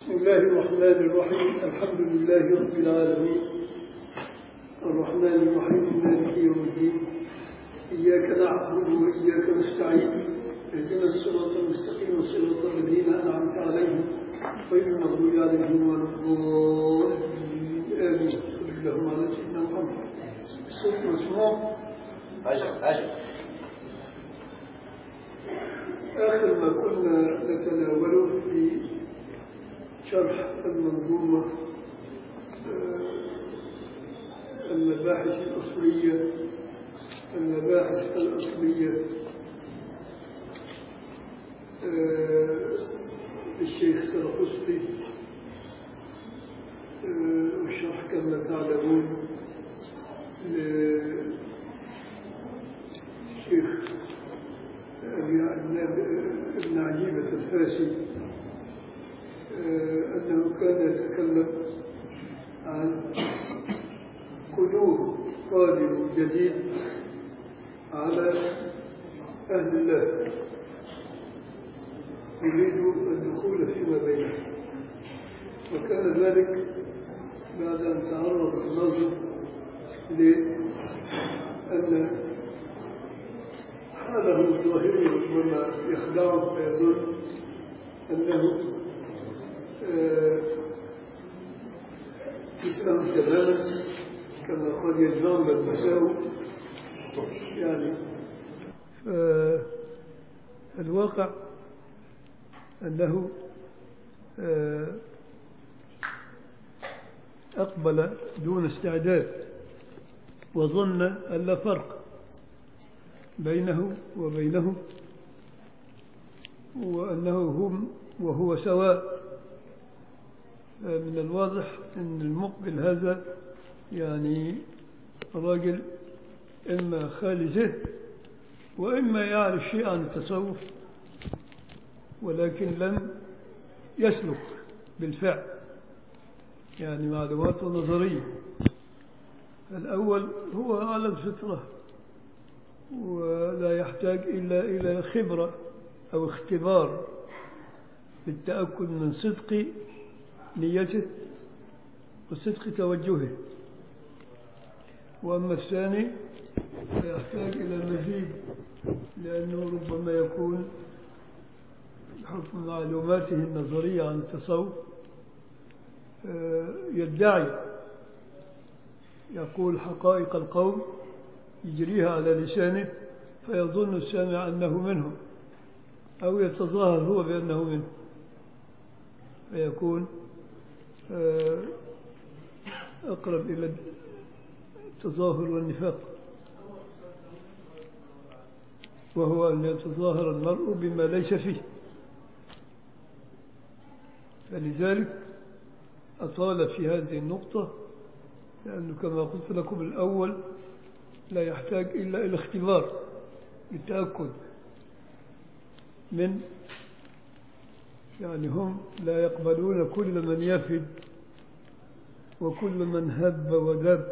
بسم الله الرحمن الرحيم الحمد لله رب العالمين الرحمن الرحيم مالك يوم الدين إياك نعبد وإياك نستعين اهدنا الصراط المستقيم صراط الذين أنعمت عليهم غير المغضوب عليهم ولا الضالين آمين صلى الله على سيدنا محمد الصوت مسموع أجل أجل آخر ما كنا نتناوله في شرح المنظومة آه، المباحث الأصلية المباحث الأصلية آه، للشيخ سرخسطي آه، والشرح كما تعلمون للشيخ أبي ابن عجيبة الفاسي آه، أنه كان يتكلم عن قدوم قادم جديد على أهل الله يريد الدخول فيما بينهم وكان ذلك بعد أن تعرض النظر لأن حاله الظاهري ربما يخدعه فيظن أنه آه، إسلام تماما كما قد يجمعون المساوئ يعني الواقع أنه آه، أقبل دون استعداد وظن أن لا فرق بينه وبينهم وأنه هم وهو سواء من الواضح أن المقبل هذا يعني راجل إما خالي ذهن وإما يعرف شيء عن التصوف ولكن لم يسلك بالفعل يعني معلوماته نظرية الأول هو على الفطرة ولا يحتاج إلا إلى خبرة أو اختبار للتأكد من صدق نيته وصدق توجهه وأما الثاني فيحتاج إلى المزيد لأنه ربما يكون بحكم معلوماته النظرية عن التصوف آه، يدعي يقول حقائق القوم يجريها على لسانه فيظن السامع أنه منهم أو يتظاهر هو بأنه منه فيكون آه، أقرب إلى التظاهر والنفاق وهو أن يتظاهر المرء بما ليس فيه فلذلك أطال في هذه النقطة لأنه كما قلت لكم الأول لا يحتاج إلا إلى اختبار للتأكد من يعني هم لا يقبلون كل من يفد وكل من هب ودب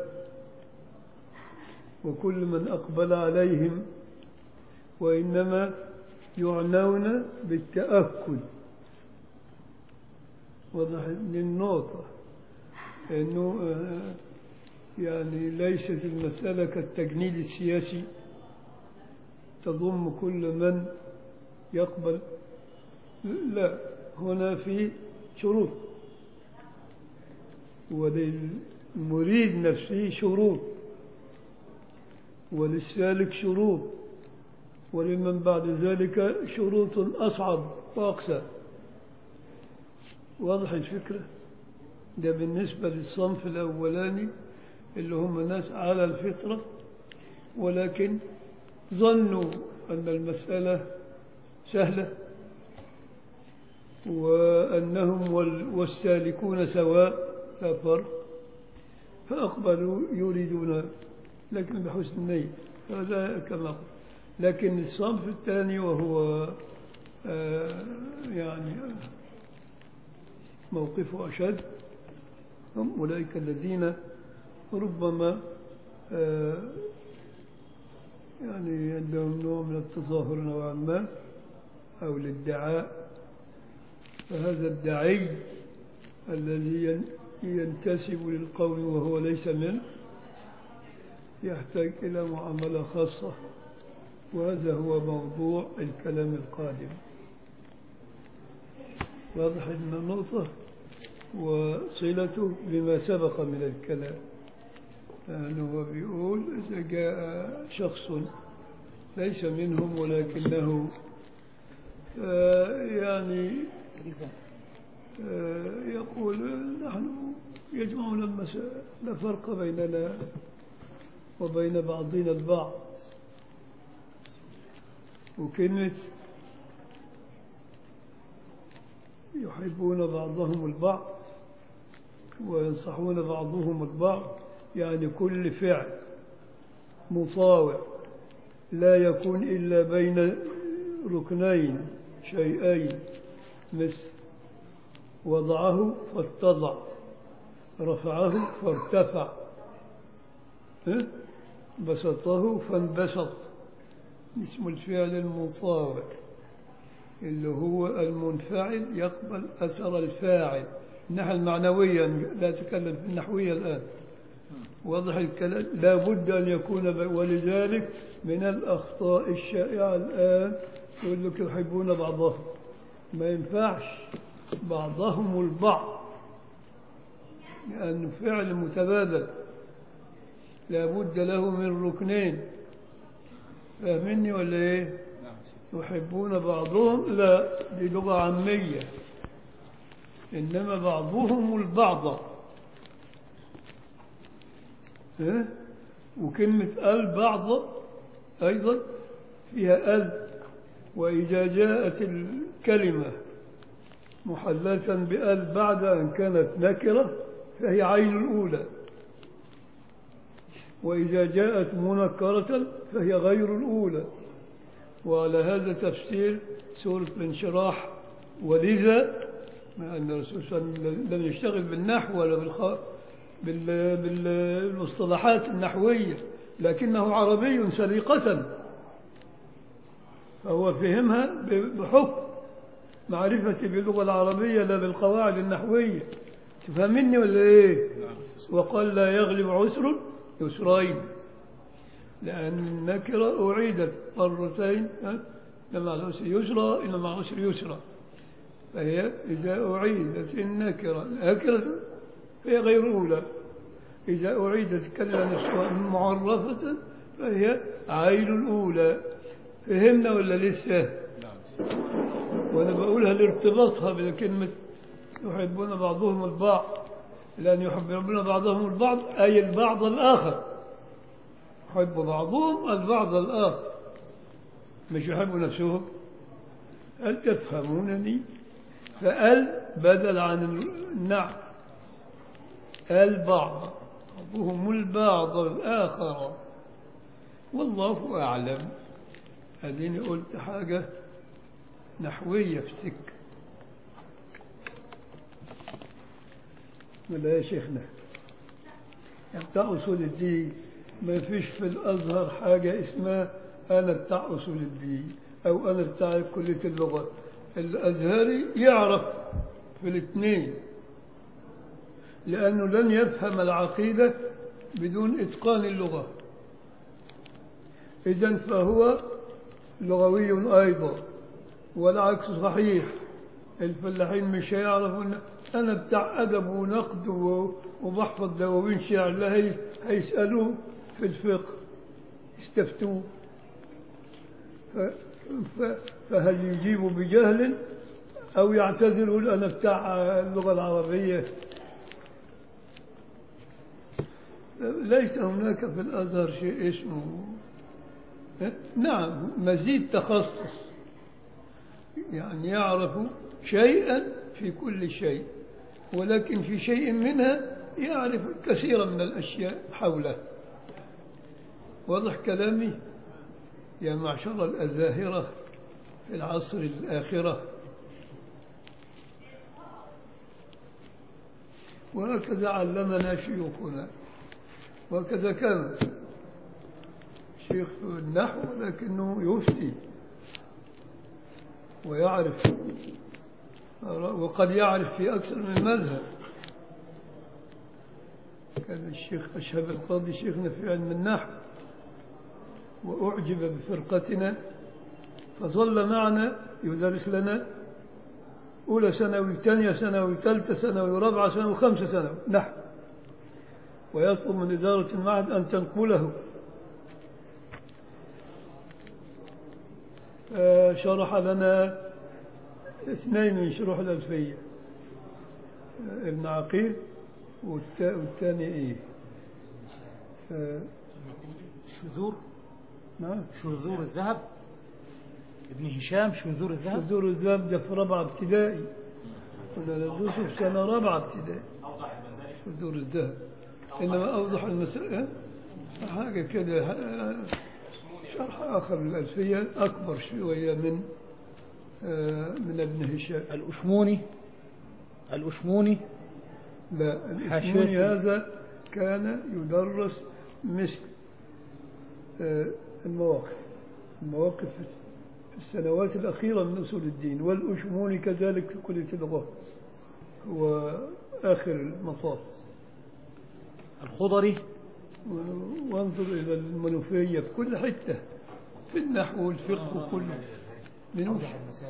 وكل من أقبل عليهم وإنما يعنون بالتأكد وضح للنقطة أنه آه، يعني ليست المسألة كالتجنيد السياسي تضم كل من يقبل لا هنا في شروط وللمريد نفسه شروط وللسالك شروط ولمن بعد ذلك شروط أصعب وأقسى واضح الفكرة ده بالنسبة للصنف الأولاني اللي هم ناس على الفطرة ولكن ظنوا أن المسألة سهلة وأنهم وال- والسالكون سواء لا فرق فأقبلوا يريدون لكن بحسن النية هذا كما قلت لكن الصنف الثاني وهو آه، يعني موقفه أشد هم أولئك الذين ربما آه، يعني عندهم نوع من التظاهر نوعا ما أو الادعاء فهذا الدعي الذي ين- ينتسب للقول وهو ليس منه يحتاج إلى معاملة خاصة وهذا هو موضوع الكلام القادم واضح أن النقطة وصلته بما سبق من الكلام يعني هو بيقول إذا جاء شخص ليس منهم ولكنه آه، يعني آه، يقول نحن يجمعنا المسائل لا فرق بيننا وبين بعضنا البعض وكلمة يحبون بعضهم البعض وينصحون بعضهم البعض يعني كل فعل مطاوع لا يكون إلا بين ركنين شيئين مثل وضعه فاتضع رفعه فارتفع ها؟ بسطه فانبسط اسم الفعل المطاوع اللي هو المنفعل يقبل أثر الفاعل الناحية المعنوية لا أتكلم في النحوية الآن واضح الكلام لا بد أن يكون ب- ولذلك من الأخطاء الشائعة الآن يقول لك يحبون بعضهم ما ينفعش بعضهم البعض لأنه فعل متبادل لا بد له من ركنين فاهمني ولا ايه يحبون بعضهم لا دي لغة عامية إنما بعضهم البعض ها؟ وكلمة البعض أيضا فيها ال وإذا جاءت الكلمة محلة بال بعد أن كانت نكرة فهي عين الأولى وإذا جاءت منكرة فهي غير الأولى وعلى هذا تفسير سورة الانشراح ولذا مع أن الرسول صلى الله عليه وسلم لم يشتغل بالنحو ولا بالخ... بال... بالمصطلحات النحوية لكنه عربي سليقة فهو فهمها ب- بحكم معرفتي باللغة العربية لا بالقواعد النحوية تفهمني ولا إيه؟ وقال لا يغلب عسر يسرين لأن النكرة أعيدت مرتين ها؟ إن مع العسر يسرى إن مع العسر يسرى فهي إذا أعيدت النكرة نكرة فهي غير أولى إذا أعيدت كلمة نفسها معرفة فهي عين الأولى فهمنا ولا لسه؟ وأنا بقولها لارتباطها بكلمة يحبون بعضهم البعض لأن يحبون بعضهم البعض أي البعض الآخر يحب بعضهم البعض الآخر مش يحبوا نفسهم هل تفهمونني فال بدل عن النعت البعض بعضهم البعض الآخر والله أعلم أديني قلت حاجة نحوية في سكة ولا يا شيخنا يعني بتاع أصول الدين ما فيش في الأزهر حاجة اسمها أنا بتاع أصول الدين أو أنا بتاع كلية اللغة الأزهري يعرف في الاثنين لأنه لن يفهم العقيدة بدون إتقان اللغة إذا فهو لغوي أيضا والعكس صحيح الفلاحين مش هيعرفوا ان انا بتاع ادب ونقد و- وبحفظ دواوين شعر لا هي هيسالوه في الفقه يستفتوه ف- ف- فهل يجيب بجهل او يعتذر يقول انا بتاع اللغه العربيه ليس هناك في الازهر شيء اسمه نعم مزيد تخصص يعني يعرف شيئا في كل شيء ولكن في شيء منها يعرف كثيرا من الأشياء حوله واضح كلامي يا معشر الأزاهرة في العصر الآخرة وهكذا علمنا شيوخنا وهكذا كان شيخ النحو لكنه يفتي ويعرف وقد يعرف في أكثر من مذهب كان الشيخ أشهب القاضي شيخنا في علم النحو وأعجب بفرقتنا فظل معنا يدرس لنا أولى ثانوي ثانية ثانوي ثالثة ثانوي رابعة ثانوي خمسة ثانوي نحو ويطلب من إدارة المعهد أن تنقله آه، شرح لنا اثنين من شروح الألفية آه، ابن عقيل والتا- والثاني إيه آه، شذور نعم شذور الذهب ابن هشام شذور الذهب حضور الذهب ده في رابعة ابتدائي كنا ندرسه في سنة رابعة ابتدائي حضور الذهب إنما أوضح المسألة حاجة كده آه، شرح آخر للألفية أكبر شوية من آه، من ابن هشام الأشموني الأشموني لا حاشية. الإثموني هذا كان يدرس مثل آه، المواقف المواقف في في السنوات الأخيرة من أصول الدين والأشموني كذلك في كلية اللغات هو آخر المطاف الخضري و- وانظر إلى المنوفية في كل حتة في النحو والفقه وكله منوف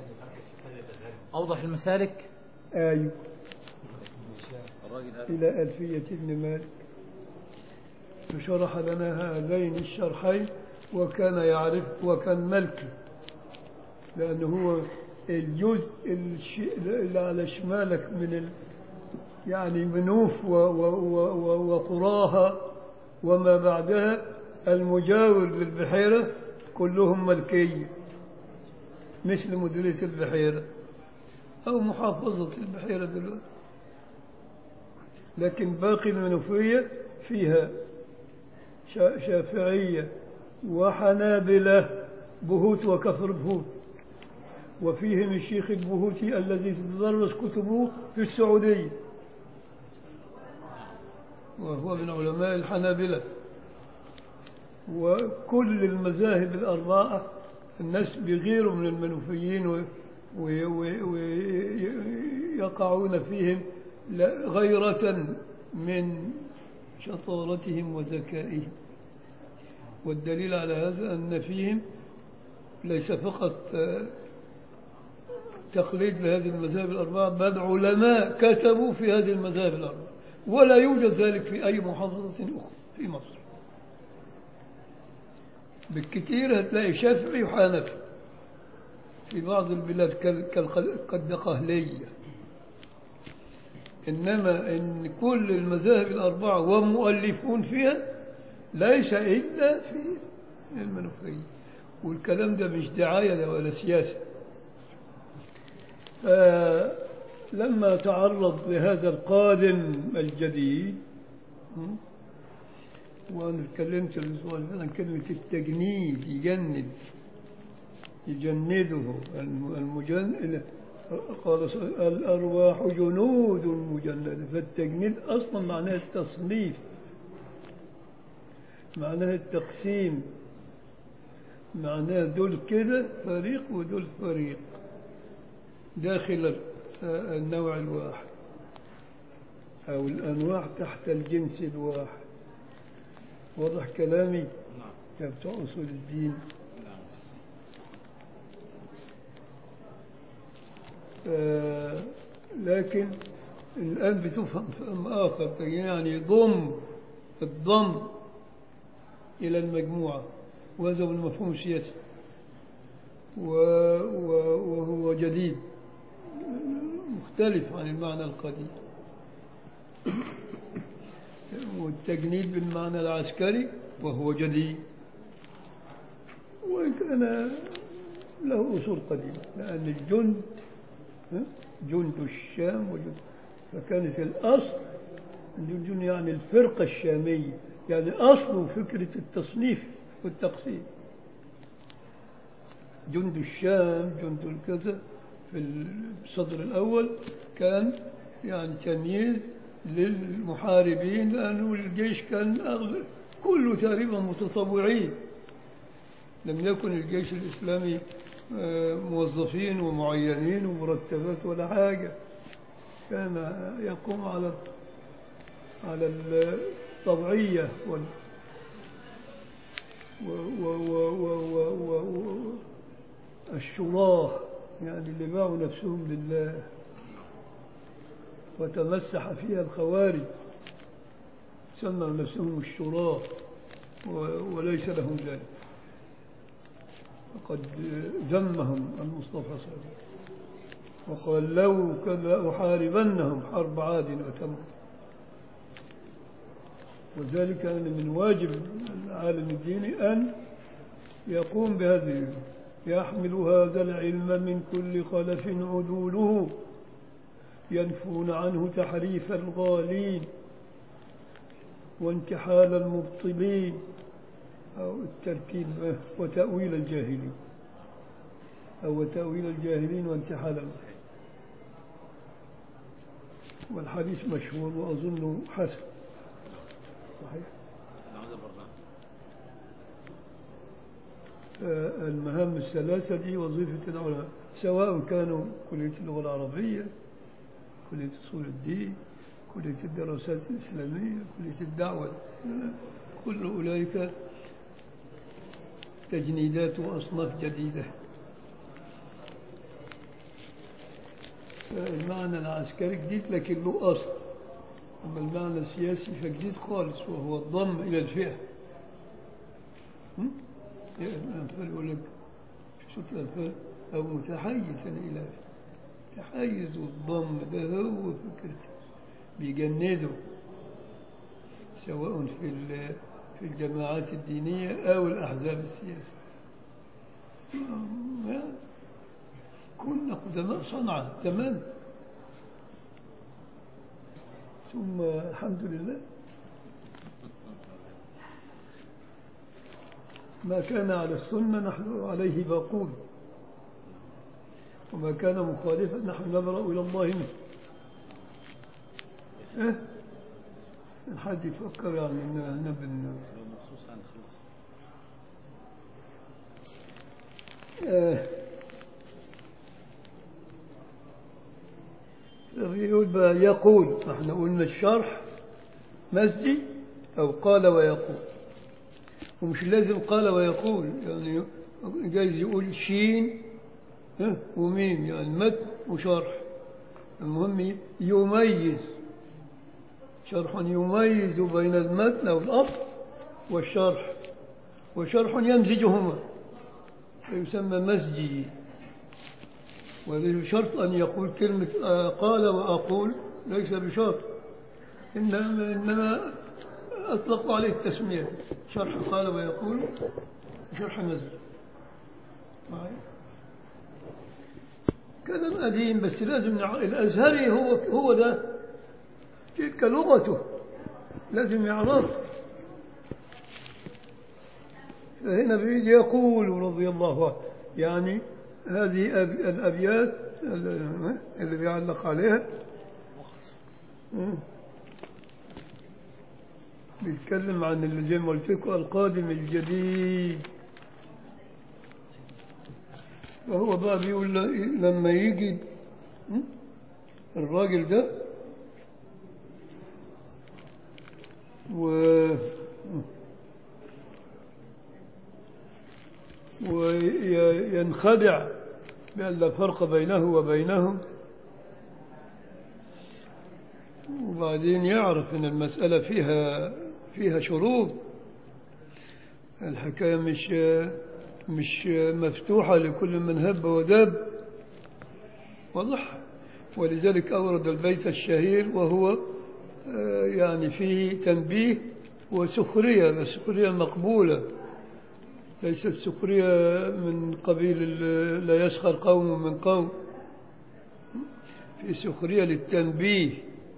أوضح المسالك آية إلى ألفية ابن مالك فشرح لنا هذين الشرحين وكان يعرف وكان ملكي لأنه هو الجزء الشيء اللي على شمالك من ال يعني منوف و و و و وقراها وما بعدها المجاور للبحيرة كلهم ملكية مثل مديرية البحيرة أو محافظة البحيرة دلوقتي لكن باقي المنوفية فيها شا- شافعية وحنابلة بهوت وكفر بهوت وفيهم الشيخ البهوتي الذي تدرس كتبه في السعودية وهو من علماء الحنابلة وكل المذاهب الأربعة الناس بغيروا من المنوفيين ويقعون فيهم لا- غيرة من شطارتهم وذكائهم والدليل على هذا أن فيهم ليس فقط آه، تقليد لهذه المذاهب الأربعة بل علماء كتبوا في هذه المذاهب الأربعة ولا يوجد ذلك في أي محافظة أخرى في مصر بالكثير هتلاقي شافعي وحنفي في بعض البلاد كال- كالق- كالدقهلية إنما إن كل المذاهب الأربعة ومؤلفون فيها ليس إلا في المنوفية والكلام ده مش دعاية ده ولا سياسة فلما تعرض لهذا القادم الجديد م? وأنا اتكلمت الأسبوع اللي فات عن كلمة التجنيد يجند يجنده الم- المجند قال صلى الله عليه وسلم الأرواح جنود مجندة فالتجنيد أصلا معناه التصنيف معناه التقسيم معناه دول كده فريق ودول فريق داخل ال- النوع الواحد أو الأنواع تحت الجنس الواحد واضح كلامي يا بتوع أصول الدين آه، لكن الآن بتفهم فهم آخر يعني ضم الضم إلى المجموعة وهذا هو المفهوم السياسي و- و- وهو جديد مختلف عن المعنى القديم والتجنيد بالمعنى العسكري وهو جديد وإن كان له أصول قديمة لأن الجند ها؟ جند الشام وجند فكانت الأصل عند الجند يعني الفرقة الشامية يعني أصل فكرة التصنيف والتقسيم جند الشام جند الكذا في الصدر الأول كان يعني تمييز للمحاربين لأنه الجيش كان أغلب كله تقريبا متطوعين لم يكن الجيش الإسلامي آه، موظفين ومعينين ومرتبات ولا حاجة كان يقوم على على الطبيعية وال و و و و و و و الشراه يعني اللي باعوا نفسهم لله وتمسح فيها الخوارج سموا نفسهم الشراه و- وليس لهم ذلك وقد ذمهم المصطفى صلى الله عليه وسلم وقال لو كان أحاربنهم حرب عاد وثمود وذلك أن من واجب العالم الديني أن يقوم بهذه يحمل هذا العلم من كل خلف عدوله ينفون عنه تحريف الغالين وانتحال المبطلين أو التركيب وتأويل الجاهلين أو تأويل الجاهلين وانتحال المبطلين والحديث مشهور وأظنه حسن صحيح آه، المهام الثلاثة دي وظيفة العلماء سواء كانوا كلية اللغة العربية كلية أصول الدين كلية الدراسات الإسلامية كلية الدعوة كل أولئك تجنيدات وأصناف جديدة المعنى العسكري جديد لكن له أصل أما المعنى السياسي فجديد خالص وهو الضم إلى الفئة هم؟ الأنفال يقول لك شو الأنفال أو متحيزا إلى تحيز والضم ده هو فكرته بيجنده سواء في ال- في الجماعات الدينية أو الأحزاب السياسية ما- كنا قدماء صنعاء تمام ثم الحمد لله ما كان على السنة نحن عليه باقون وما كان مخالفا نحن نبرأ إلى الله منه إيه؟ حد يفكر يعني إن إحنا بن مخصوص عن خلص آه. يقول بقى يقول احنا قلنا الشرح مسجي أو قال ويقول ومش لازم قال ويقول يعني جايز يقول شين ها، وميم يعني متن وشرح المهم يميز شرح يميز بين المتن أو الأصل والشرح وشرح يمزجهما فيسمى مسجي وليس أن يقول كلمة آه، قال وأقول ليس بشرط إنما, إنما أطلقوا عليه التسمية شرح قال ويقول شرح نزل معي؟ كلام قديم بس لازم نع... الأزهري هو هو ده تلك لغته لازم يعرف فهنا بيجي يقول رضي الله عنه يعني هذه أب- الأبيات ال- اللي بيعلق عليها مم. بيتكلم عن اللي زي ما قلت لكم القادم الجديد وهو بقى بيقول ل- لما يجي مم؟ الراجل ده و وينخدع بأن لا فرق بينه وبينهم وبعدين يعرف أن المسألة فيها فيها شروط الحكاية مش مش مفتوحة لكل من هب ودب واضح ولذلك أورد البيت الشهير وهو آه، يعني فيه تنبيه وسخرية بس سخرية مقبولة ليست سخرية من قبيل ال- لا يسخر قوم من قوم في سخرية للتنبيه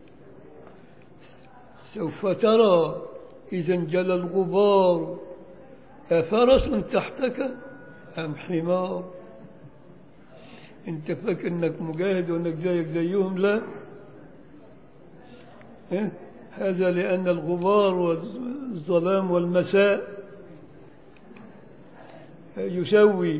سوف ترى إذا انجلى الغبار أفرس تحتك أم حمار أنت فاكر أنك مجاهد وأنك زيك زيهم لا إيه؟ هذا لأن الغبار والظلام والمساء يسوي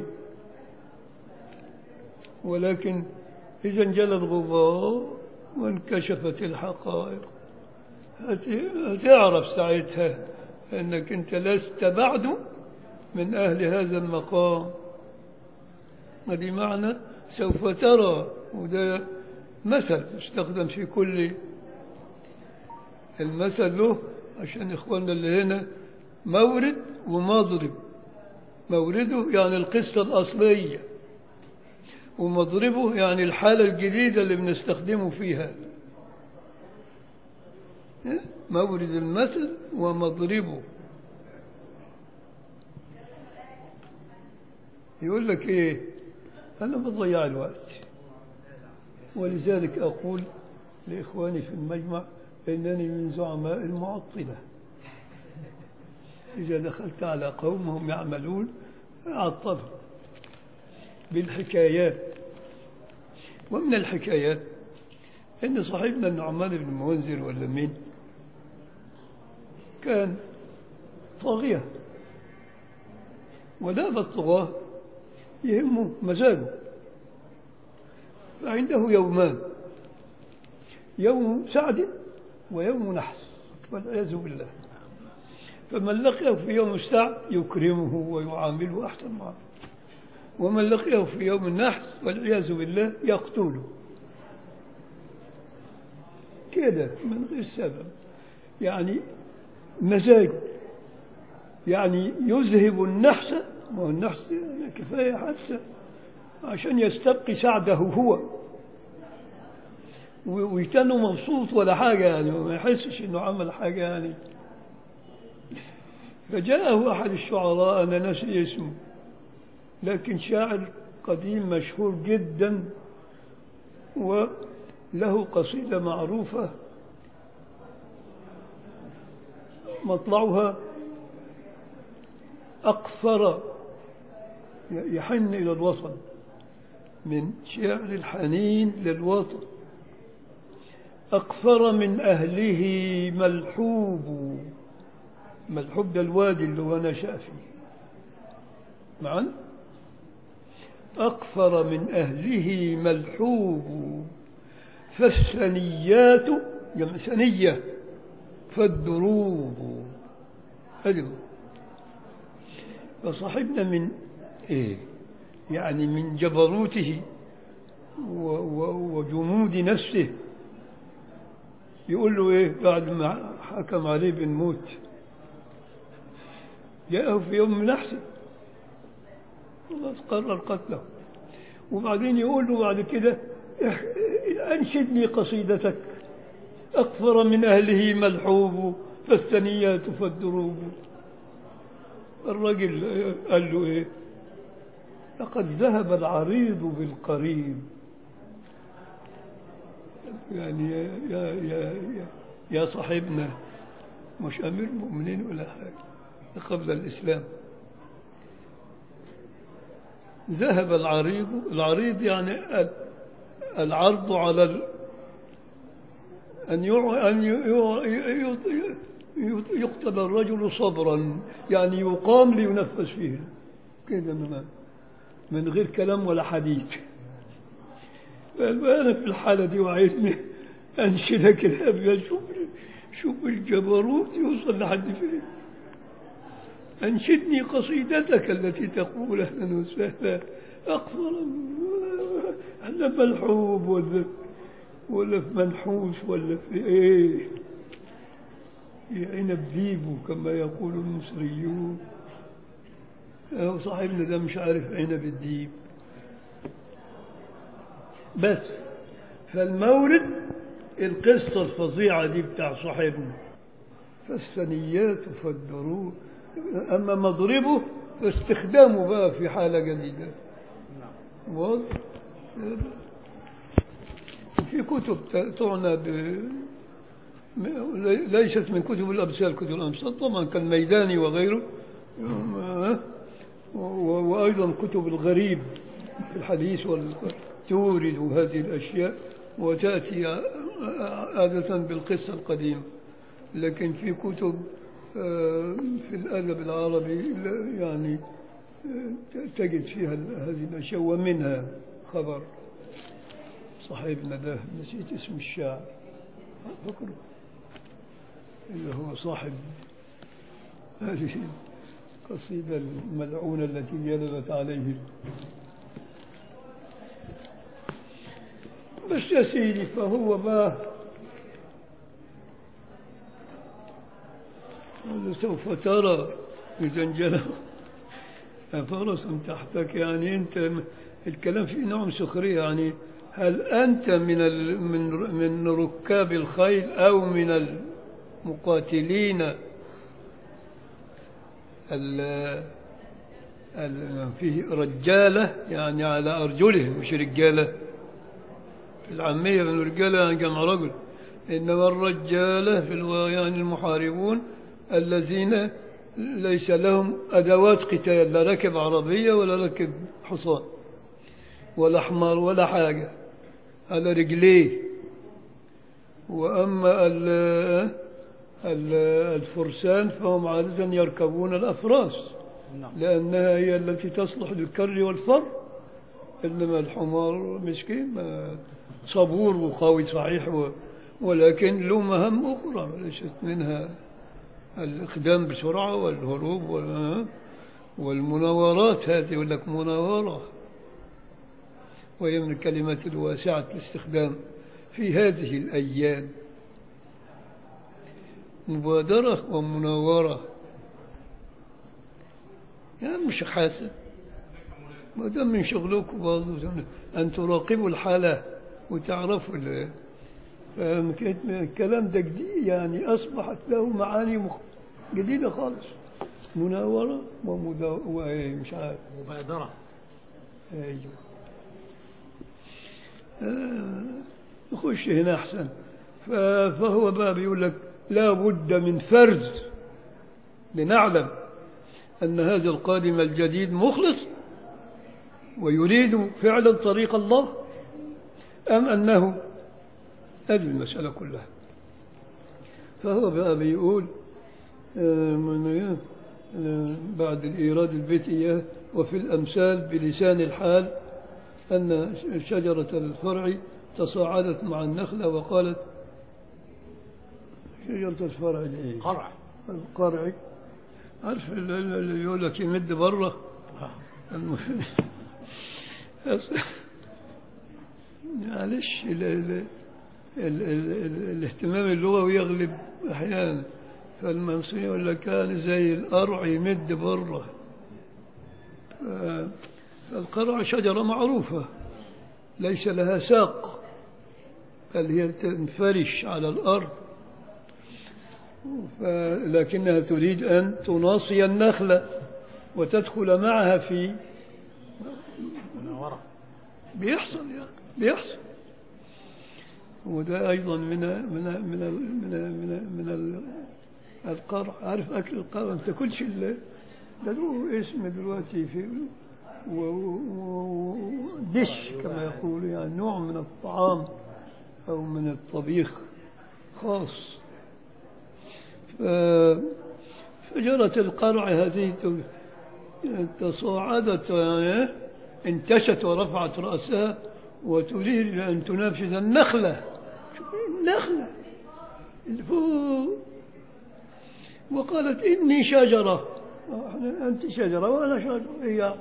ولكن إذا انجلى الغبار وانكشفت الحقائق هت- هتعرف ساعتها أنك أنت لست بعد من أهل هذا المقام هذه معنى سوف ترى وده مثل يستخدم في كل المثل له عشان إخواننا اللي هنا مورد ومضرب مورده يعني القصة الأصلية ومضربه يعني الحالة الجديدة اللي بنستخدمه فيها مورد المثل ومضربه يقول لك ايه انا بضيع الوقت ولذلك اقول لاخواني في المجمع انني من زعماء المعطله اذا دخلت على قوم هم يعملون عطلهم بالحكايات ومن الحكايات ان صاحبنا النعمان بن منذر ولا مين كان طاغيه وداب الطغاه يهمه مزاجه فعنده يومان يوم سعد ويوم نحس والعياذ بالله فمن لقيه في يوم السعد يكرمه ويعامله احسن معامله ومن لقيه في يوم النحس والعياذ بالله يقتله كده من غير سبب يعني مزاج يعني يذهب النحس ما هو النحس كفاية حادثة عشان يستبقي سعده هو و- ويتنه مبسوط ولا حاجة يعني ما يحسش انه عمل حاجة يعني فجاءه أحد الشعراء أنا ناسي اسمه لكن شاعر قديم مشهور جدا وله قصيدة معروفة مطلعها أقفر يحن إلى الوطن من شعر الحنين للوطن أقفر من أهله ملحوب ملحوب ده الوادي اللي هو نشأ فيه معا أقفر من أهله ملحوب فالثنيات جمع ثنية فالدروب هذه فصاحبنا من إيه يعني من جبروته و- و- وجمود نفسه يقول له إيه بعد ما حكم عليه بالموت جاءه في يوم من أحسن خلاص قرر قتله وبعدين يقول له بعد كده "اح- أنشدني قصيدتك أكثر من أهله ملحوب فالثنيات فالدروب الرجل قال له إيه لقد ذهب العريض بالقريب يعني يا, يا, يا, يا, يا صاحبنا مش أمير المؤمنين ولا حاجة قبل الإسلام ذهب العريض العريض يعني ال- العرض على ال... أن يع... أن ي... ي... ي... ي- يقتل الرجل صبرا يعني يقام لينفذ فيه كده من, من غير كلام ولا حديث أنا في الحالة دي وعايزني أنشدك الأبيات شوف شوف الجبروت يوصل لحد فين أنشدني قصيدتك التي تقول أهلا وسهلا أقفر أنا ملحوب ولا ولا في منحوس ولا في إيه عنب ديبو كما يقول المصريون أهو صاحبنا ده مش عارف عنب الديب بس فالمورد القصة الفظيعة دي بتاع صاحبنا فالثنيات فالدروب أما مضربه فاستخدامه بقى في حالة جديدة واضح في كتب تعنى ب ليست من كتب الأمثال كتب الأمثال طبعا كالميداني وغيره وأيضا كتب الغريب في الحديث تورد هذه الأشياء وتأتي عادة بالقصة القديمة لكن في كتب في الأدب العربي يعني تجد فيها هذه الأشياء ومنها خبر صاحبنا ده نسيت اسم الشاعر فكره اللي هو صاحب هذه القصيدة الملعونة التي جلبت عليه بس يا سيدي فهو ما سوف ترى إذا انجلى فرس تحتك يعني أنت الكلام فيه نوع من سخرية يعني هل أنت من ال من من ركاب الخيل أو من المقاتلين ال ال فيه رجالة يعني على أرجلهم مش رجالة في العامية من الرجالة يعني جمع رجل إنما الرجالة في الوا- يعني المحاربون الذين ليس لهم أدوات قتال لا ركب عربية ولا ركب حصان ولا حمار ولا حاجة على رجليه وأما ال- ال- الفرسان فهم عادة يركبون الأفراس نعم لأنها هي التي تصلح للكر والفر إنما الحمار مسكين ما- صبور وقوي صحيح و- ولكن له مهام أخرى ليست منها الإقدام بسرعة والهروب وال- والمناورات هذه يقول لك مناورة وهي من الكلمات الواسعة الاستخدام في هذه الأيام مبادرة ومناورة يا مش حاسب ما دام من شغلكم برضه أن تراقبوا الحالة وتعرفوا ال- فكانت الكلام ده جديد يعني أصبحت له معاني مخ... جديدة خالص مناورة ومدا... وإيه مش عارف مبادرة أيوه آه، نخش هنا أحسن ف- فهو بقى بيقول لك لا بد من فرز لنعلم أن هذا القادم الجديد مخلص ويريد فعلا طريق الله أم أنه هذه المسألة كلها فهو بقى بيقول آه، من آه، بعد الإيراد البيتية وفي الأمثال بلسان الحال أن شجرة الفرع تصاعدت مع النخلة وقالت شجرة الفرع دي إيه؟ قرع القرع عارف ال- ال- اللي يقول لك يمد بره الم- معلش ال- ال- ال- ال- ال- الاهتمام اللغوي يغلب أحيانا فالمنصوري يقول لك كان زي القرع يمد بره ف- فالقرع شجرة معروفة ليس لها ساق بل هي تنفرش على الأرض ف- لكنها تريد أن تناصي النخلة وتدخل معها في مناورة بيحصل يعني بيحصل وده أيضا من من من من من, من ال- القرع عارف أكل القرع أنت كلش ال- ده له اسم دلوقتي في و- و- و- دش كما يقول يعني نوع من الطعام أو من الطبيخ خاص ف- فجرت القرع هذه ت- تصاعدت يعني انتشت ورفعت رأسها وتريد أن تنافذ النخلة النخلة اللي فوق وقالت إني شجرة آه، أنت شجرة وأنا شجرة هي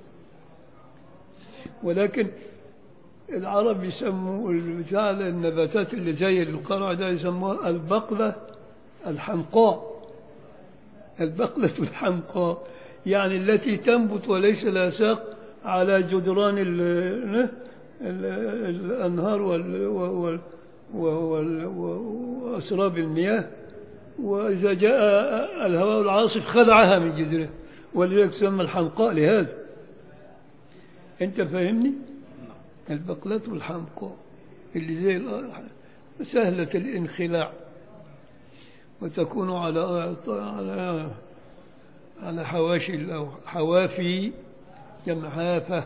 ولكن العرب يسموا البتاع النباتات اللي زي القرع ده يسموها البقلة الحمقاء البقلة الحمقاء يعني التي تنبت وليس لها ساق على جدران ال ال الأنهار وال وال وال وأسراب المياه وإذا جاء الهواء العاصف خلعها من جذره ولذلك تسمى الحمقاء لهذا أنت فاهمني؟ البقلة الحمقاء اللي زي الأ- سهلة الانخلاع وتكون على على على حواشي أو حوافي جمع حافة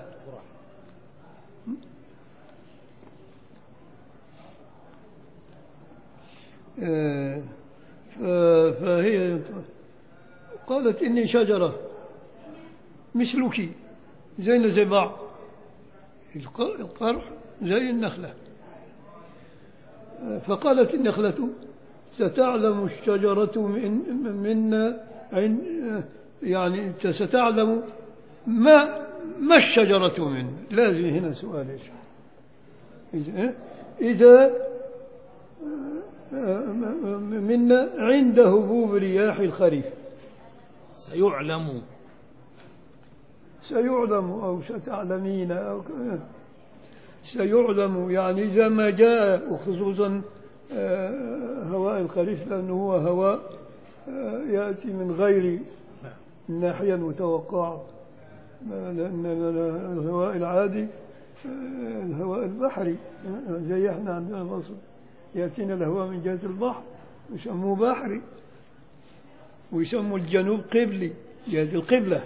آه، ف- فهي قالت إني شجرة مثلك زينا زي بعض الق- القرح زي النخلة فقالت النخلة ستعلم الشجرة من منا عن يعني أنت ستعلم ما ما الشجرة من لازم هنا سؤال إيش إذا إذا منا عند هبوب رياح الخريف سيعلم سيعلم أو ستعلمين أو ك- سيعلم يعني إذا ما جاء وخصوصا آه، هواء الخريف لأنه هو هواء آه، يأتي من غير الناحية المتوقعة لأن الهواء العادي آه، الهواء البحري آه، زي احنا عندنا مصر يأتينا الهواء من جهة البحر يسموه بحري ويسموا الجنوب قبلي جهة القبلة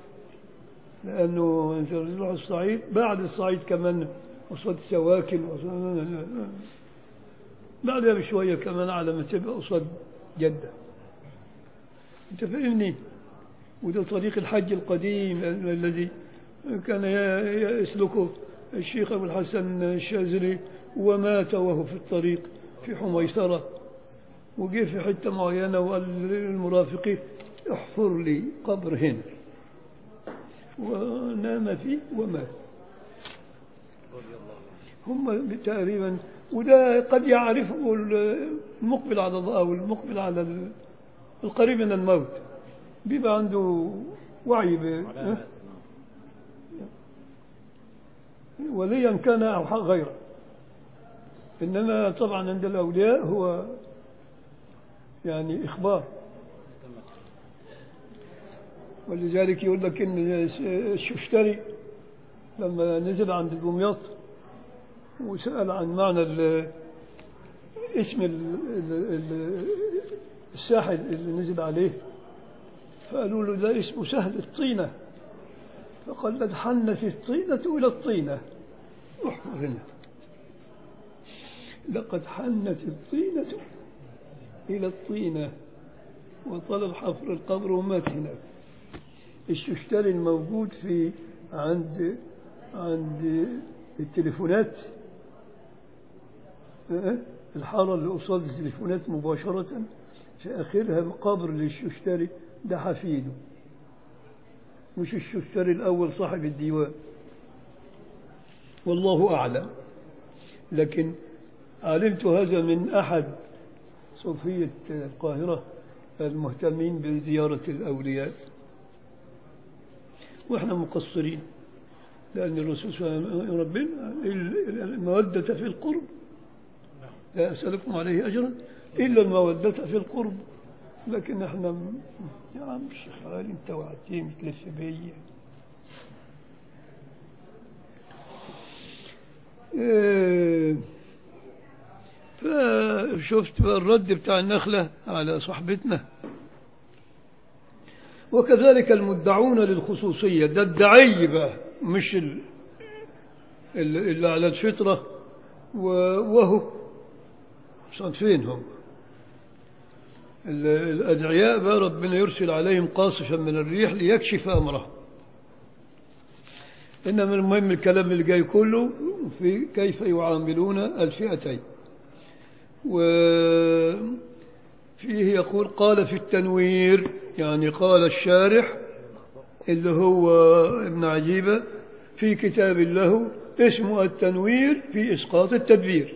لأنه أنت تروح الصعيد بعد الصعيد كمان قصاد السواكن وصاد بعدها بشوية كمان على ما تبقى قصاد جدة أنت فاهمني وده طريق الحج القديم ال- الذي كان ي- يسلكه الشيخ أبو الحسن الشاذلي ومات وهو في الطريق في حميصرة وجه في حتة معينة وقال للمرافقين احفر لي قبر هنا ونام فيه ومات هم تقريبا وده قد يعرفه المقبل على الله أو المقبل على ال- القريب من الموت بيبقى عنده وعي ب- وليا كان أو حق غيره إنما طبعا عند الأولياء هو يعني إخبار ولذلك يقول لك إن الششتري لما نزل عند دمياط وسأل عن معنى ال- اسم ال- ال- ال- الساحل اللي نزل عليه فقالوا له ده اسمه سهل الطينة فقال لقد حنت الطينة إلى الطينة احفر هنا لقد حنت الطينة إلى الطينة وطلب حفر القبر ومات هناك الششتري الموجود في عند عند التليفونات أه؟ الحارة اللي قصاد التليفونات مباشرة في آخرها قبر للششتري ده حفيده مش الششتري الأول صاحب الديوان والله أعلم لكن علمت هذا من أحد صوفية القاهرة المهتمين بزيارة الأولياء وإحنا مقصرين لأن الرسول صلى الله عليه وسلم ربنا المودة في القرب لا أسألكم عليه أجرا إلا المودة في القرب لكن احنا م- يا عم الشيخ علي انت وعدتني تلف بيا إيه، فشفت بقى الرد بتاع النخلة على صاحبتنا وكذلك المدعون للخصوصية ده الدعي بقى مش ال- ال- اللي على الفطرة و- وهو صنفين هم ال- الأدعياء بقى ربنا يرسل عليهم قاصفا من الريح ليكشف أمره إنما المهم الكلام اللي جاي كله في كيف يعاملون الفئتين وفيه يقول قال في التنوير يعني قال الشارح اللي هو ابن عجيبة في كتاب له اسمه التنوير في إسقاط التدبير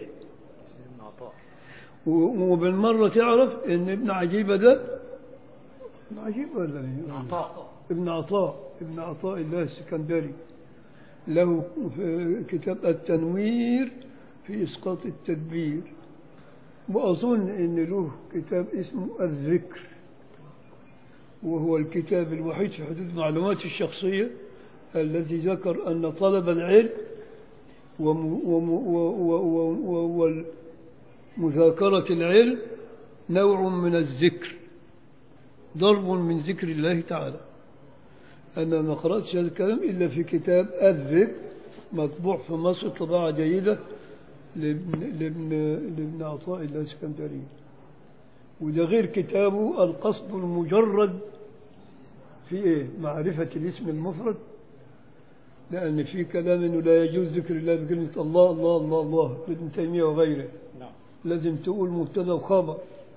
و- وبالمرة تعرف إن ابن عجيبة ده ابن عجيبة ولا مين؟ عطاء ابن عطاء ابن عطاء الله السكندري له في كتاب التنوير في إسقاط التدبير وأظن أن له كتاب اسمه الذكر وهو الكتاب الوحيد في حدود معلوماتي الشخصية الذي ذكر أن طلب العلم وم- وم- و- و- و- و- ومذاكرة العلم نوع من الذكر ضرب من ذكر الله تعالى أنا ما قرأتش هذا الكلام إلا في كتاب الذكر مطبوع في مصر طباعة جيدة لابن, لابن, لابن عطاء الله الاسكندري وده غير كتابه القصد المجرد في إيه معرفة الاسم المفرد لأن في كلام إنه لا يجوز ذكر الله بكلمة الله الله الله الله لابن تيمية وغيره نعم لازم تقول مبتدا وخبر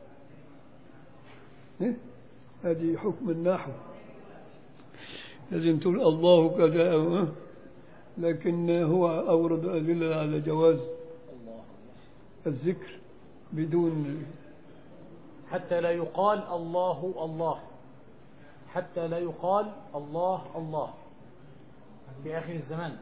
إيه؟ هذه حكم النحو لازم تقول الله كذا أو إيه؟ لكن هو أورد أدلة على جواز الله الذكر بدون حتى لا يقال الله الله حتى لا يقال الله الله في آخر الزمان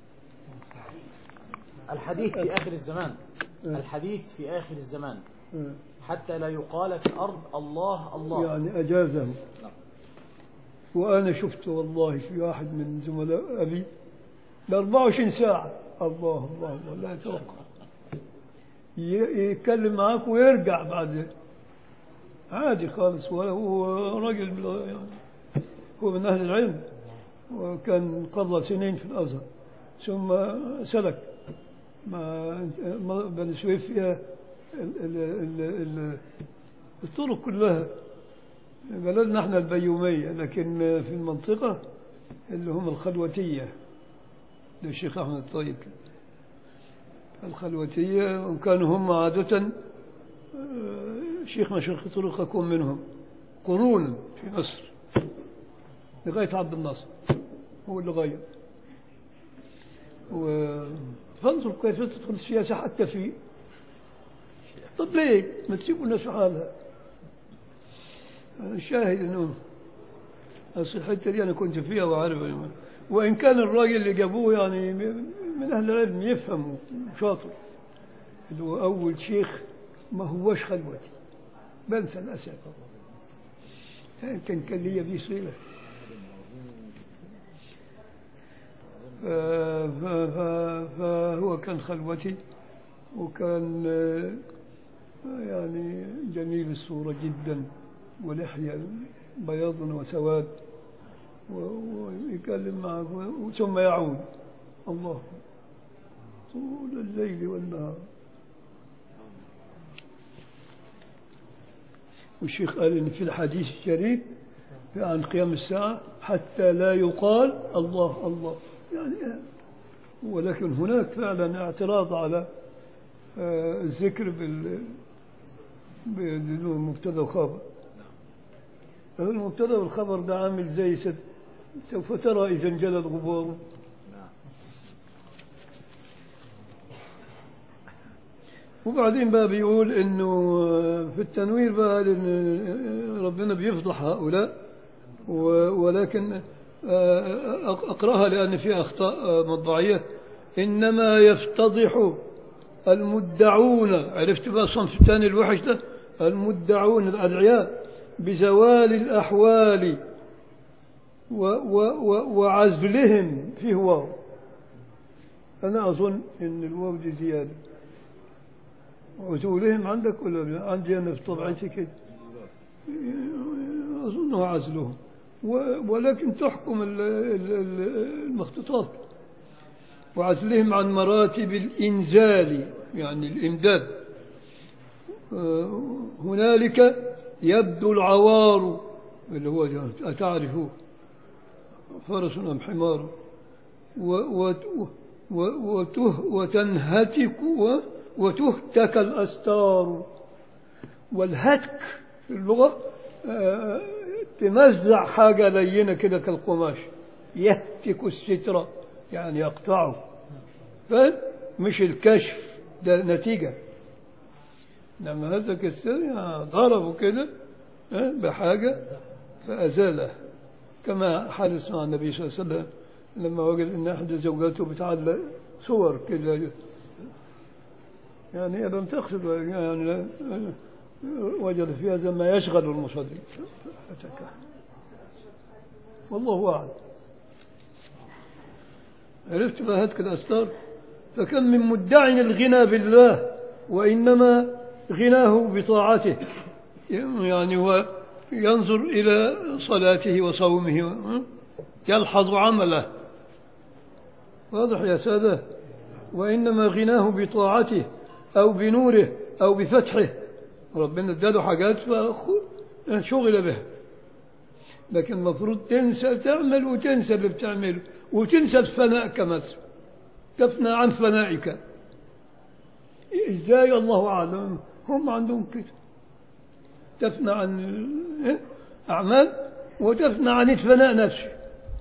الحديث في آخر الزمان الحديث في آخر الزمان حتى لا يقال في الأرض الله الله يعني أجازه نعم. وأنا شفت والله في واحد من زملاء أبي ل 24 ساعة الله الله الله لا يتوقع ي- يتكلم معاك ويرجع بعد عادي خالص وهو راجل بلا- يعني هو من أهل العلم وكان قضى سنين في الأزهر ثم سلك مع مع بني سويف فيها ال- ال- ال- ال- الطرق كلها بلدنا احنا البيومية لكن في المنطقة اللي هم الخلوتية للشيخ أحمد الطيب الخلوتية وكانوا هم عادة آه، شيخ مشايخ الطرق أكون منهم قرونا في مصر لغاية عبد الناصر هو اللي غير و- فانظر كيف تدخل السياسة حتى في طب ليه ما تسيبوا الناس في حالها شاهد انه اصل الحته دي انا كنت فيها وعارف وان كان الراجل اللي جابوه يعني من اهل العلم يفهم وشاطر اللي هو اول شيخ ما هوش خلوتي بنسى الاسد كان كان ليا بيه صله ف- ف- ف- فهو كان خلوتي وكان آه، يعني جميل الصورة جدا ولحية بياض وسواد و- ويكلم معك و- ثم يعود الله طول الليل والنهار والشيخ قال إن في الحديث الشريف عن قيام الساعة حتى لا يقال الله الله يعني ولكن هناك فعلا اعتراض على آه، الذكر بال بدون مبتدا وخبر المبتدا والخبر ده عامل زي ست سوف ترى اذا انجلى الغبار نعم وبعدين بقى بيقول انه في التنوير بقى قال ان ربنا بيفضح هؤلاء و- ولكن آه، اقراها لان في اخطاء آه، مطبعيه انما يفتضح المدعون عرفت بقى الصنف الثاني الوحش ده المدعون الادعياء بزوال الاحوال و و و وعزلهم فيه واو انا اظن ان الواو دي زياده عزولهم عندك ولا لا؟ عندي أنا في طبيعتي كده أظنه عزلهم و- ولكن تحكم ال- ال- ال- المخطوطات وعزلهم عن مراتب الإنزال يعني الإمداد آه، هنالك يبدو العوار اللي هو أتعرفه فرس أم حمار و و و وته وتنهتك و وتهتك الأستار والهتك في اللغة آه، تمزع حاجة لينة كده كالقماش يهتك الستر يعني يقطعه فاهم؟ مش الكشف ده نتيجة لما هتك الستر يعني ضربه كده آه، بحاجة فأزاله كما حدث مع النبي صلى الله عليه وسلم لما وجد ان احدى زوجاته بتعلق صور كده يعني هي لم تقصد يعني لا- وجد في هذا ما يشغل المصلي فتكه والله اعلم عرفت بقى هتك الاستار فكم من مدع الغنى بالله وانما غناه بطاعته يعني هو ينظر الى صلاته وصومه يلحظ عمله واضح يا ساده وانما غناه بطاعته او بنوره او بفتحه ربنا اداله حاجات فشغل بها لكن المفروض تنسى تعمل وتنسى اللي بتعمله وتنسى الفناء كمان تفنى عن فنائك ازاي الله اعلم هم عندهم كده تفنى عن إيه؟ اعمال وتفنى عن الفناء نفسه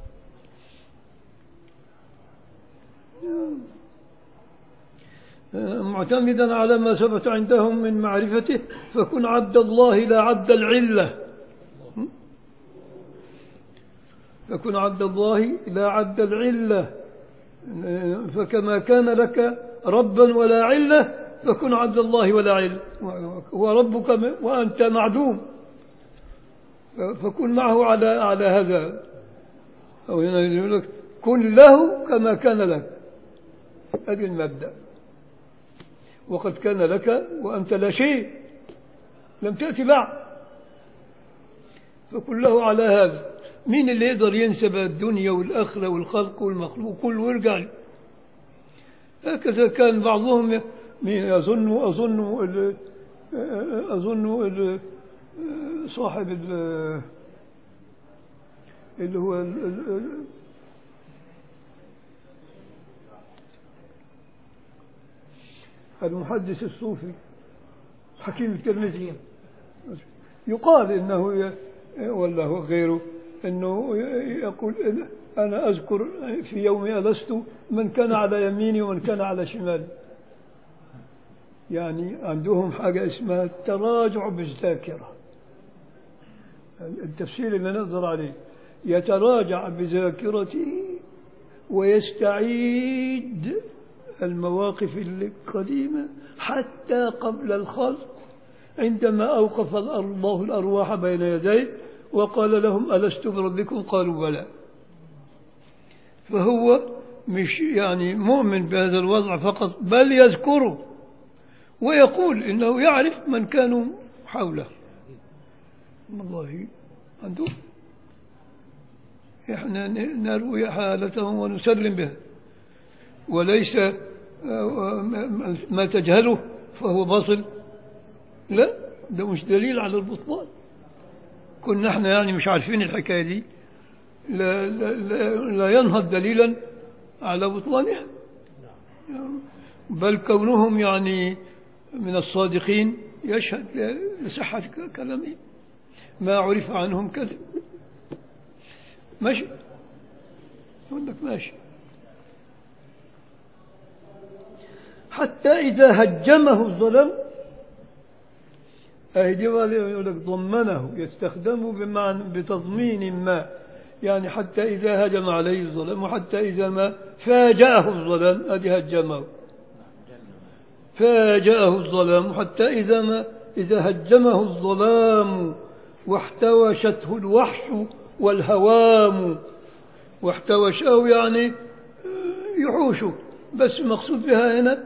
معتمدا على ما ثبت عندهم من معرفته فكن عبد الله لا عبد العلة فكن عبد الله لا عبد العلة فكما كان لك ربا ولا علة فكن عبد الله ولا علة هو ربك وأنت معدوم فكن معه على على هذا أو هنا يقول لك كن له كما كان لك هذا المبدأ وقد كان لك وأنت لا شيء لم تأتي بعد فكن له على هذا مين اللي يقدر ينسب الدنيا والآخرة والخلق والمخلوق كله ويرجع هكذا كان بعضهم يظن أظن ال أظن ال صاحب ال اللي هو ال ال المحدث الصوفي حكيم الترمذي يقال انه ولا هو غيره انه يقول انا اذكر في يوم الست من كان على يميني ومن كان على شمالي يعني عندهم حاجه اسمها التراجع بالذاكره التفسير اللي نظر عليه يتراجع بذاكرته ويستعيد المواقف القديمة حتى قبل الخلق عندما أوقف الله الأرواح بين يديه وقال لهم ألست بربكم قالوا بلى فهو مش يعني مؤمن بهذا الوضع فقط بل يذكره ويقول إنه يعرف من كانوا حوله والله عنده احنا نروي حالتهم ونسلم بها وليس ما تجهله فهو باطل لا ده مش دليل على البطلان كنا احنا يعني مش عارفين الحكايه دي لا, لا, لا, لا ينهض دليلا على بطلانها بل كونهم يعني من الصادقين يشهد لصحة كلامهم ما عرف عنهم كذب ماشي يقول لك ماشي حتى إذا هجمه الظلم أهدي يقول لك ضمنه يستخدم بمعنى بتضمين ما يعني حتى إذا هجم عليه الظلم وحتى إذا ما فاجأه الظلم أدي هجمه فاجأه الظلام حتى إذا ما إذا هجمه الظلام واحتوشته الوحش والهوام واحتوشه يعني يحوشه بس المقصود بها هنا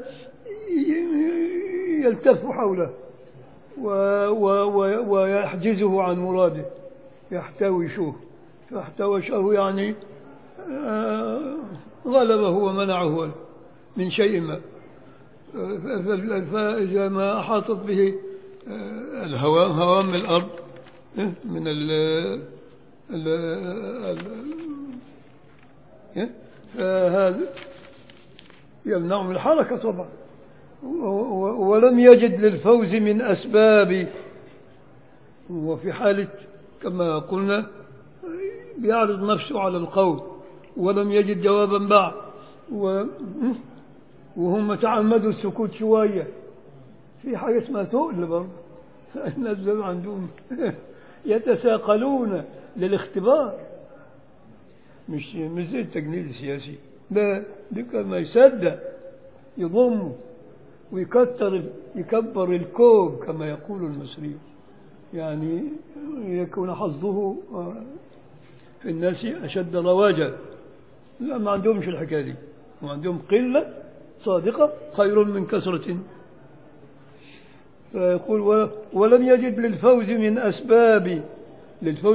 يلتف حوله و و و ويحجزه عن مراده يحتوشه فاحتوشه يعني غلبه ومنعه من شيء ما فإذا ما أحاطت به الهواء هوام الأرض من ال فهذا يمنع من الحركة طبعا ولم يجد للفوز من أسباب وفي حالة كما قلنا يعرض نفسه على القول ولم يجد جوابا بعد و وهم تعمدوا السكوت شوية في حاجة اسمها ثقل برضه الناس دول عندهم يتساقلون للاختبار مش مش زي التجنيد السياسي لا دي ما يصدق يضم ويكتر يكبر الكوب كما يقول المصريون يعني يكون حظه في الناس أشد رواجا لا ما عندهمش الحكاية دي وعندهم قلة صادقة خير من كثرة فيقول ولم يجد للفوز من أسباب للفوز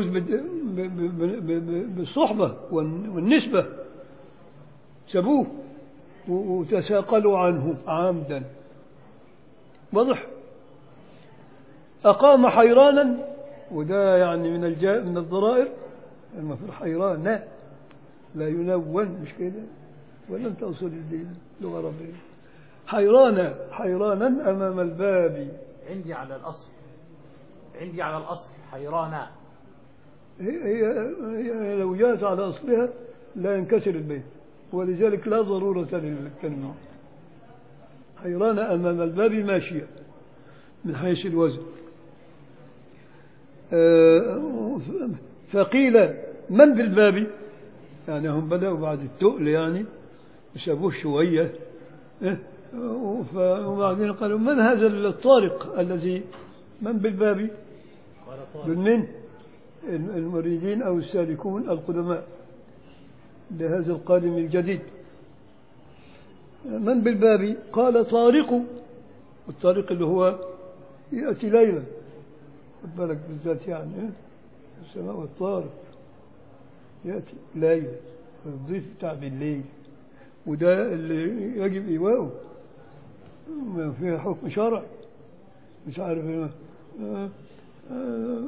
بالصحبة والنسبة سبوه وتساقلوا عنه عامدا واضح أقام حيرانا وده يعني من الجاء من الضرائر المفروض حيران لا لا ينون مش كده ولا انت اصول الدين لغه عربيه حيرانا حيرانا امام الباب عندي على الأصل عندي على الأصل حيرانا هي, هي, هي لو جاءت على اصلها لا ينكسر البيت ولذلك لا ضروره للتنوين حيران امام الباب ماشيه من حيث الوزن آه، فقيل من بالباب يعني هم بدأوا بعد التقل يعني سابوه شوية إيه؟ وف- وبعدين قالوا من هذا الطارق الذي من بالباب قال طارق دول من المريدين أو السالكون القدماء لهذا القادم الجديد من بالباب قال طارق والطارق اللي هو يأتي ليلا خد بالك بالذات يعني إيه؟ السماء والطارق يأتي ليلا الضيف بتاع بالليل وده اللي يجب إيواءه ما فيها حكم شرعي مش عارف إيه. آه، آه،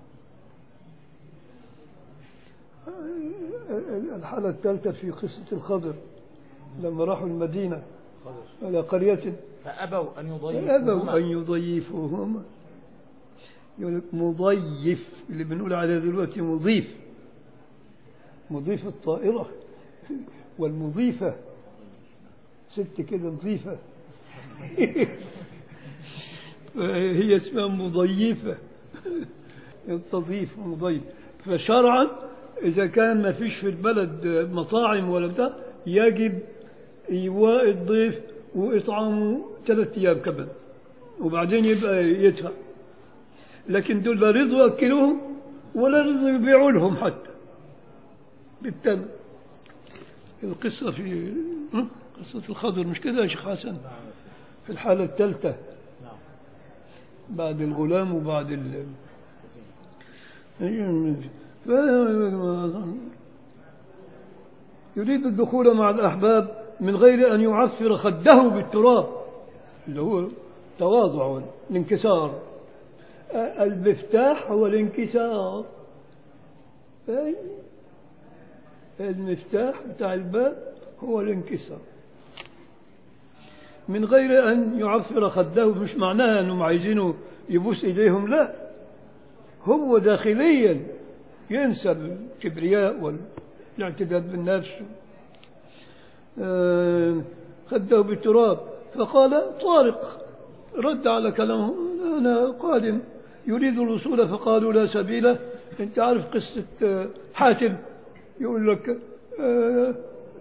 الحالة الثالثة في قصة الخضر لما راحوا المدينة خضر. على قرية فأبوا أن أبوا يضيفوهما أن يضيفوهما يقول لك مضيف اللي بنقول عليه دلوقتي مضيف مضيف الطائرة والمضيفة ست كده نظيفة هي اسمها مضيفة تضيف مضيف فشرعا إذا كان ما فيش في البلد مطاعم ولا بتاع يجب إيواء الضيف وإطعامه ثلاثة أيام كمان وبعدين يبقى يدفع لكن دول لا رضوا يأكلوهم ولا رضوا يبيعوا لهم حتى بالثمن القصة في م? قصة الخضر مش كده يا شيخ حسن في الحالة الثالثة نعم بعد الغلام وبعد ال ف... يريد الدخول مع الأحباب من غير أن يعفر خده بالتراب اللي هو تواضع الانكسار المفتاح هو الانكسار أي. المفتاح بتاع الباب هو الانكسار من غير أن يعفر خده مش معناها أنهم عايزينه يبوس إيديهم لا هو داخليا ينسى الكبرياء والاعتداد بالنفس آه، خده بالتراب فقال طارق رد على كلامه أنا قادم يريد الوصول فقالوا لا سبيل أنت عارف قصة آه، حاتم يقول لك آه،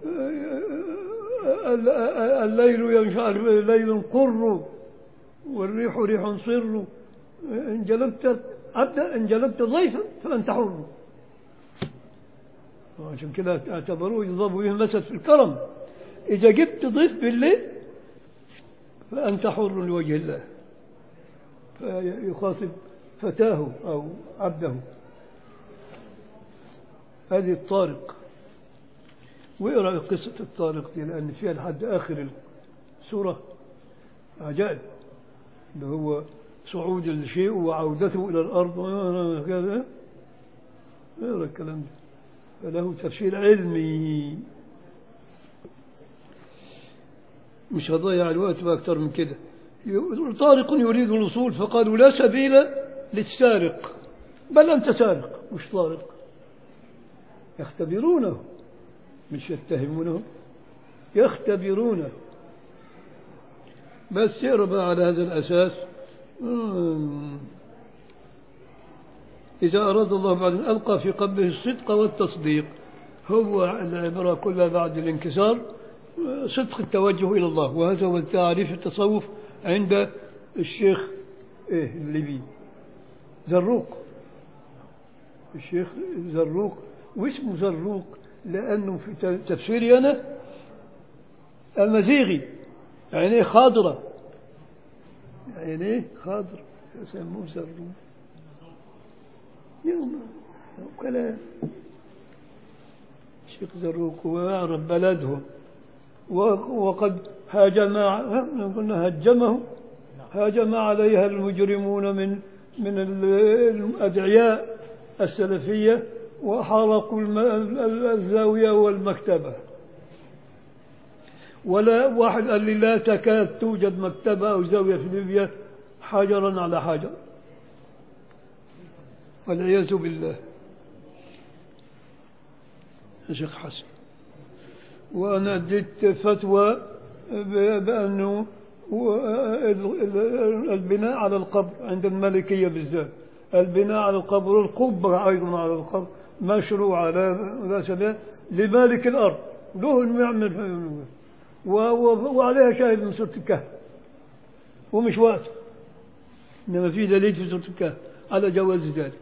ال- الليل مش عارف ليل قر والريح ريح صر إن جلبت عبدا إن جلبت ضيفا فأنت حر وعشان كده اعتبروه يضرب به المثل في الكرم إذا جبت ضيف بالليل فأنت حر لوجه الله فيخاطب فتاه أو عبده هذه الطارق واقرا قصة الطارق دي لأن فيها لحد آخر السورة عجائب اللي هو صعود الشيء وعودته إلى الأرض كذا اقرا الكلام ده فله تفسير علمي مش هضيع الوقت بأكثر من كده طارق يريد الوصول فقالوا لا سبيل للسارق بل أنت سارق مش طارق يختبرونه مش يتهمونه يختبرونه بس يقرا بقى على هذا الأساس مم. إذا أراد الله بعد أن ألقى في قلبه الصدق والتصديق هو العبرة كلها بعد الانكسار صدق التوجه إلى الله وهذا هو تعريف التصوف عند الشيخ إيه الليبي زروق الشيخ زروق واسمه زروق لأنه في تفسيري أنا المزيغي عينيه خضرة عينيه خضرة يسموه زروق يوم كلام الشيخ زروق هو يعرف بلدهم وقد هاجم قلنا هجمه هاجم عليها المجرمون من من ال- الأدعياء السلفية وحرقوا الم- ال- الزاوية والمكتبة ولا واحد قال لي لا تكاد توجد مكتبة أو زاوية في ليبيا حجرا على حجر والعياذ بالله يا شيخ حسن وأنا اديت فتوى ب- بأنه هو ال- ال- البناء على القبر عند الملكية بالذات البناء على القبر والقبة أيضا على القبر مشروع لا لا سبيل لمالك الأرض له إنه يعمل و- و- وعليها شاهد من سورة الكهف ومش وقت إنما في دليل في سورة الكهف على جواز ذلك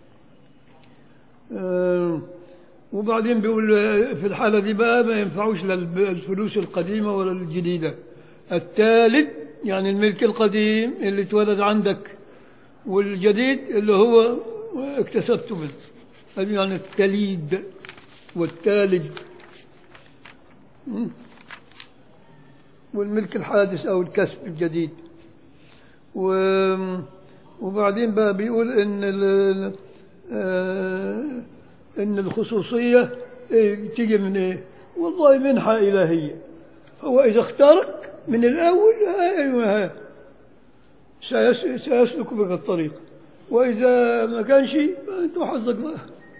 آه، وبعدين بيقول آه، في الحالة دي بقى ما ينفعوش لا الب- الفلوس القديمة ولا الجديدة الثالث يعني الملك القديم اللي اتولد عندك والجديد اللي هو اكتسبته منه هذه يعني التليد والتالد م? والملك الحادث أو الكسب الجديد و وبعدين بقى بيقول ان ال- آه، ان الخصوصيه إيه، تيجي من ايه؟ والله منحه الهيه هو اذا اختارك من الاول ايوه ها، سيس- سيسلك بك الطريق واذا ما كانش انت وحظك بقى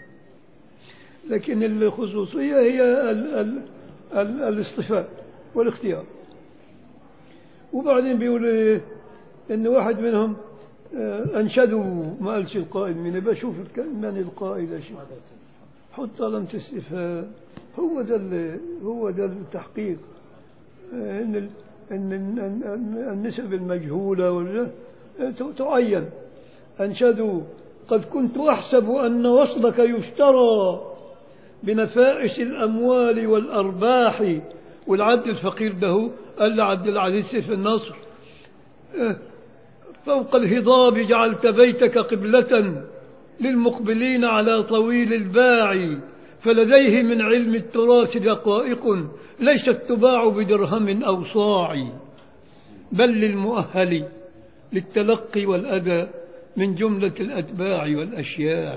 لكن الخصوصيه هي ال ال ال الاصطفاء والاختيار وبعدين بيقول إيه ان واحد منهم آه، انشدوا ما قالش القائل من بشوف الك- من القائل يا شيخ حط علامة استفهام هو ده ال- هو ده التحقيق آه، ان ال- ان ان ان- ان النسب المجهوله ولا آه، ت- تعين انشدوا قد كنت احسب ان وصلك يشترى بنفائس الاموال والارباح والعبد الفقير ده قال لعبد العزيز سيف النصر آه، فوق الهضاب جعلت بيتك قبلة للمقبلين على طويل الباع فلديه من علم التراث دقائق ليست تباع بدرهم أو صاع بل للمؤهل للتلقي والأداء من جملة الأتباع والأشياع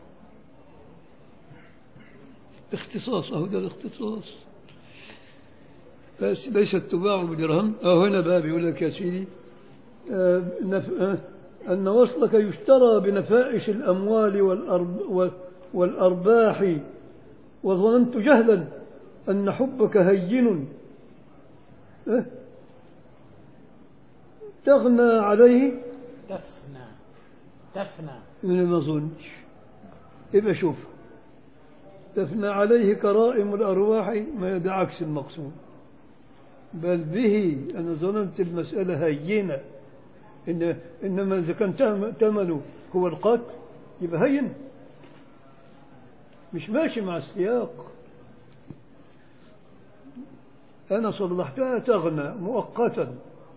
اختصاص أهو ده الاختصاص بس ليست تباع بدرهم أو هنا بقى بيقول لك يا سيدي آه، نف- آه، أن وصلك يشترى بنفائس الأموال والأرب وال- والأرباح وظننت جهلا أن حبك هين آه، تغنى عليه تفنى تفنى من ما أظنش يبقى شوف تفنى عليه كرائم الأرواح ما ده عكس المقصود بل به أنا ظننت المسألة هينة إن إنما إذا كان تم- تمنه هو القتل يبقى هين مش ماشي مع السياق أنا صلحتها تغنى مؤقتا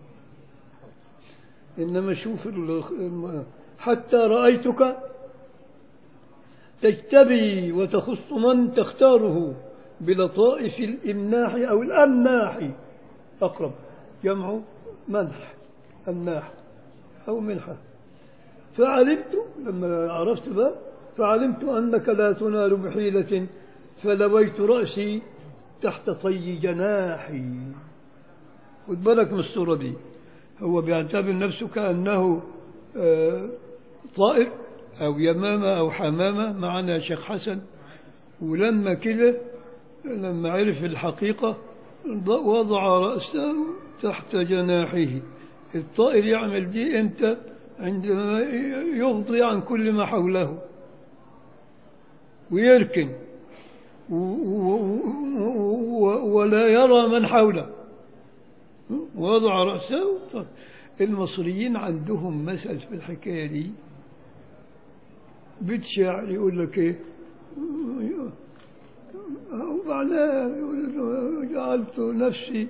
إنما شوف ال- الم- حتى رأيتك تجتبي وتخص من تختاره بلطائف الإمناح أو الأمناح أقرب جمع منح أمناح أو منحة فعلمت لما عرفت بقى فعلمت أنك لا تنال بحيلة فلويت رأسي تحت طي جناحي خد بالك من الصورة دي هو بيعتبر نفسه كأنه آه، طائر أو يمامة أو حمامة معنا شيخ حسن ولما كده لما عرف الحقيقة وضع رأسه تحت جناحه الطائر يعمل دي امتى عندما يغضي عن كل ما حوله ويركن و- و- و- ولا يرى من حوله وضع رأسه المصريين عندهم مثل في الحكاية دي بيت شعر يقول لك ايه ومعناه يقول جعلت نفسي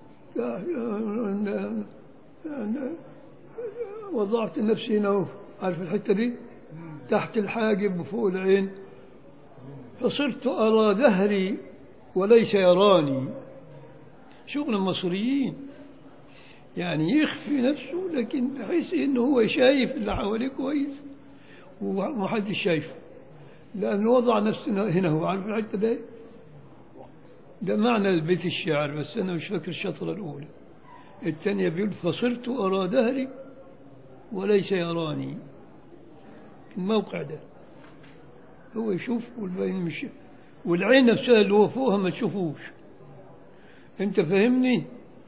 وضعت نفسي هنا عارف الحتة دي تحت الحاجب وفوق العين فصرت أرى دهري وليس يراني شغل المصريين يعني يخفي نفسه لكن بحيث انه هو شايف اللي حواليه كويس ومحدش شايفه لانه وضع نفسه هنا هو عارف الحته دي ده معنى البيت الشعر بس انا مش فاكر الشطره الاولى الثانيه بيقول فصرت ارى دهري وليس يراني الموقع ده هو يشوف والباقي مش والعين نفسها اللي هو فوقها ما تشوفوش انت فاهمني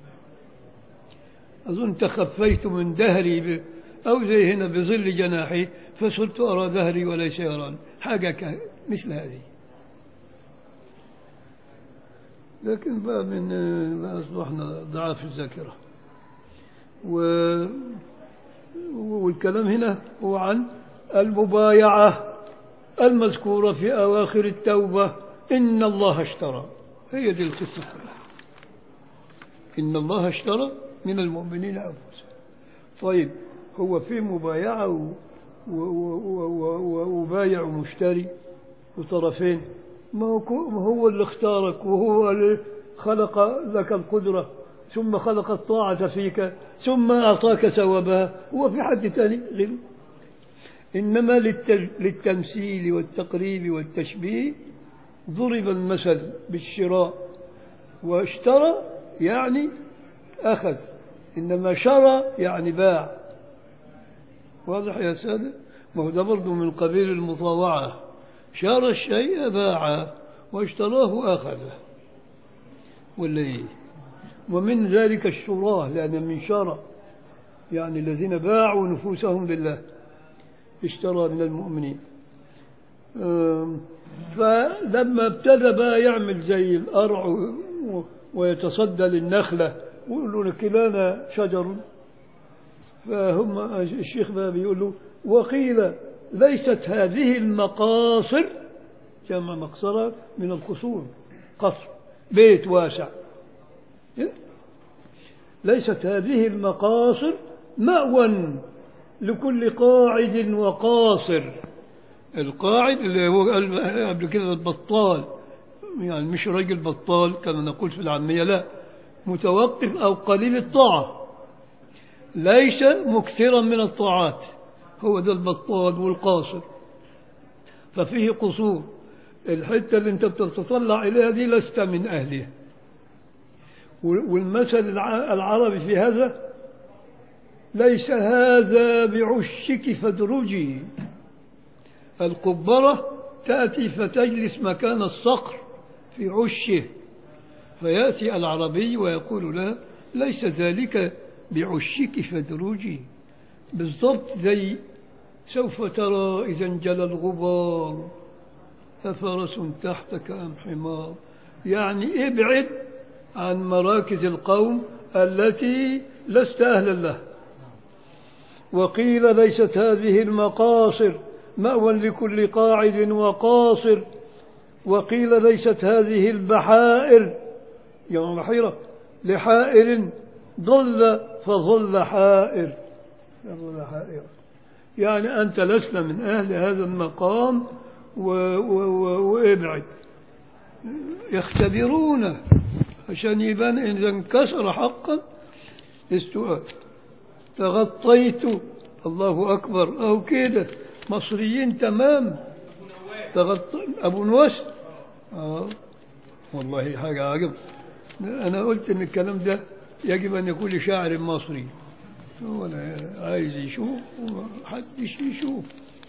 أظن تخفيت من دهري ب... أو زي هنا بظل جناحي فصرت أرى دهري وليس يراني حاجة ك... مثل هذه لكن بقى من ما أصبحنا ضعاف الذاكرة و... والكلام هنا هو عن المبايعة المذكورة في أواخر التوبة إن الله اشترى هي دي القصة كلها إن الله اشترى من المؤمنين أنفسهم طيب هو في مبايعة و- و- و- و- و- وبايع ومشتري وطرفين ما هو كو- ما هو اللي اختارك وهو اللي خلق لك القدرة ثم خلق الطاعة فيك ثم أعطاك ثوابها هو في حد تاني غيره إنما للت- للتمثيل والتقريب والتشبيه ضرب المثل بالشراء واشترى يعني أخذ إنما شرى يعني باع واضح يا سادة ما هو ده برضه من قبيل المطاوعة شرى الشيء باعه واشتراه أخذه ولا إيه ومن ذلك الشراه لأن من شرى يعني الذين باعوا نفوسهم لله اشترى من المؤمنين أم، فلما ابتدى بقى يعمل زي القرع و- ويتصدى للنخلة ويقولوا له كلانا شجر فهم الشيخ بقى بيقول له وقيل ليست هذه المقاصر جمع مقصرة من القصور قصر بيت واسع إيه؟ ليست هذه المقاصر مأوى لكل قاعد وقاصر القاعد اللي هو قال قبل كده البطال يعني مش راجل بطال كما نقول في العامية لا متوقف أو قليل الطاعة ليس مكثرا من الطاعات هو ده البطال والقاصر ففيه قصور الحتة اللي انت بتتطلع إليها دي لست من أهلها والمثل الع- العربي في هذا ليس هذا بعشك فادرجي القبرة تأتي فتجلس مكان الصقر في عشه فيأتي العربي ويقول لها ليس ذلك بعشك فادرجي بالضبط زي سوف ترى إذا انجلى الغبار أفرس تحتك أم حمار يعني ابعد عن مراكز القوم التي لست أهلا لها وقيل ليست هذه المقاصر مأوى لكل قاعد وقاصر وقيل ليست هذه البحائر يوم بحيرة لحائر ضل فظل حائر فظل حائر يعني أنت لست من أهل هذا المقام و... و... و... وابعد يختبرونه عشان يبان إذا انكسر حقا السؤال تغطيت الله أكبر أو كده مصريين تمام تغطى أبو نواس آه والله حاجة عجب أنا قلت إن الكلام ده يجب أن يكون لشاعر مصري هو أنا عايز يشوف ومحدش يشوف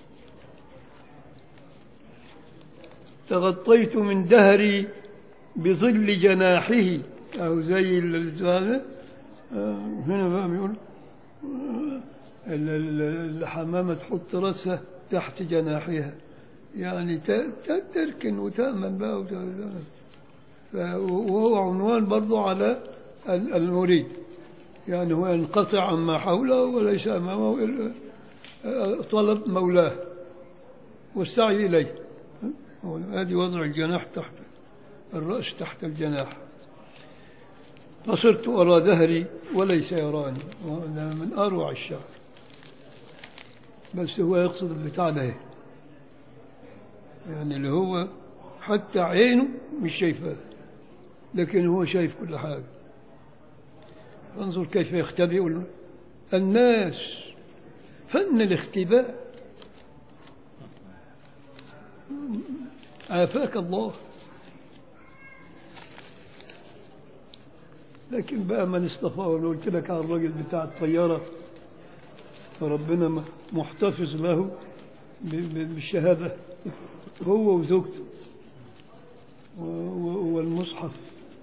تغطيت من دهري بظل جناحه أو زي ال- هذا آه، هنا بقى بيقول آه، ال- ال- الحمامة تحط رأسها تحت جناحها يعني ت- ت- تركن وتأمن بقى وت- ف- وهو عنوان برضو على ال- المريد يعني هو ينقطع عما حوله وليس أمامه إلا آه، طلب مولاه والسعي إليه هو هذه وضع الجناح تحت الرأس تحت الجناح فصرت أرى دهري وليس يراني وهذا من أروع الشعر بس هو يقصد البتاع ده يعني اللي هو حتى عينه مش شايفاه لكن هو شايف كل حاجة انظر كيف يختبئ الناس فن الاختباء عافاك الله لكن بقى من اصطفى ولو قلت لك على الراجل بتاع الطيارة فربنا م- محتفظ له ب- ب- بالشهادة هو وزوجته و- و- والمصحف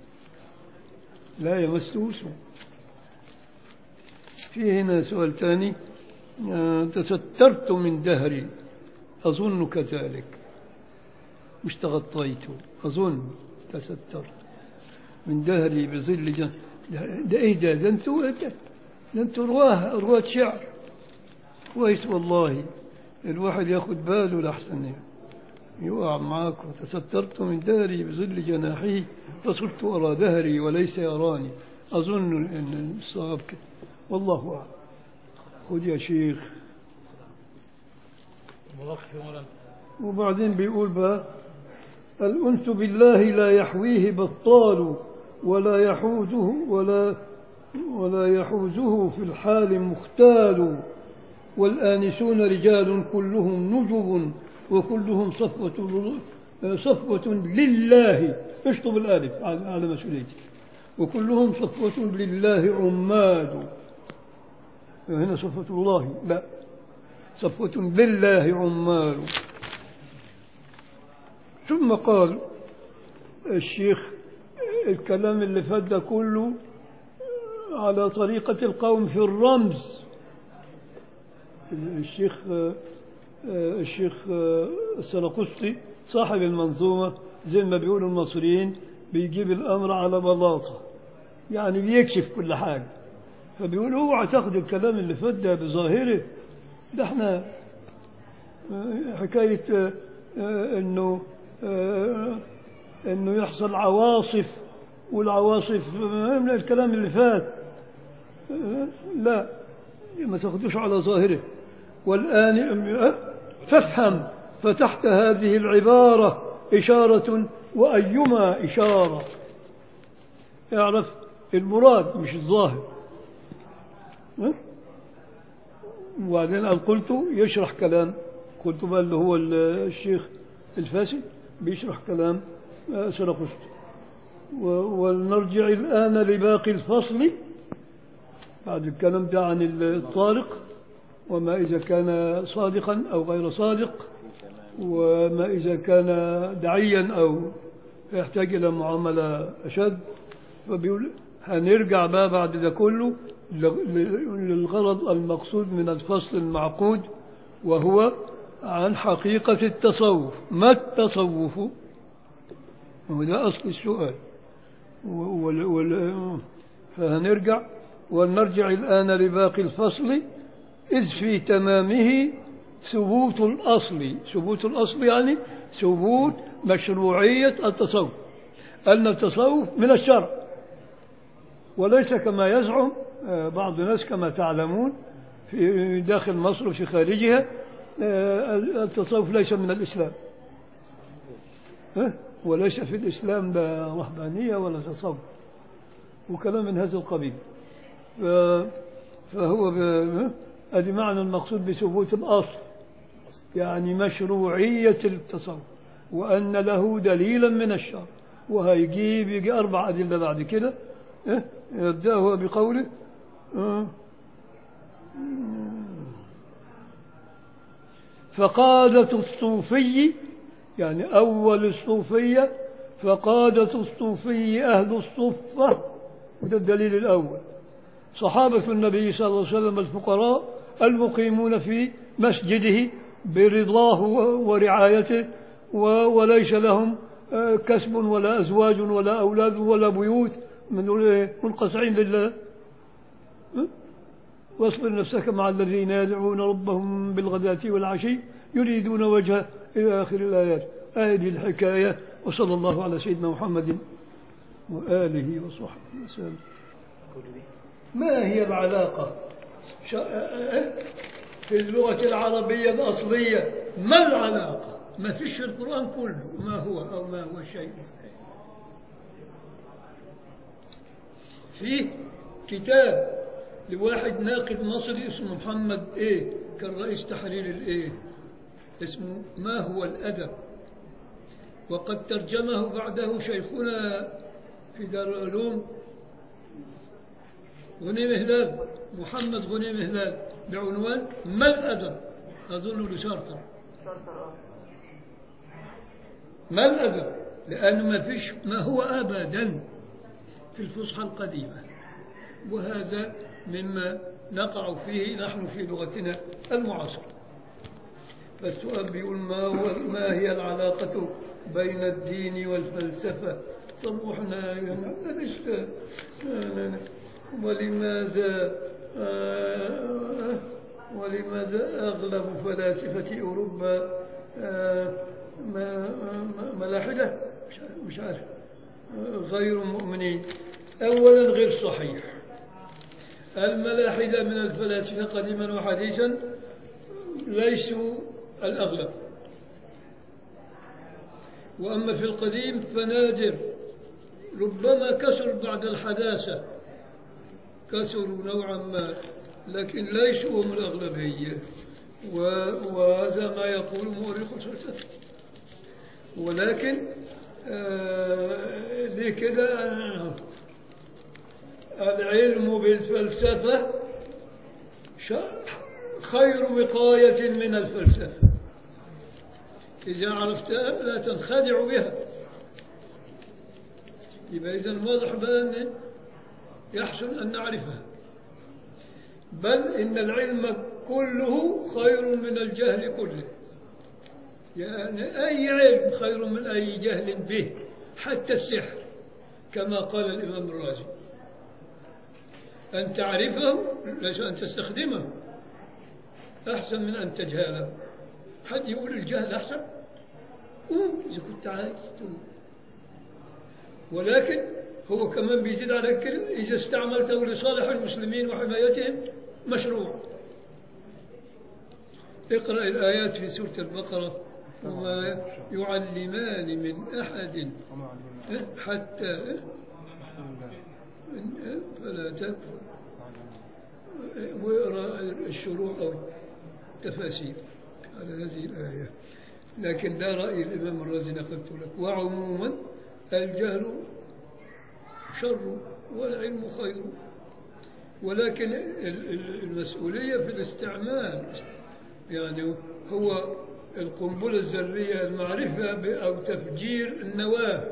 لا يمسه اسمه في هنا سؤال ثاني آه، تسترت من دهري أظن كذلك مش تغطيت أظن تسترت من دهري بظل جن... ده, ده ايه ده ده انتوا ده, ده انتوا رواه رواه شعر كويس والله الواحد ياخد باله لحسن يقع معاك وتسترت من دهري بظل جناحه فصرت أرى دهري وليس يراني أظن أن الصواب كده والله أعلم خذ يا شيخ مواقف يا مولانا وبعدين بيقول بقى الأنس بالله لا يحويه بطال ولا يحوزه ولا ولا يحوزه في الحال مختال والآنسون رجال كلهم نجب وكلهم صفوة صفوة لله اشطب الآلف على على مسؤوليتك وكلهم صفوة لله عماد هنا صفوة الله لا صفوة لله عمال ثم قال الشيخ الكلام اللي فات ده كله على طريقة القوم في الرمز الشيخ الشيخ السرقسطي صاحب المنظومة زي ما بيقولوا المصريين بيجيب الأمر على بلاطة يعني بيكشف كل حاجة فبيقول اوعى تاخد الكلام اللي فات ده بظاهره ده احنا حكاية آه، آه، انه آه، انه يحصل عواصف والعواصف آه، من الكلام اللي فات آه، لا ما تاخدوش على ظاهره والآن آه، فافهم فتحت هذه العبارة إشارة وأيما إشارة اعرف المراد مش الظاهر ها؟ وبعدين قال قلت يشرح كلام قلت بقى اللي هو الشيخ الفاسد بيشرح كلام آه، سرقسط و- ولنرجع الآن لباقي الفصل بعد الكلام ده عن الطارق وما إذا كان صادقا أو غير صادق وما إذا كان دعيا أو يحتاج إلى معاملة أشد فبيقول هنرجع بقى بعد ده كله ل- ل- للغرض المقصود من الفصل المعقود وهو عن حقيقة التصوف ما التصوف وده أصل السؤال و- وال- وال- فهنرجع ولنرجع الآن لباقي الفصل إذ في تمامه ثبوت الأصل ثبوت الأصل يعني ثبوت مشروعية التصوف أن التصوف من الشرع وليس كما يزعم آه، بعض الناس كما تعلمون في داخل مصر وفي خارجها آه، التصوف ليس من الإسلام ها؟ وليس في الإسلام لا رهبانية ولا تصوف وكلام من هذا القبيل ف- فهو ب- هذه معنى المقصود بثبوت الأصل يعني مشروعية التصوف وأن له دليلا من الشرع وهيجيب يجي أربع أدلة بعد كده إيه؟ يبدأ هو بقوله آه. فقادة الصوفي يعني أول الصوفية فقادة الصوفي أهل الصفة وده الدليل الأول صحابة النبي صلى الله عليه وسلم الفقراء المقيمون في مسجده برضاه ورعايته و- وليس لهم آه، كسب ولا أزواج ولا أولاد ولا بيوت من منقطعين لله ها؟ واصبر نفسك مع الذين يدعون ربهم بالغداة والعشي يريدون وجهه إلى آخر الآيات هذه الحكاية وصلى الله على سيدنا محمد وآله وصحبه وسلم ما هي العلاقة ش- في اللغة العربية الأصلية ما العلاقة ما فيش في القرآن كله ما هو أو ما هو شيء فيه كتاب لواحد ناقد مصري اسمه محمد ايه كان رئيس تحرير الايه اسمه ما هو الادب وقد ترجمه بعده شيخنا في دار العلوم غنيم هلال محمد غنيم هلال بعنوان ما الادب اظن لشارتر ما الادب لانه ما فيش ما هو ابدا في الفصحى القديمه وهذا مما نقع فيه نحن في لغتنا المعاصرة فالسؤال بيقول ما, هو ما هي العلاقة بين الدين والفلسفة طب واحنا ليش ولماذا آه، ولماذا أغلب فلاسفة أوروبا آه، ما- ما- ملاحدة مش عارف- مش عارف آه، غير مؤمنين أولا غير صحيح الملاحدة من الفلاسفة قديما وحديثا ليسوا الأغلب وأما في القديم فنادر ربما كسر بعد الحداثة كسروا نوعا ما لكن ليسوا هم الأغلبية و- وهذا ما يقول مؤرخ الفلسفة ولكن آه ليه كده آه، العلم بالفلسفة ش- خير وقاية من الفلسفة إذا عرفتها لا تنخدع بها يبقى إذا واضح بقى أن يحسن أن نعرفها بل إن العلم كله خير من الجهل كله يعني أي علم خير من أي جهل به حتى السحر كما قال الإمام الرازي أن تعرفه ليس أن تستخدمه أحسن من أن تجهله حد يقول الجهل أحسن قول إذا كنت عايز تقول ولكن هو كمان بيزيد على كده إذا استعملته لصالح المسلمين وحمايتهم مشروع اقرأ الآيات في سورة البقرة وما يعلمان من أحد حتى فلا تكفر واقرأ الشروع أو التفاسير على هذه الآية لكن لا رأي الإمام الرازي نقلت لك وعموما الجهل شر والعلم خير ولكن ال- ال- المسؤولية في الاستعمال يعني هو القنبلة الذرية المعرفة ب- أو تفجير النواة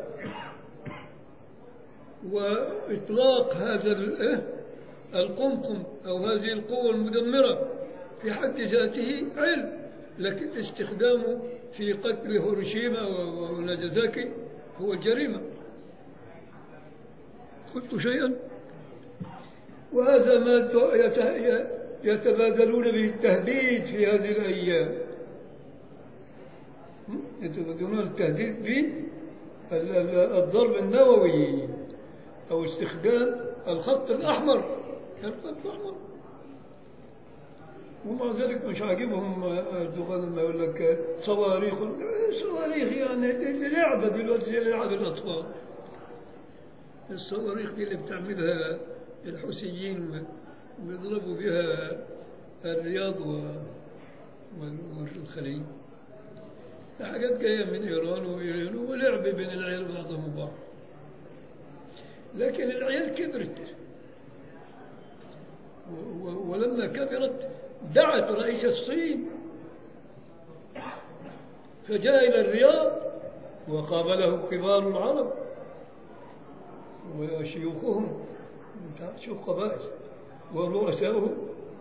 وإطلاق هذا ال- إيه؟ القمقم أو هذه القوة المدمرة في حد ذاته علم لكن استخدامه في قتل هيروشيما و- وناجازاكي هو جريمة قلت شيئا وهذا ما ت- يت- يتبادلون به التهديد في هذه الأيام يتبادلون التهديد بالضرب النووي أو استخدام الخط الأحمر الخط الأحمر ومع ذلك مش عاجبهم أردوغان لما يقول لك صواريخ صواريخ يعني دي دي لعبة دلوقتي زي لعب الأطفال الصواريخ دي اللي بتعملها الحوثيين بيضربوا بها الرياض و- وال- والخليج حاجات جاية من إيران وإيران ولعب بين العيال بعضهم وبعض لكن العيال كبرت و- و- ولما كبرت دعت رئيس الصين فجاء إلى الرياض وقابله كبار العرب وشيوخهم شيوخ قبائل ورؤساؤهم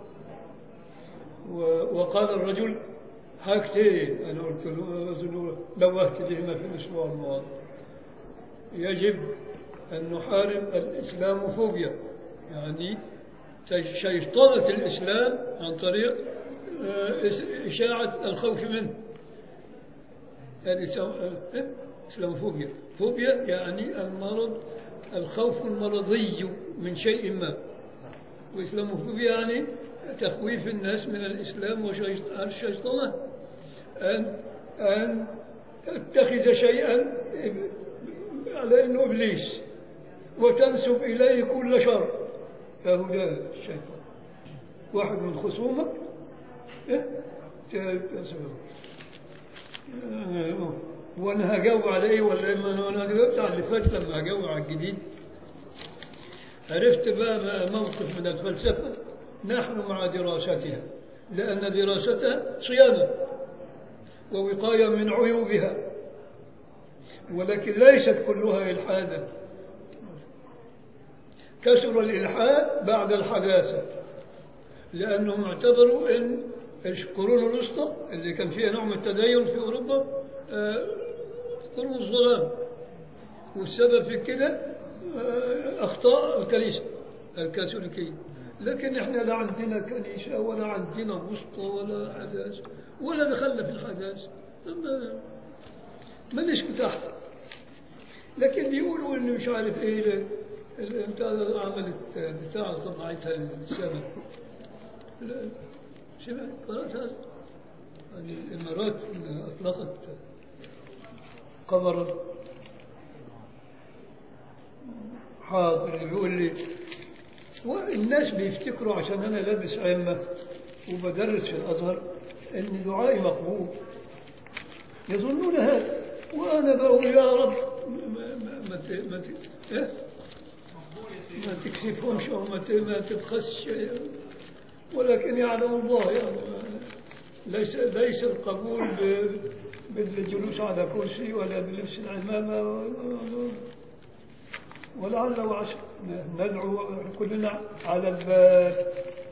و- وقال الرجل حاجتين أنا قلت له أظن نوهت بهما في الأسبوع الماضي يجب أن نحارب الإسلاموفوبيا يعني شيطنة الإسلام عن طريق آه، إس- إشاعة الخوف منه الإسلام- آه، إيه؟ إسلاموفوبيا فوبيا يعني المرض الخوف المرضي من شيء ما وإسلاموفوبيا يعني تخويف الناس من الإسلام والشيطنة أن أن تتخذ شيئا على أنه إبليس وتنسب إليه كل شر هؤلاء الشيطان واحد من خصومك إيه؟ تسأله وانا هجاوب على ايه ولا اما انا جاوبت على اللي فات لما هجاوب على الجديد عرفت بقى موقف من الفلسفه نحن مع دراستها لان دراستها صيانه ووقايه من عيوبها ولكن ليست كلها الحادا كثر الالحاد بعد الحداثه لانهم اعتبروا ان القرون الوسطى اللي كان فيها نوع من التدين في اوروبا آه، قرون الظلام والسبب في كده آه، اخطاء الكنيسه الكاثوليكيه لكن احنا لا عندنا كنيسه ولا عندنا وسطى ولا حداثه ولا دخلنا في الحداثه ما- ماليش بتحصل لكن بيقولوا انه مش عارف ايه ال- ال- بتاع ده عملت بتاع طلعتها للسماء لا، سمعت قرأت هذا يعني الإمارات أطلقت قمرا حاضر بيقول لي والناس بيفتكروا عشان أنا لابس عمة وبدرس في الأزهر إن دعائي مقبول يظنون هذا وأنا بقول يا رب ما ما ما ت- ما ت- إيه؟ ما تكسفهمش أو ما ت- ما تبخسش ولكن يعلم الله يعني ليس ليس القبول ب- بالجلوس على كرسي ولا بلبس العمامة ولعل وعسى ندعو كلنا على الباب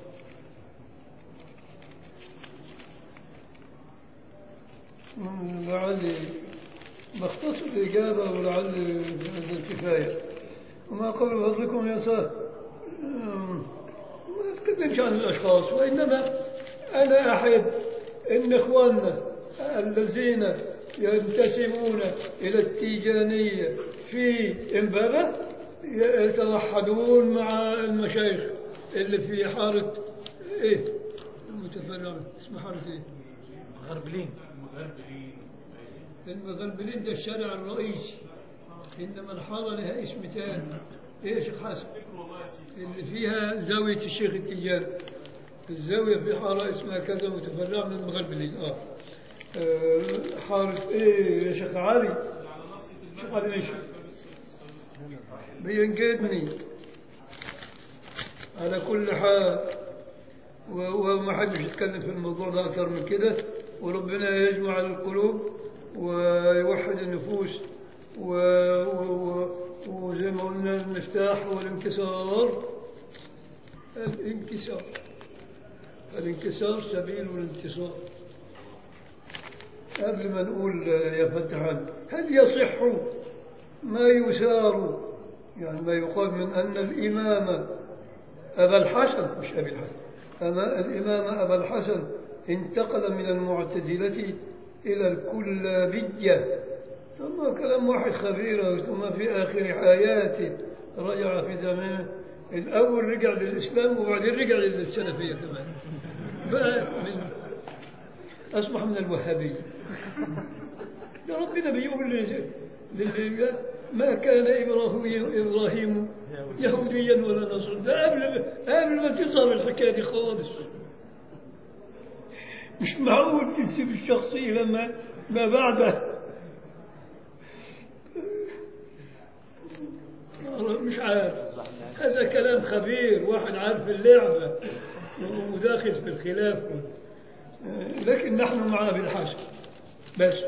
لعلي بختصر الإجابة ولعل هذا الكفاية وما قبل فضلكم يا سار ما أتكلمش عن الأشخاص وإنما أنا أحب أن إخواننا الذين ينتسبون إلى التيجانية في إمبابة يتوحدون مع المشايخ اللي في حارة إيه المتفرعة اسمها حارة إيه غربلين المغربلين ده الشارع الرئيسي إنما الحارة لها اسم ثاني إيه يا شيخ حسن اللي فيها زاوية الشيخ التجاري الزاوية في حارة اسمها كذا متفرعة من المغربلين آه. آه حارة إيه يا شيخ علي شيخ علي ماشي بينقذني على كل حال و- وما حدش يتكلم في الموضوع ده أكثر من كده وربنا يجمع القلوب ويوحد النفوس و... و... و... وزي ما قلنا المفتاح والانكسار الانكسار الانكسار سبيل الانتصار قبل ما نقول يا فتحان هل يصح ما يسار يعني ما يقال من أن الإمام أبا الحسن مش أبي الحسن أما الإمام أبا الحسن انتقل من المعتزلة إلى الكلابية ثم كلام واحد خبير ثم في آخر حياته رجع في زمانه الأول رجع للإسلام وبعدين رجع للسلفية كمان بقى من أصبح من الوهابية ده ربنا بيقول لي للي ما كان إبراهيم إبراهيم يهوديا ولا نصرا ده قبل قبل ما تظهر الحكاية دي خالص مش معقول تسيب الشخصية لما ما بعده مش عارف هذا كلام خبير واحد عارف اللعبة وداخل في الخلاف لكن نحن مع أبي الحسن بس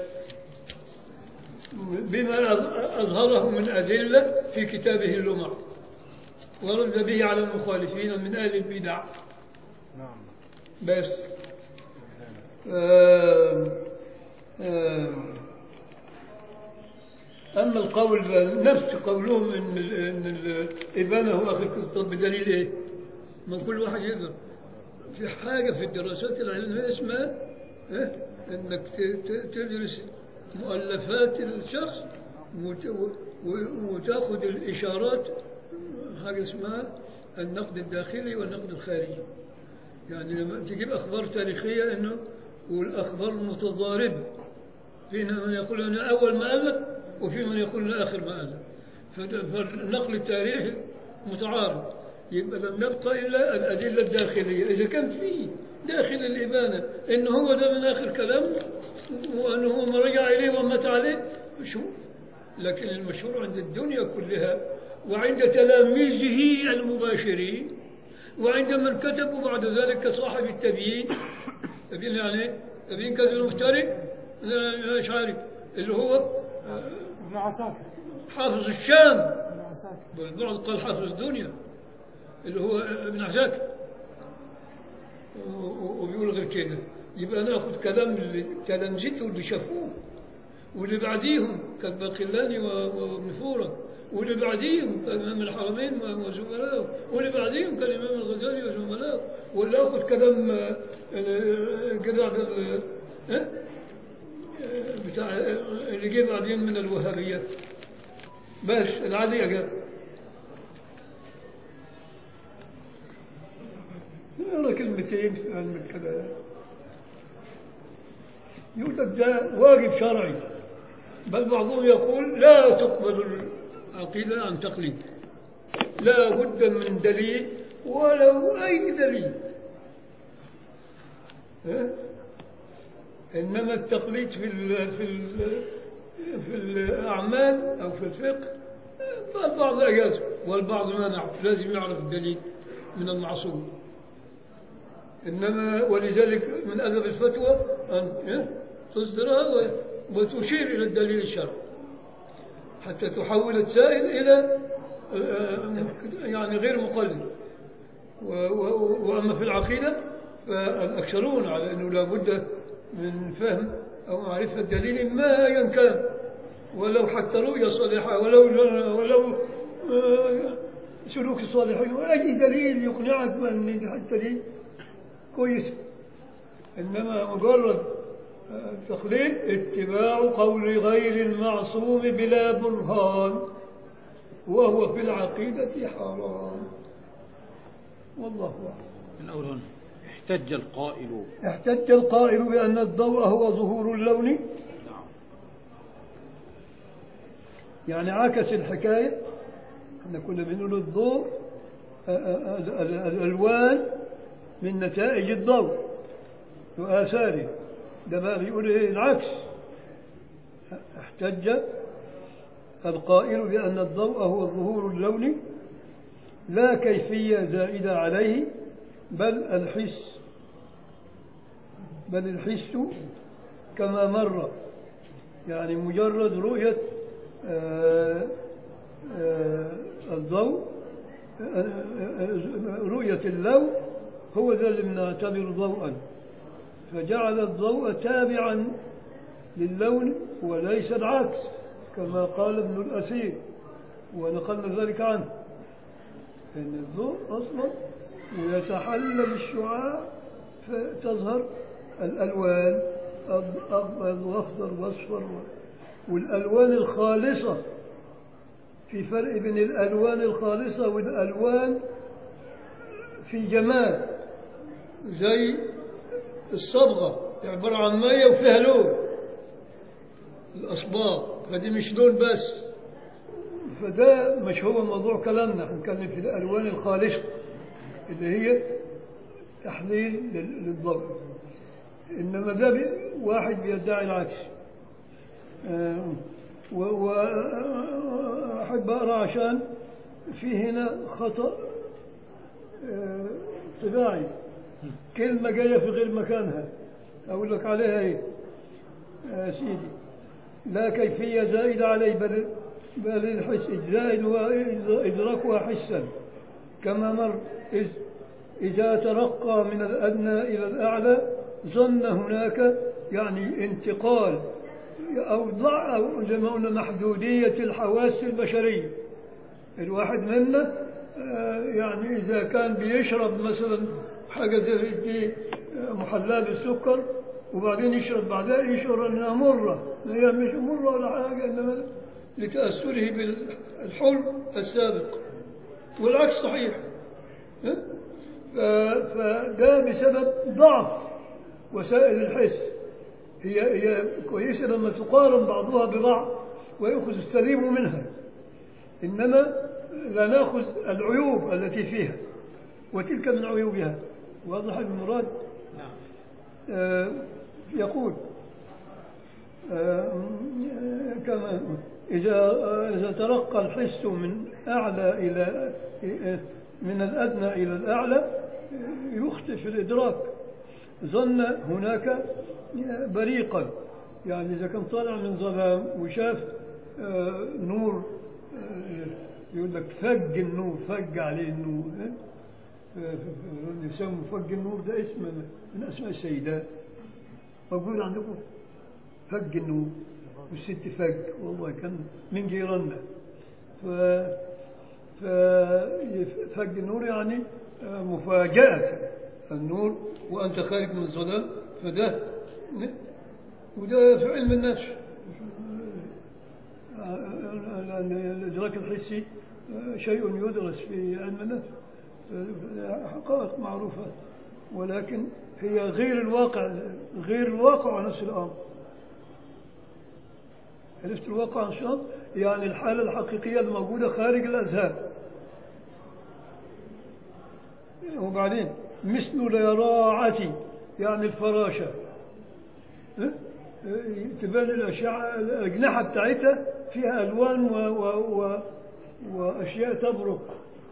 بما أظهره من أدلة في كتابه اللمع ورد به على المخالفين من أهل البدع نعم بس آم آم أما القول نفس قولهم إن ال- إن الإبانة هو آخر الكتاب بدليل إيه؟ ما كل واحد يقدر في حاجة في الدراسات العلمية اسمها إيه؟ إنك ت- ت- تدرس مؤلفات الشخص وت- و- و- وتاخذ الإشارات حاجة اسمها النقد الداخلي والنقد الخارجي يعني لما تجيب أخبار تاريخية إنه والأخبار متضاربة في من يقول أن أول ما ألف وفي من يقول أن آخر ما ألف فد- فالنقل التاريخي متعارض يبقى لم يبقى إلا الأدلة الداخلية إذا كان في داخل الإبانة إن هو ده من آخر كلام وأنه هو ما رجع إليه ومات عليه شو لكن المشهور عند الدنيا كلها وعند تلاميذه المباشرين وعند من كتبوا بعد ذلك كصاحب التبيين تبيين يعني تبيين كذب المفتري لا مش عارف اللي هو ابن عساكر حافظ الشام ابن عساكر والبعض قال حافظ الدنيا اللي هو ابن عساكر و- و- وبيقول غير كده يبقى ناخذ كلام اللي تلامذته اللي شافوه واللي بعديهم كالباقلاني و- وابن فورة واللي بعديهم كالإمام الحرمين و- وزملائه واللي بعديهم كالإمام الغزالي وزملائه واللي آخذ كلام آه، آه، جدع بال- آه، آه، بتاع آه، اللي جه بعدين من الوهابية بس العادية جاب يلا كلمتين في علم الكلام يقول لك ده واجب شرعي بل بعضهم يقول لا تقبل العقيدة عن تقليد لا بد من دليل ولو أي دليل ها؟ إنما التقليد في ال في ال في الأعمال أو في الفقه البعض أجاز والبعض منع لازم يعرف الدليل من المعصوم إنما ولذلك من أدب الفتوى أن إيه؟ تصدرها و- وتشير إلى الدليل الشرعي حتى تحول السائل إلى آه، يعني غير مقلد و- و- وأما في العقيدة فالأكثرون على أنه لا بد من فهم أو معرفة دليل ما أيا كان ولو حتى رؤية صالحة ولو ولو آه، سلوك الصالحين وأي دليل يقنعك بأن حتى دي كويس إنما مجرد آه، تقليد اتباع قول غير المعصوم بلا برهان وهو في العقيدة حرام والله أعلم من أول هنا احتج القائل احتج القائل بأن الضوء هو ظهور اللون نعم يعني عكس الحكاية احنا كنا بنقول الضوء آه، آه، ال- ال- الألوان من نتائج الضوء وآثاره ده بقى بيقول ايه العكس احتج القائل بأن الضوء هو ظهور اللون لا كيفية زائدة عليه بل الحس بل الحس كما مر يعني مجرد رؤية آه، آه، الضوء آه، آه، رؤية اللون هو ذا اللي بنعتبر ضوءا فجعل الضوء تابعا للون وليس العكس كما قال ابن الأثير ونقلنا ذلك عنه أن الضوء أصلا يتحلى بالشعاع فتظهر الألوان أب- أبيض وأخضر وأصفر والألوان الخالصة في فرق بين الألوان الخالصة والألوان في جمال زي الصبغة عبارة عن مية وفيها لون الأصباغ فدي مش لون بس فده مش هو موضوع كلامنا هنتكلم في الألوان الخالصة اللي هي تحليل لل- للضوء إنما ده بي- واحد بيدعي العكس وأحب أقرأ عشان في هنا خطأ آه، طباعي كلمة جاية في غير مكانها أقول لك عليها إيه يا سيدي لا كيفية زائدة عليه بل بل الحس زائد وإدراكها حسا كما مر إذ إذا ترقى من الأدنى إلى الأعلى ظن هناك يعني انتقال أو ضع أو زي ما قلنا محدودية الحواس البشرية الواحد منا آه، يعني إذا كان بيشرب مثلا حاجة زي دي آه، محلاة بالسكر وبعدين يشرب بعدها يشعر أنها مرة هي مش مرة ولا حاجة إنما لتأثره بالحلم السابق والعكس صحيح ها؟ ف- فده بسبب ضعف وسائل الحس هي هي كويسة لما تقارن بعضها ببعض ويأخذ السليم منها إنما لا نأخذ العيوب التي فيها وتلك من عيوبها واضح المراد نعم آه، يقول آه، كما إذا إذا ترقى الحس من أعلى إلى من الأدنى إلى الأعلى يخطئ في الإدراك ظن هناك بريقا يعني إذا كان طالع من ظلام وشاف آه، نور آه، يقول لك فج النور فج عليه النور يسموا فج النور ده اسم من أسماء السيدات موجود عندكم فج النور والست فج والله كان من جيراننا ف ف فج النور يعني آه، مفاجأة النور وأنت خارج من الظلام فده وده في علم النفس آه، لأن الإدراك الحسي آه، شيء يدرس في علم النفس آه، حقائق معروفة ولكن هي غير الواقع غير الواقع نفس الأمر عرفت الواقع عن شلون؟ يعني الحالة الحقيقية الموجودة خارج الأذهان وبعدين مثل اليراعة يعني الفراشة إيه؟ إيه، تبان الأشعة الأجنحة بتاعتها فيها ألوان و و و وأشياء تبرق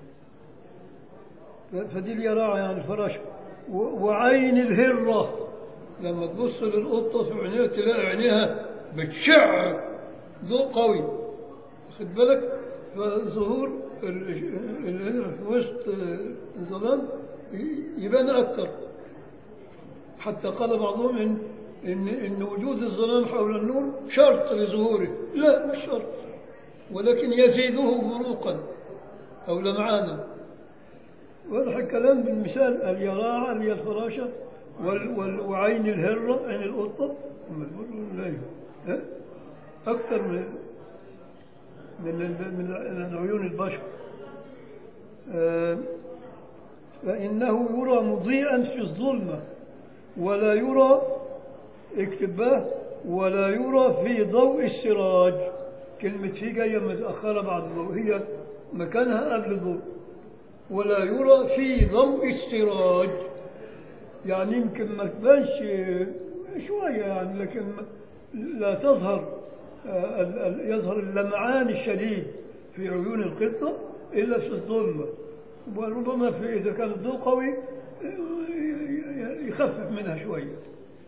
ف- فدي اليراعة يعني الفراشة و- وعين الهرة لما تبص للقطة في عينيها تلاقي عينيها بتشع ضوء قوي واخد بالك فظهور ال- ال- في وسط الظلام ي- يبان أكثر حتى قال بعضهم إن إن إن وجود الظلام حول النور شرط لظهوره لا مش شرط ولكن يزيده بروقا أو لمعانا واضح الكلام بالمثال اليراعة اللي هي الفراشة وال وال وعين الهرة عين القطة أما تقول لا يهم. ها؟ أكثر من من من من عيون البشر آه، فإنه يرى مضيئا في الظلمة ولا يرى اكتباه ولا يرى في ضوء السراج كلمة في جاية متأخرة بعد الضوء هي مكانها قبل الضوء ولا يرى في ضوء السراج يعني يمكن ما تبانش شوية يعني لكن لا تظهر آه، ال- ال- يظهر اللمعان الشديد في عيون القطة إلا في الظلمة وربما في إذا كان الضوء قوي آه، يخفف منها شوية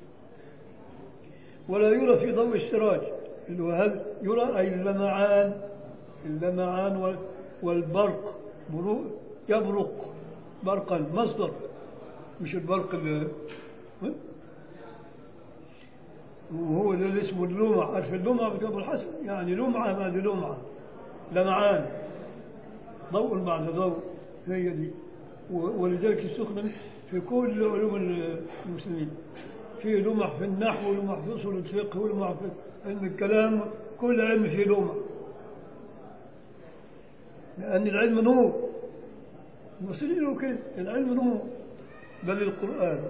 ولا يرى في ضوء السراج اللي هو هذا يرى أي اللمعان اللمعان وال- والبرق برو- يبرق برقا مصدر مش البرق اللي وهو ده اللي اسمه اللمعة عارف اللمعة بتاع أبو الحسن يعني لمعة بعد لمعة لمعان ضوء بعد ضوء هي دي و- ولذلك يستخدم في كل علوم المسلمين في لمع في النحو ولمع في اصول الفقه ولمع في علم الكلام كل علم فيه لمع لأن العلم نور المسلمين يقولوا كده العلم نور بل القرآن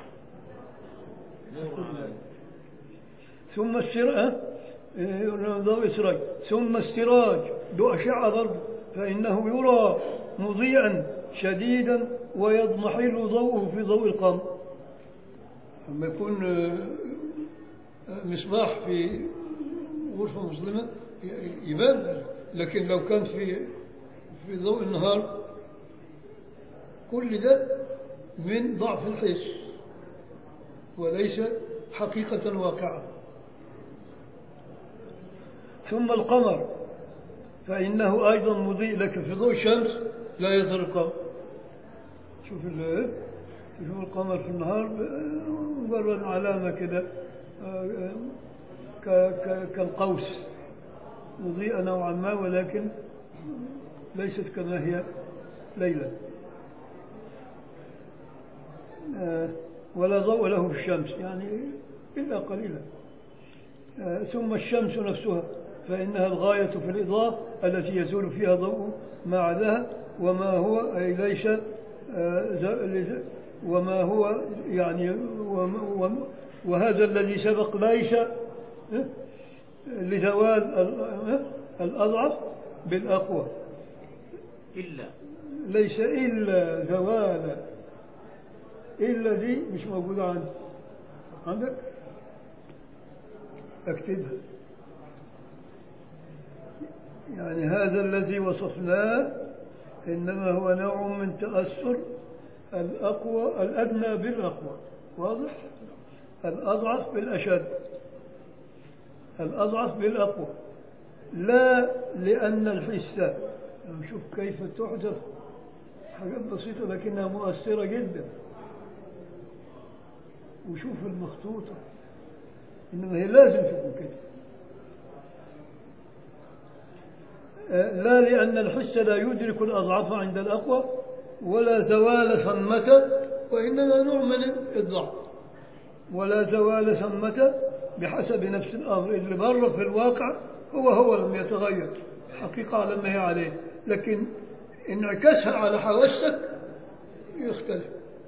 ثم السراج ضوء السراج ثم السراج له أشعة برضه فإنه يرى مضيئا شديدا ويضمحل ضوءه في ضوء القمر لما يكون آه، آه، مصباح في غرفة مظلمة ي- يبان لكن لو كان في في ضوء النهار كل ده من ضعف الحس وليس حقيقة واقعة ثم القمر فإنه أيضا مضيء لكن في ضوء الشمس لا يظهر القمر شوف ال- شوف القمر في النهار ب- مجرد علامة كده آه، ك- ك- كالقوس مضيئة نوعا ما ولكن ليست كما هي ليلا آه، ولا ضوء له في الشمس يعني إلا قليلا آه، ثم الشمس نفسها فإنها الغاية في الإضاءة التي يزول فيها ضوء ما عداها وما هو أي ليس آه، ز- لز- وما هو يعني وم- وم- وهذا الذي سبق ليس آه، لزوال ال- آه، الأضعف بالأقوى إلا ليس إلا زوال إلا دي مش موجودة عندي عندك اكتبها يعني هذا الذي وصفناه إنما هو نوع من تأثر الأقوى الأدنى بالأقوى واضح الأضعف بالأشد الأضعف بالأقوى لا لأن الحس يعني شوف كيف تحذف حاجات بسيطة لكنها مؤثرة جدا وشوف المخطوطة إنما هي لازم تكون كده آه، لا لأن الحس لا يدرك الأضعف عند الأقوى ولا زوال ثمة وإنما نوع من الضعف ولا زوال ثمة بحسب نفس الأمر اللي بره في الواقع هو هو لم يتغير الحقيقة على ما هي عليه لكن انعكاسها على حواسك يختلف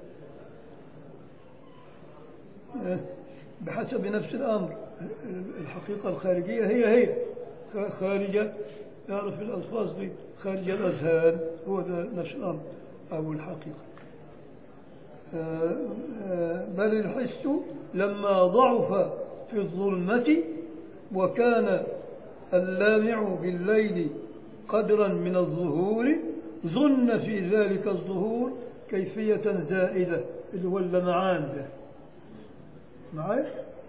آه، بحسب نفس الأمر الحقيقة الخارجية هي هي خارجة يعرف الألفاظ دي خارج الأذهان هو ده نفس الأمر أو الحقيقة آه، آه، بل الحس لما ضعف في الظلمة وكان اللامع بالليل قدرا من الظهور ظن في ذلك الظهور كيفية زائدة اللي هو اللمعان ده معايا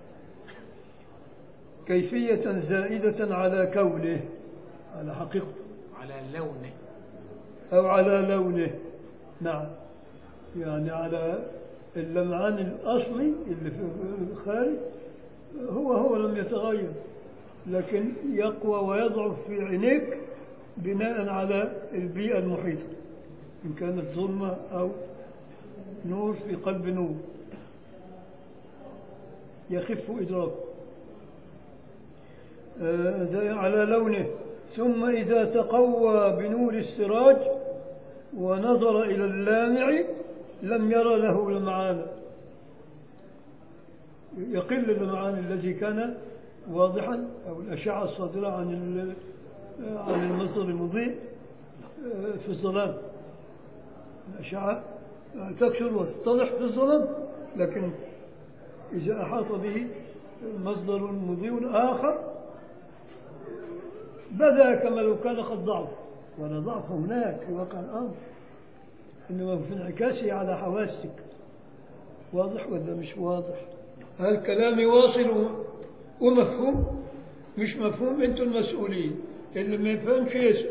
كيفية زائدة على كونه على حقيقته على لونه أو على لونه نعم يعني على اللمعان الأصلي اللي في الخارج هو هو لم يتغير لكن يقوى ويضعف في عينيك بناء على البيئة المحيطة إن كانت ظلمة أو نور في قلب نور يخف إدراكه آه، زي على لونه ثم إذا تقوى بنور السراج ونظر إلى اللامع لم ير له لمعانا يقل اللمعان الذي كان واضحا أو الأشعة الصادرة عن ال- عن المصدر المضيء آه، في الظلام الأشعة تكثر وتتضح في الظلام لكن إذا أحاط به مصدر مضيء آخر بدا كما لو كان قد ضعف ولا ضعف هناك في واقع الأمر إنما في انعكاسه على حواسك واضح ولا مش واضح هل كلامي واصل و- ومفهوم مش مفهوم انتم المسؤولين اللي ما يفهمش يسأل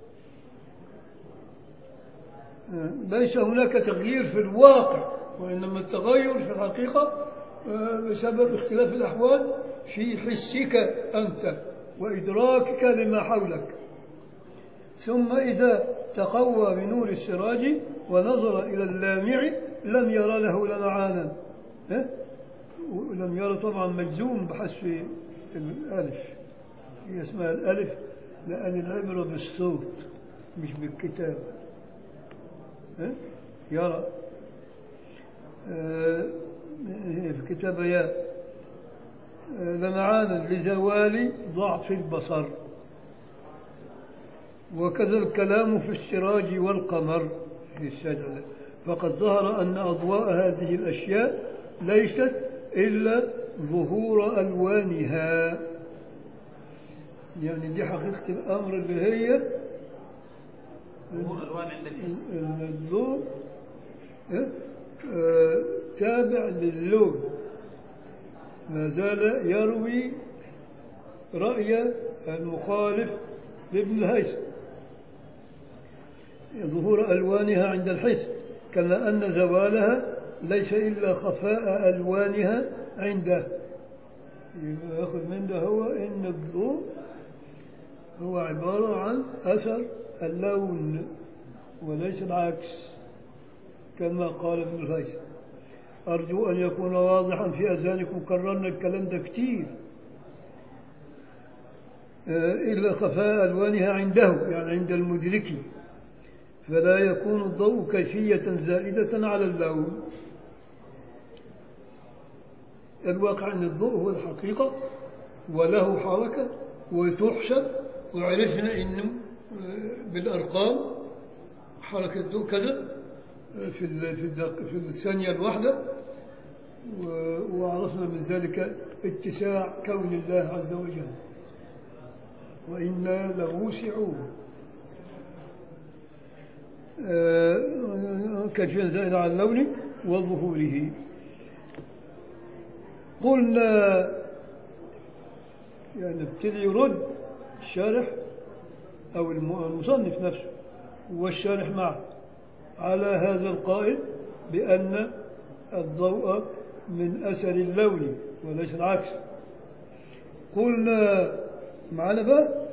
آه، ليس هناك تغيير في الواقع وإنما التغير في الحقيقة آه، بسبب اختلاف الأحوال في حسك أنت وإدراكك لما حولك ثم إذا تقوى بنور السراج ونظر إلى اللامع لم ير له لمعانا ها؟ ولم ير طبعا مجزوم بحذف الألف هي اسمها الألف لأن العبرة بالصوت مش بالكتاب ها؟ يرى آه، هي في كتاب ياء آه، لمعانا لزوال ضعف البصر وكذا الكلام في السراج والقمر في السجدة فقد ظهر أن أضواء هذه الأشياء ليست إلا ظهور ألوانها يعني دي حقيقة الأمر اللي هي ظهور ألوان عند الحس الضوء إيه؟ آه، تابع للون ما زال يروي رأي المخالف لابن الهيثم ظهور ألوانها عند الحس كما أن زوالها ليس إلا خفاء ألوانها عنده يبقى ياخذ من ده هو إن الضوء هو عبارة عن أثر اللون وليس العكس كما قال ابن الهيثم أرجو أن يكون واضحا في أذهانكم كررنا الكلام ده كتير آه، إلا خفاء ألوانها عنده يعني عند المدرك فلا يكون الضوء كيفية زائدة على اللون الواقع أن الضوء هو الحقيقة وله حركة وتحسب وعرفنا أنه آه، بالأرقام حركة ذو كذا في ال- في الدق- في الثانية الواحدة و- وعرفنا من ذلك اتساع كون الله عز وجل وإنا لموسعون آه، كشف زائد عن لونه وظهوره قلنا يعني ابتدي يرد الشارح أو الم- المصنف نفسه والشارح معه على هذا القائل بأن الضوء من أثر اللون وليس العكس قلنا معنا بقى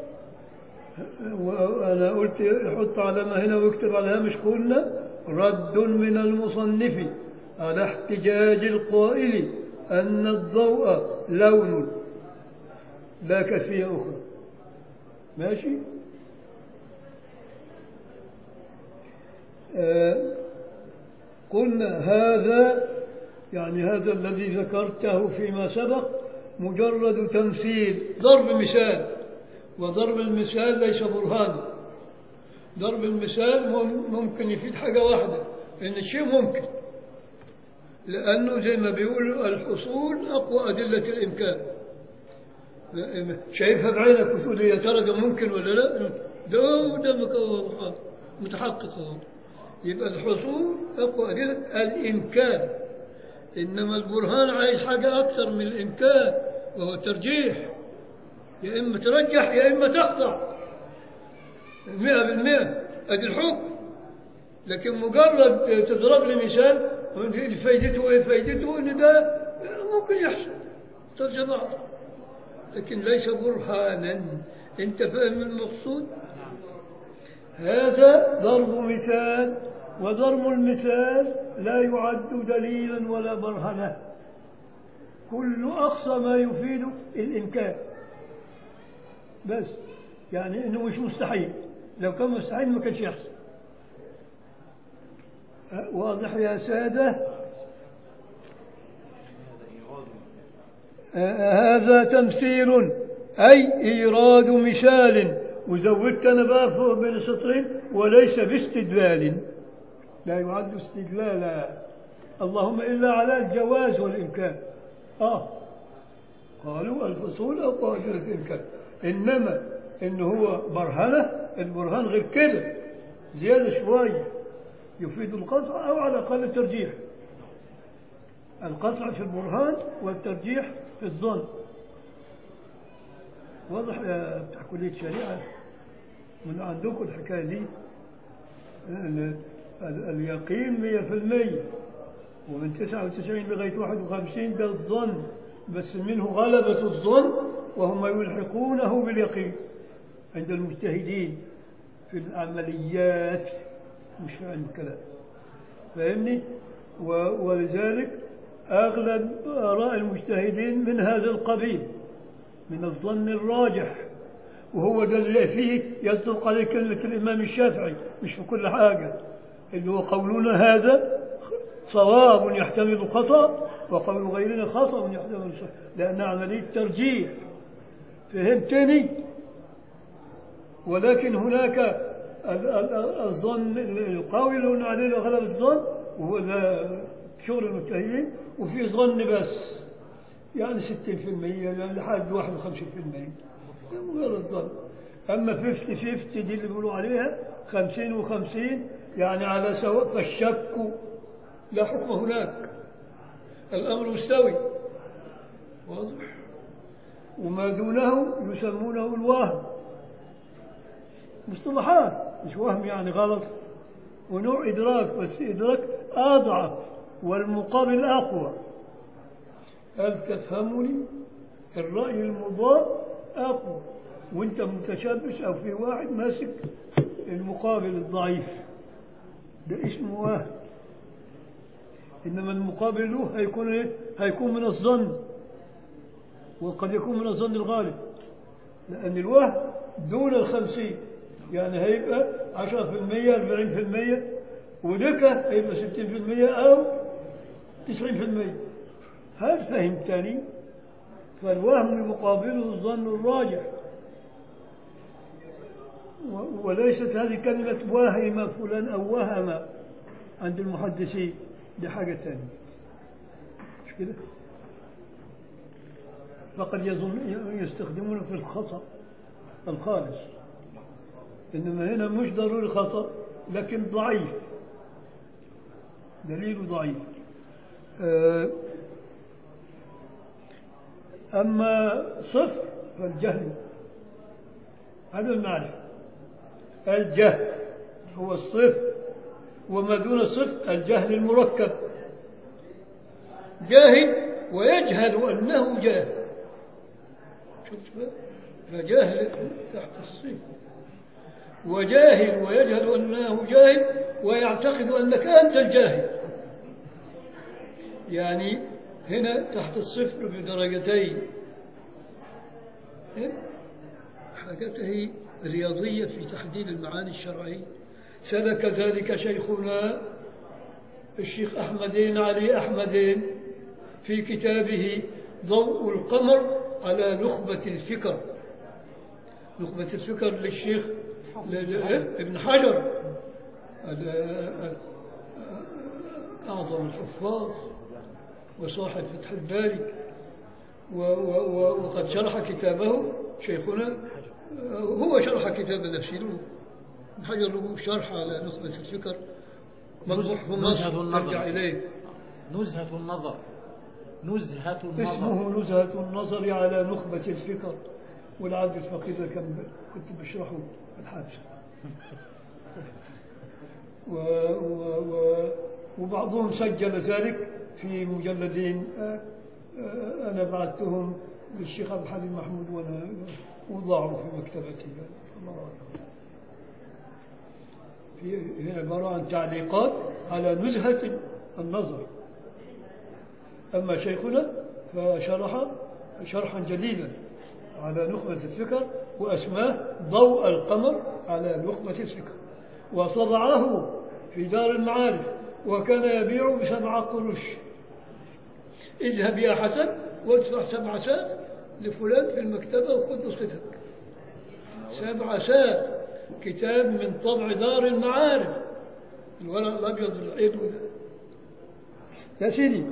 وأنا قلت حط علامة هنا واكتب على هامش قلنا رد من المصنف على احتجاج القائل أن الضوء لون لا كيفية أخرى ماشي آه قلنا هذا يعني هذا الذي ذكرته فيما سبق مجرد تمثيل ضرب مثال وضرب المثال ليس برهان ضرب المثال مم- ممكن يفيد حاجة واحدة إن الشيء ممكن لأنه زي ما بيقولوا الحصول أقوى أدلة الإمكان شايفها بعينك وتقول يا ترى ده ممكن ولا لا ده قدامك أهو متحقق أهو يبقى الحصول أقوى أدلة الإمكان إنما البرهان عايز حاجة أكثر من الإمكان وهو الترجيح يا إما ترجح يا إما تقطع مئة بالمئة أدي الحكم لكن مجرد تضرب لي مثال فايدته ايه فايدته ان ده ممكن يحصل ترجع بعض لكن ليس برهانا انت فاهم المقصود هذا ضرب مثال وضرب المثال لا يعد دليلا ولا برهنة كل أقصى ما يفيد الإمكان بس يعني إنه مش مستحيل لو كان مستحيل ما كانش يحصل أه، واضح يا سادة أه، هذا تمثيل أي إيراد مثال وزودت أنا بقى فوق بين السطرين وليس باستدلال لا يعد استدلالا اللهم إلا على الجواز والإمكان آه قالوا الفصول أو قاعدة الإمكان إنما إن هو برهنة البرهان غير كده زيادة شوية يفيد القطع أو على الأقل الترجيح القطع في البرهان والترجيح في الظن واضح يا بتاع كلية شريعة من عندكم الحكاية دي ال- ال- اليقين مية في المية ومن تسعة وتسعين لغاية واحد وخمسين ده الظن بس منه غلبة الظن وهم يلحقونه باليقين عند المجتهدين في العمليات مش في علم الكلام فاهمني و- ولذلك أغلب آراء المجتهدين من هذا القبيل من الظن الراجح وهو ده اللي فيه يصدق عليه كلمة الإمام الشافعي مش في كل حاجة اللي هو قولنا هذا صواب يحتمل خطأ وقول غيرنا خطأ يحتمل صواب لأن عملية ترجيح فهمتني ولكن هناك ال- ال- الظن القوي اللي قلنا عليه غلب الظن وهو ده شغل المجتهدين وفي ظن بس يعني 60% يعني لحد 51% ده مجرد ظن اما 50 50 دي اللي بيقولوا عليها 50 و50 يعني على سواء فالشك لا حكم هناك الامر مستوي واضح وما دونه يسمونه الوهم مصطلحات مش وهم يعني غلط ونوع إدراك بس إدراك أضعف والمقابل أقوى هل تفهمني الرأي المضاد أقوى وانت متشبث أو في واحد ماسك المقابل الضعيف ده اسمه وهم إنما المقابل له هيكون إيه؟ هيكون من الظن وقد يكون من الظن الغالب لأن الوهم دون الخمسين يعني هيبقى عشرة في المية أربعين في المية ودكة هيبقى ستين في المية أو تسعين في المية هل فهمتني؟ فالوهم مقابله الظن الراجح و- وليست هذه كلمة واهم فلان أو وهم عند المحدثين دي حاجة ثانية مش كده؟ فقد يظن يستخدمون في الخطأ الخالص إنما هنا مش ضروري خطأ لكن ضعيف دليل ضعيف آه، أما صفر فالجهل هذا المعرفة الجهل هو الصفر وما دون الصفر الجهل المركب جاهل ويجهل أنه جاهل شفت بقى؟ فجاهل تحت الصفر وجاهل ويجهل أنه جاهل ويعتقد أنك أنت الجاهل يعني هنا تحت الصفر بدرجتين إيه؟ حاجته رياضية في تحديد المعاني الشرعية سلك ذلك شيخنا الشيخ أحمدين علي أحمدين في كتابه ضوء القمر على نخبة الفكر نخبة الفكر للشيخ ل- ل- ابن حجر ال- أعظم الحفاظ وصاحب فتح الباري و- و- و- وقد شرح كتابه شيخنا هو شرح كتاب نفسه له ابن حجر له شرح على نخبة الفكر مطبوع في مصر نزهة النظر. ارجع إليه نزهة النظر نزهة النظر اسمه نزهة النظر على نخبة الفكر والعبد الفقير ده كان كنت بشرحه في الحادثة و و و وبعضهم سجل ذلك في مجلدين آه، آه، أنا بعثتهم للشيخ عبد الحليم محمود وأنا وضعوا في مكتبتي الله أعلم. في هي عبارة عن تعليقات على نزهة النظر أما شيخنا فشرح شرحا جديدا على نخبة الفكر وأسماه ضوء القمر على نخبة الفكر وطبعه في دار المعارف وكان يبيع بسبعة قروش اذهب يا حسن وادفع سبع ساعات لفلان في المكتبة وخذ نسختك سبع ساعات كتاب من طبع دار المعارف الورق الأبيض الحلو ده يا سيدي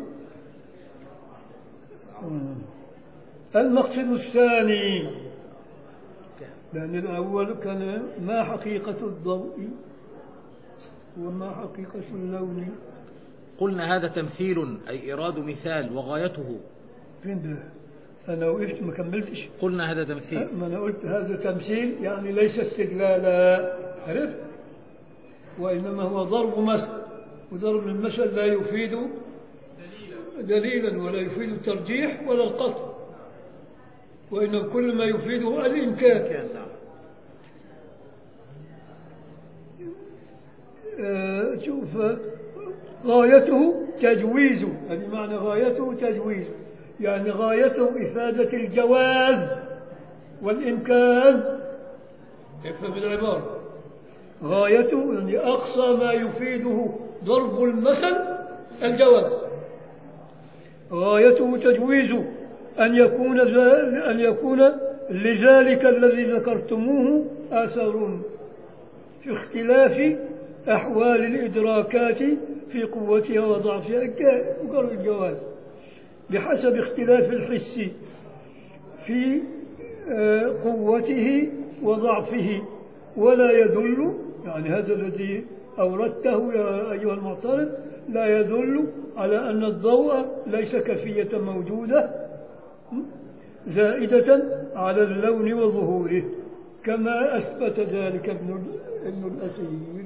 المقصد الثاني لأن الأول كان ما حقيقة الضوء وما حقيقة اللون قلنا هذا تمثيل أي إيراد مثال وغايته فين ده أنا وقفت ما كملتش قلنا هذا تمثيل ما أنا قلت هذا تمثيل يعني ليس استدلالا عرفت وإنما هو ضرب مثل وضرب المثل لا يفيد دليلا ولا يفيد الترجيح ولا القطع وإن كل ما يفيده الإمكان كان نعم آه، شوف آه، غايته تجويز هذه معنى غايته تجويز يعني غايته إفادة الجواز والإمكان افهم العبارة غايته يعني أقصى ما يفيده ضرب المثل الجواز غايته تجويز أن يكون ذا- أن يكون لذلك الذي ذكرتموه أثر في اختلاف أحوال الإدراكات في قوتها وضعفها ك- مقر الجواز بحسب اختلاف الحس في آه، قوته وضعفه ولا يدل يعني هذا الذي أوردته يا أيها المعترض لا يدل على أن الضوء ليس كفية موجودة زائدة على اللون وظهوره كما أثبت ذلك ابن ال- ابن الأثير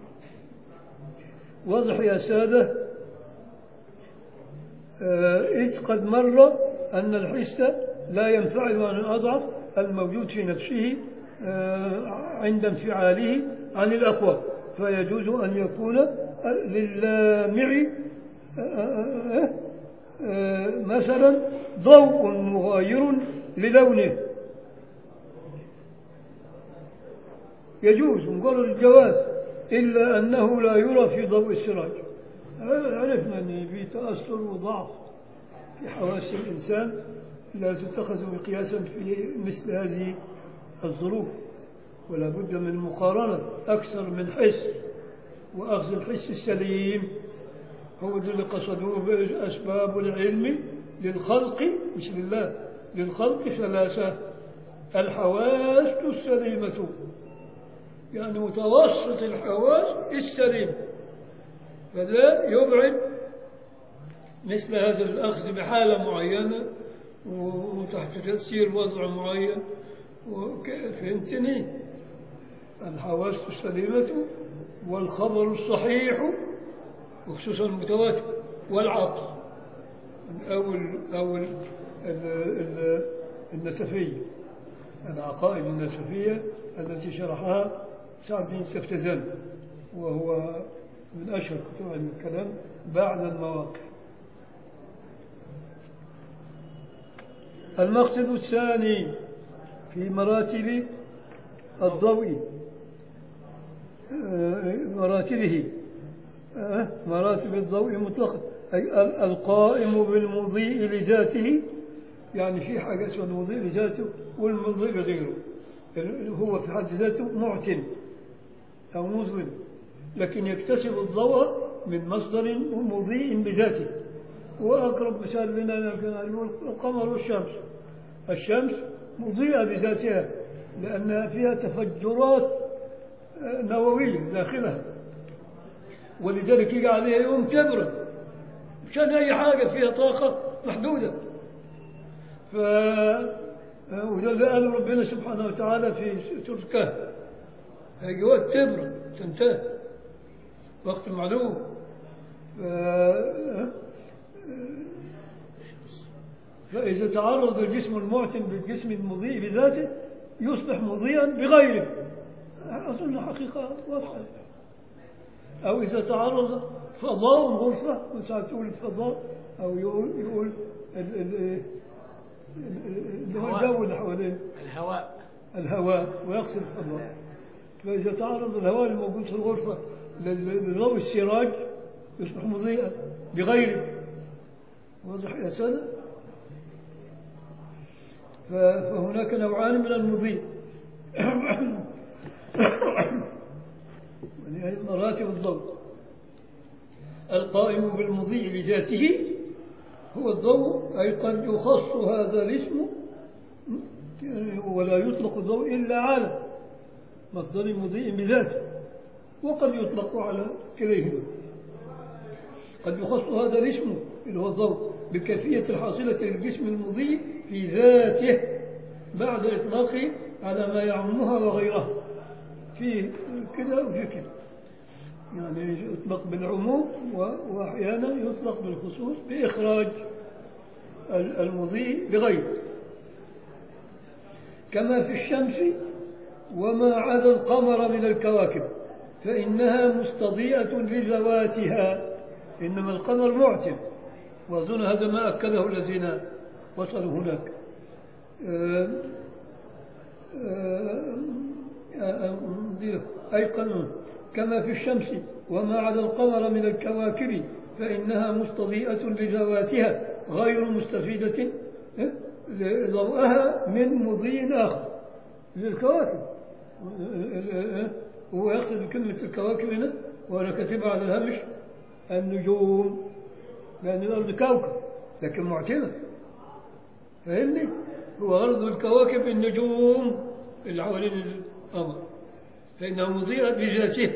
واضح يا سادة آه، إذ قد مر أن الحس لا ينفعل عن الأضعف الموجود في نفسه آه، عند انفعاله عن الأقوى فيجوز أن يكون للامع آه، آه، آه، آه، مثلا ضوء مغاير للونه يجوز مجرد الجواز إلا أنه لا يرى في ضوء السراج عرفنا أن في تأثر وضعف في حواس الإنسان لا تتخذ مقياسا في مثل هذه الظروف ولا بد من مقارنة أكثر من حس وأخذ الحس السليم هو ده اللي قصدوه بأسباب العلم للخلق مش لله للخلق ثلاثة الحواس السليمة يعني متوسط الحواس السليم فده يبعد مثل هذا الأخذ بحالة معينة و- وتحت تأثير وضع معين وك- فهمتني الحواس السليمة والخبر الصحيح وخصوصا المتواتر والعقل أول أول ال- ال- النسفية العقائد النسفية التي شرحها سعد بن التفتزان وهو من أشهر كتب علم الكلام بعد المواقف المقصد الثاني في مراتب الضوء آه، مراتبه آه، مراتب الضوء مطلقا أي ال- القائم بالمضيء لذاته يعني في حاجة اسمها المضيء لذاته والمضيء لغيره ال- هو في حد ذاته معتم أو مظلم لكن يكتسب الضوء من مصدر مضيء بذاته وأقرب مثال لنا كان القمر والشمس الشمس مضيئة بذاتها لأنها فيها تفجرات آه، نووية داخلها ولذلك يجي عليها يوم تبرد مشان أي حاجة فيها طاقة محدودة ف وده اللي قاله ربنا سبحانه وتعالى في سورة الكهف هيجي وقت تبرد تنتهي وقت معلوم ف... فإذا تعرض الجسم المعتم بالجسم المضيء بذاته يصبح مضيئا بغيره أظن حقيقة واضحة أو إذا تعرض فضاء غرفة وساعات تقول الفضاء أو يقول يقول ال- ال- ال- ال- اللي هو الجو اللي حواليه الهواء الهواء ويقصد الفضاء فإذا تعرض الهواء الموجود في الغرفة لل- لضوء السراج يصبح مضيئا بغيره واضح يا سادة ف- فهناك نوعان من المضيء يعني مراتب الضوء القائم بالمضيء لذاته هو الضوء أي قد يخص هذا الاسم ولا يطلق الضوء إلا على مصدر مضيء بذاته وقد يطلق على كليهما قد يخص هذا الاسم اللي هو الضوء بالكيفية الحاصلة للجسم المضيء في ذاته بعد إطلاقه على ما يعمها وغيرها في كده وفي كده يعني يطلق بالعموم و- وأحيانا يطلق بالخصوص بإخراج ال- المضيء لغيره كما في الشمس وما عدا القمر من الكواكب فإنها مستضيئة لذواتها إنما القمر معتم وأظن هذا ما أكده الذين وصلوا هناك آه، آه، آه، أي قانون كما في الشمس وما عدا القمر من الكواكب فإنها مستضيئة لذواتها غير مستفيدة آه، ضوءها من مضيء آخر للكواكب هو يقصد بكلمة الكواكب هنا وأنا كاتبها على الهامش النجوم لأن الأرض كوكب لكن معتمة فاهمني؟ هو غرض الكواكب النجوم اللي حوالين القمر فإنها مضيئة بذاته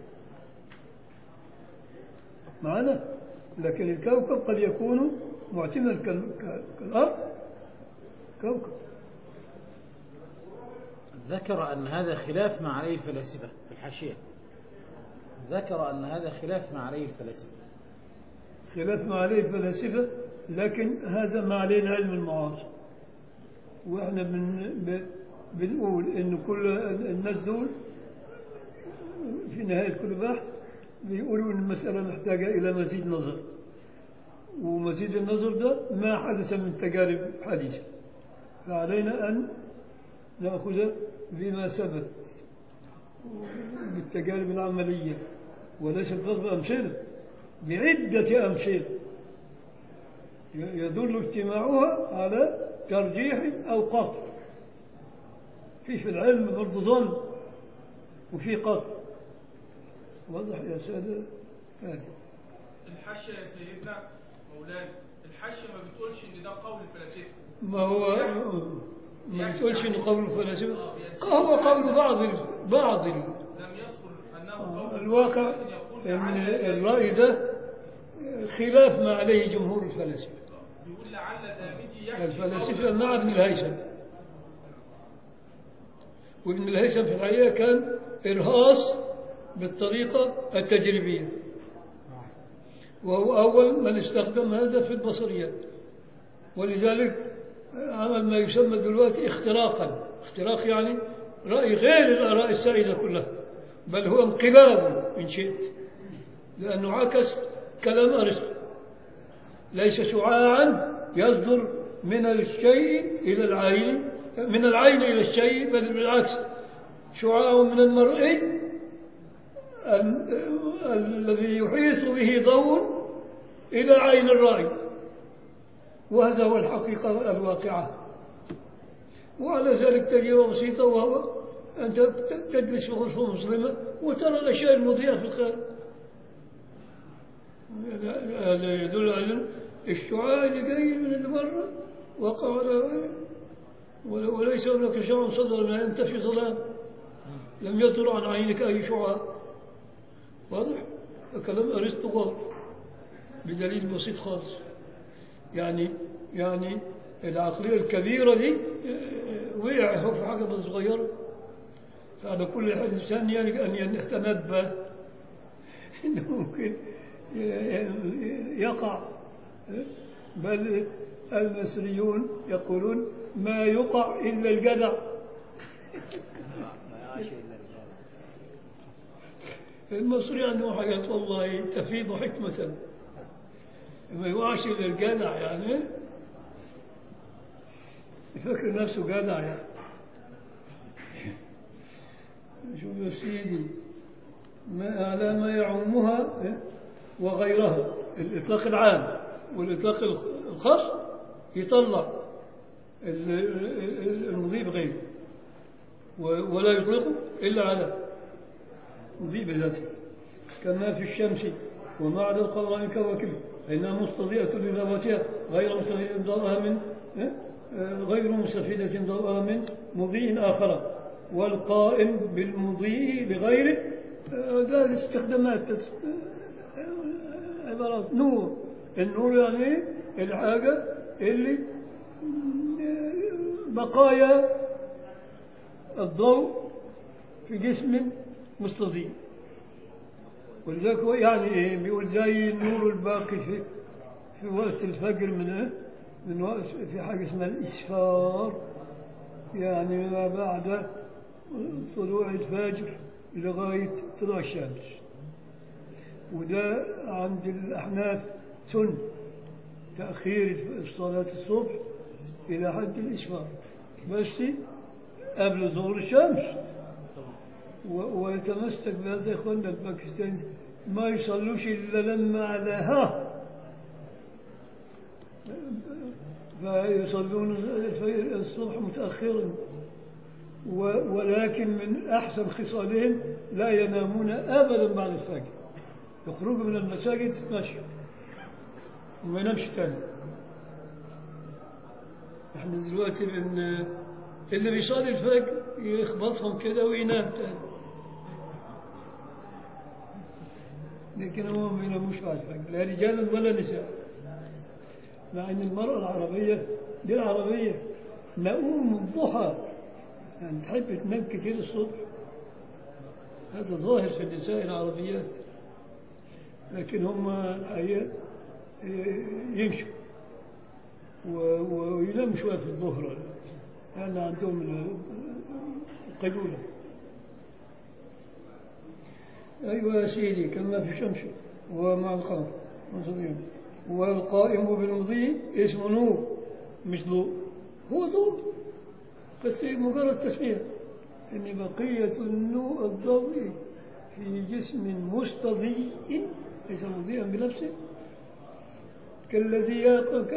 معنا لكن الكوكب قد يكون معتما كال- كال- كالأرض كوكب ذكر أن هذا خلاف ما عليه الفلاسفة في الحاشية ذكر أن هذا خلاف ما عليه الفلاسفة خلاف ما عليه الفلاسفة لكن هذا ما عليه العلم المعاصر واحنا بن ب- بنقول ان كل الناس دول في نهاية كل بحث بيقولوا ان المسألة محتاجة الى مزيد نظر ومزيد النظر ده ما حدث من تجارب حديثة فعلينا ان نأخذ بما ثبت بالتجارب العملية وليس بضرب أمثلة بعدة أمثلة يدل اجتماعها على ترجيح أو قطع في في العلم برضه ظن وفي قطع واضح يا سادة هذه الحاشية يا سيدنا مولانا الحاشية ما بتقولش ان ده قول الفلاسفة ما هو ما تقولش انه قول الفلاسفه هو قول بعض ال- بعض ال- لم يذكر انه قول الواقع لكن يقول ان لعل الراي ده خلاف ما عليه جمهور الفلاسفه بيقول لعل دامتي يحكي الفلاسفه مع ابن الهيثم وابن الهيثم في الحقيقه كان ارهاص بالطريقه التجريبيه وهو اول من استخدم هذا في البصريات ولذلك عمل ما يسمى دلوقتي اختراقا اختراق يعني رأي غير الآراء السائدة كلها بل هو انقلاب إن شئت لأنه عكس كلام أرسطو ليس شعاعا يصدر من الشيء إلى العين من العين إلى الشيء بل بالعكس شعاع من المرئي ال- الذي يحيط به ضوء إلى عين الرأي وهذا هو الحقيقة الواقعة وعلى ذلك تجربة بسيطة وهو أنت تجلس في غرفة مسلمة وترى الأشياء المضيئة في الخارج هذا يدل على الشعاع اللي جاي من اللي برا وقع على ول- وليس هناك شعاع صدر من أنت في ظلام لم يطر عن عينك أي شعاع واضح؟ كلام أرسطو غلط بدليل بسيط خالص يعني يعني العقلية الكبيرة دي آه، وقع هو في حاجة بس صغيرة فعلى كل إنسان يعني أن يتنبه إنه ممكن ي- يقع بل المصريون يقولون ما يقع إلا الجدع المصري عنده حاجات والله تفيض حكمة ما يوعش إلا الجدع يعني يفكر نفسه جدع يعني شوف يا سيدي ما على ما يعمها إيه؟ وغيرها الإطلاق العام والإطلاق الخ- الخاص يطلع ال- ال- المضيء بغيره و- ولا يطلقه إلا على مضيء بذاته كما في الشمس وما عدا القمر من كواكب فإنها مستضيئة لذواتها غير مستفيدة ضوءها من إيه؟ آه، غير مستفيدة ضوءها من مضيء آخر والقائم بالمضيء بغيره آه، ده الاستخدامات تست- آه، عبارات نور النور يعني إيه؟ الحاجة اللي آه، بقايا الضوء في جسم مستضيء ولذلك هو يعني ايه بيقول زي النور الباقي في في وقت الفجر من ايه؟ من وقت في حاجه اسمها الاسفار يعني ما بعد طلوع الفجر لغايه طلوع الشمس وده عند الاحناف سنه تاخير صلاه الصبح الى حد الاسفار بس قبل ظهور الشمس و- ويتمسك بهذا اخواننا الباكستاني ما يصلوش الا لما على ها فيصلون الف- الصبح متاخرا و- ولكن من احسن خصالهم لا ينامون ابدا بعد الفجر يخرجوا من المساجد مشي وما ينامش تاني احنا دلوقتي بن اللي بيصلي الفجر يخبطهم كده وينام تاني لكن هم ما بيناموش بعد الفجر لا رجالا ولا نساء مع ان المرأة العربية دي العربية نقوم الضحى يعني تحب تنام كتير الصبح هذا ظاهر في النساء العربيات لكن هم الحقيقة إيه، يمشوا و- و- ويناموا شوية في الظهر لأن عندهم ال- القيلولة أيوة يا سيدي كما في شمس ومع القمر منصدين والقائم بالمضي اسمه نور مش ضوء هو ضوء بس مجرد تسمية إن بقية النور الضوء في جسم مستضيء ليس مضيئا بنفسه كالذي يقع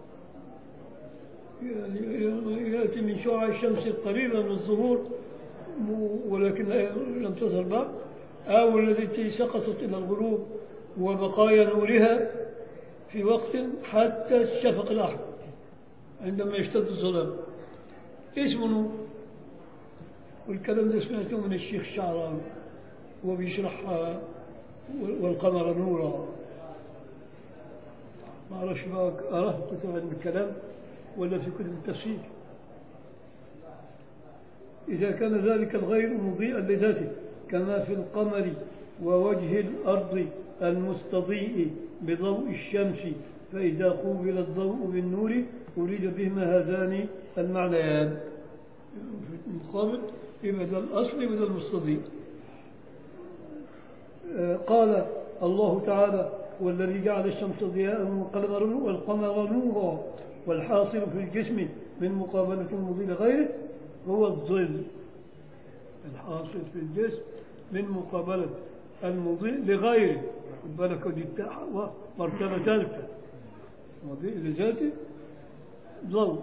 يعني يأتي من شعاع الشمس القريبة من الظهور م- ولكن لم تظهر بعد أو التي سقطت إلى الغروب وبقايا نورها في وقت حتى الشفق الأحمر عندما يشتد الظلام اسمه نور والكلام ده سمعته من الشيخ الشعراوي وهو بيشرح آه، والقمر نورا ما أعرفش بقى أراه في كتب علم الكلام ولا في كتب التفسير إذا كان ذلك الغير مضيئا لذاته كما في القمر ووجه الأرض المستضيء بضوء الشمس فإذا قوبل الضوء بالنور أريد بهما هذان المعنيان في المقابل يبقى ده الأصل يبقى ده المستضيء آه، قال الله تعالى والذي جعل الشمس ضياء والقمر والقمر نورا والحاصل في الجسم من مقابلة المضي لغيره هو الظل الحاصل في الجسم من مقابلة المضيء لغيره خد بالك ودي بتاع- مرتبة ثالثة مضيء لذاته ضوء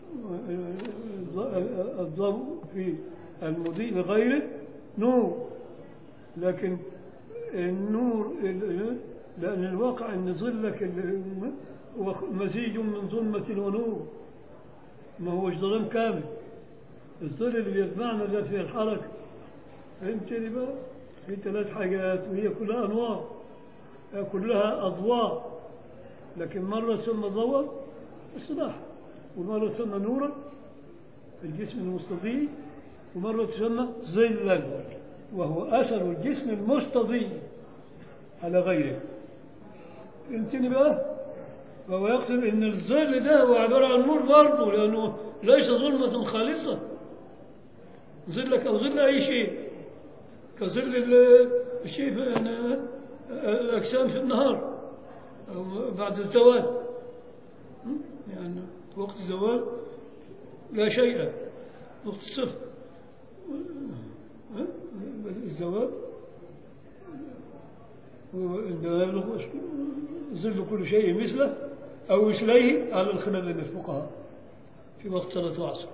الضوء في المضيء لغيره نور لكن النور ال- لأن الواقع أن ظلك ال- هو مزيج من ظلمة ونور ما هوش ظلام كامل الظل اللي بيتبعنا ده في الحركة فهمتني بقى؟ في ثلاث حاجات وهي كلها أنوار كلها أضواء لكن مرة تسمى ضوء الصباح ومرة تسمى نورا في الجسم المستضيء ومرة تسمى ظلا وهو أثر الجسم المستضيء على غيره فهمتني بقى؟ فهو يقصد ان الظل ده هو عباره عن نور برضه لانه ليس ظلمه خالصه ظلك او ظل اي شيء كظل ال- الشيء في يعني الاجسام في النهار او بعد الزوال م? يعني وقت الزوال لا شيء وقت الصفر ها؟ الزوال عندما يبلغ ظل كل شيء مثله أو مثليه على الخلاف بين الفقهاء في وقت صلاة العصر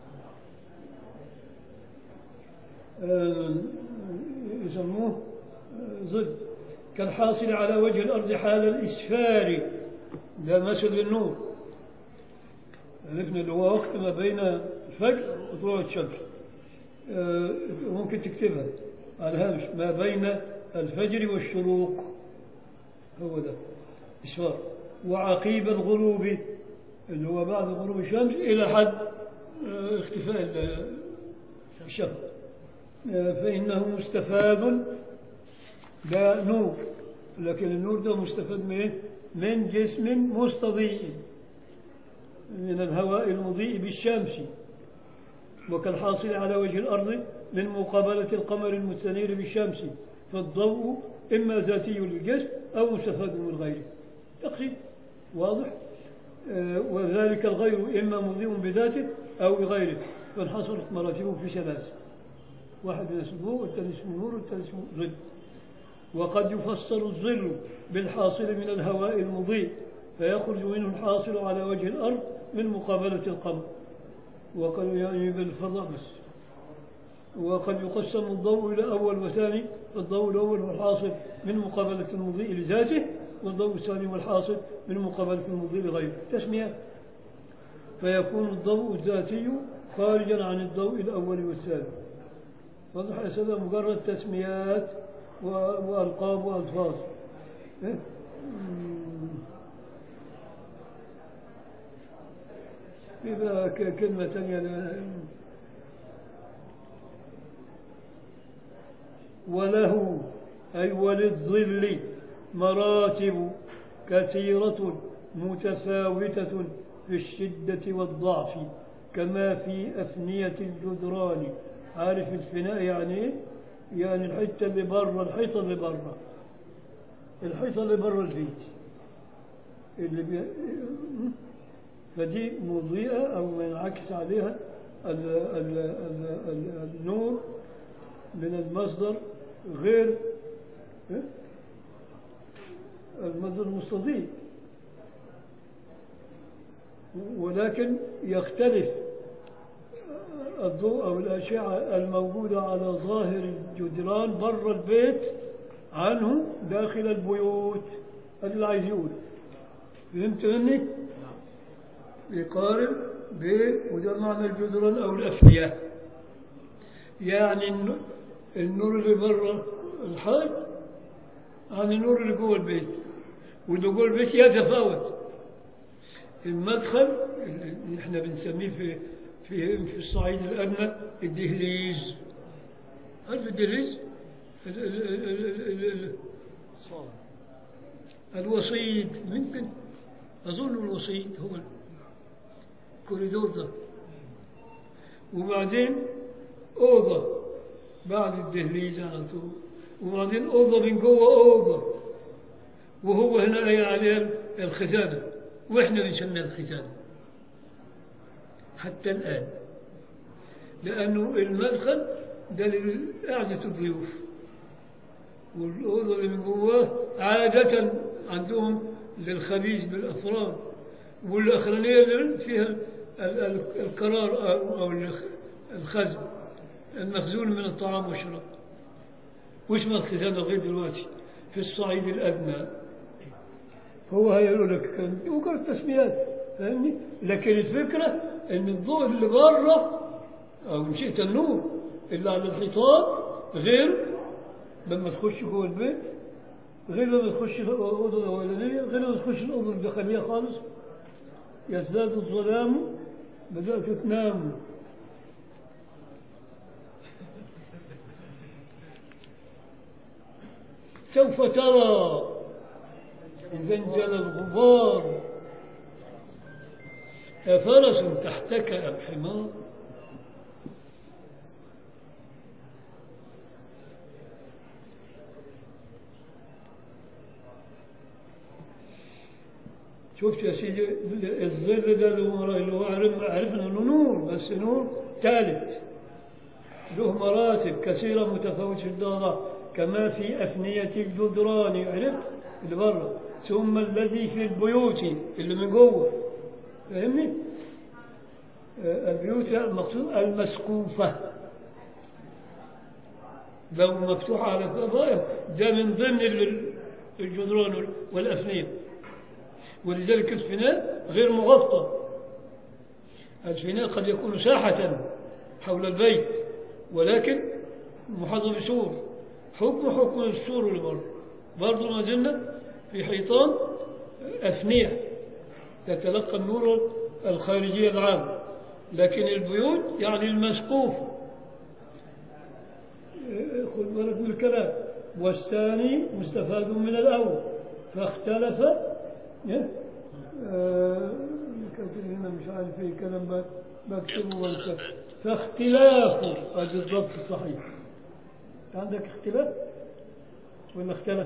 آه، يسموه آه، ظل كالحاصل على وجه الأرض حال الإسفار ده مثل النور عرفنا اللي هو وقت ما بين الفجر وطلوع الشمس آه، ممكن تكتبها على الهامش ما بين الفجر والشروق هو ده إسفار وعقيب الغروب اللي هو بعد غروب الشمس إلى حد آه، اختفاء ال- الشفق آه، فإنه مستفاد لا نور لكن النور ده مستفاد من إيه؟ من جسم مستضيء من الهواء المضيء بالشمس وكالحاصل على وجه الأرض من مقابلة القمر المستنير بالشمس فالضوء إما ذاتي للجسم أو مستفاد من غيره تقسيم واضح آه، وذلك الغير إما مضيء بذاته أو بغيره فانحصرت مراتبه في ثلاث واحد من اسمه ضوء والثاني اسمه نور والثاني اسمه ظل وقد يفسر الظل بالحاصل من الهواء المضيء فيخرج منه الحاصل على وجه الأرض من مقابلة القمر وقد يعني بالفضاء بس وقد يقسم الضوء إلى أول وثاني فالضوء الأول هو الحاصل من مقابلة المضيء لذاته والضوء الثاني هو الحاصل من مقابلة المضيء لغيره تسمية فيكون الضوء الذاتي خارجا عن الضوء الأول والثاني واضح يا سادة مجرد تسميات و- وألقاب وألفاظ إيه؟ مم. في بقى ك- كلمة ثانية ل- وله أي وللظل مراتب كثيرة متفاوتة في الشدة والضعف كما في أفنية الجدران عارف الفناء يعني إيه؟ يعني الحتة اللي بره الحيطة اللي بره الحيطة اللي بره البيت اللي بي... فدي مضيئة أو ينعكس عليها ال... ال... ال... ال... النور من المصدر غير إيه؟ المصدر المستضيء ولكن يختلف الضوء أو الأشعة الموجودة على ظاهر الجدران بر البيت عنه داخل البيوت هذا اللي عايز يقول فهمت مني؟ يقارن ب وده معنى الجدران أو الأفنية يعني الن- النور اللي بره الحائط عن النور اللي جوه البيت واللي جوه البيت يتفاوت المدخل اللي احنا بنسميه في في في الصعيد الأدنى الدهليز عارف الدهليز؟ ال- ال- ال- ال- ال- ال- الوسيط ممكن أظن الوسيط هو الكوريدور ده وبعدين أوضة بعد الدهليز على طول وبعدين أوضة من جوه أوضة وهو هنا قايل عليها الخزانة وإحنا بنسميها الخزانة حتى الآن لأنه المدخل ده لقعدة الضيوف والأوضة اللي من جواه عادة عندهم للخبيث للأفراد والأخرانية اللي فيها ال- ال- القرار أو أو الخ- الخزن المخزون من الطعام والشراب واسمها الخزانة لغاية دلوقتي في الصعيد الأدنى هو هيقول لك كان مجرد تسميات فاهمني لكن الفكرة ان الضوء اللي بره او ان شئت النور اللي على الحيطان غير لما تخش جوه البيت غير لما تخش الأوضة الأولانية غير لما تخش الأوضة الداخلية خالص يزداد الظلام بدأت تنام سوف ترى إذا انجلى الغبار أفرس تحتك أم حمار شفت يا سيدي الظل ده اللي هو اللي هو عرف- عرفنا انه نور بس نور ثالث له مراتب كثيرة متفاوتة في الدرجة كما في أفنية الجدران عرفت اللي برا ثم الذي في البيوت اللي من جوه فاهمني؟ آه، البيوت يعني المقصود المسقوفة لو مفتوحة على فضائح ده من ضمن ال- الجدران والأفنية ولذلك الفناء غير مغطى الفناء قد يكون ساحة حول البيت ولكن محاط بسور حكم حكم السور اللي بره برضه ما زلنا في حيطان أفنية تتلقى النور الخارجي العام لكن البيوت يعني المسقوف خذ بالك من الكلام والثاني مستفاد من الأول فاختلف إيه؟ آه، كاتب هنا مش عارف ايه كلام ب- بكتبه وانت فاختلاف هذا الضبط الصحيح عندك اختلاف ولا اختلف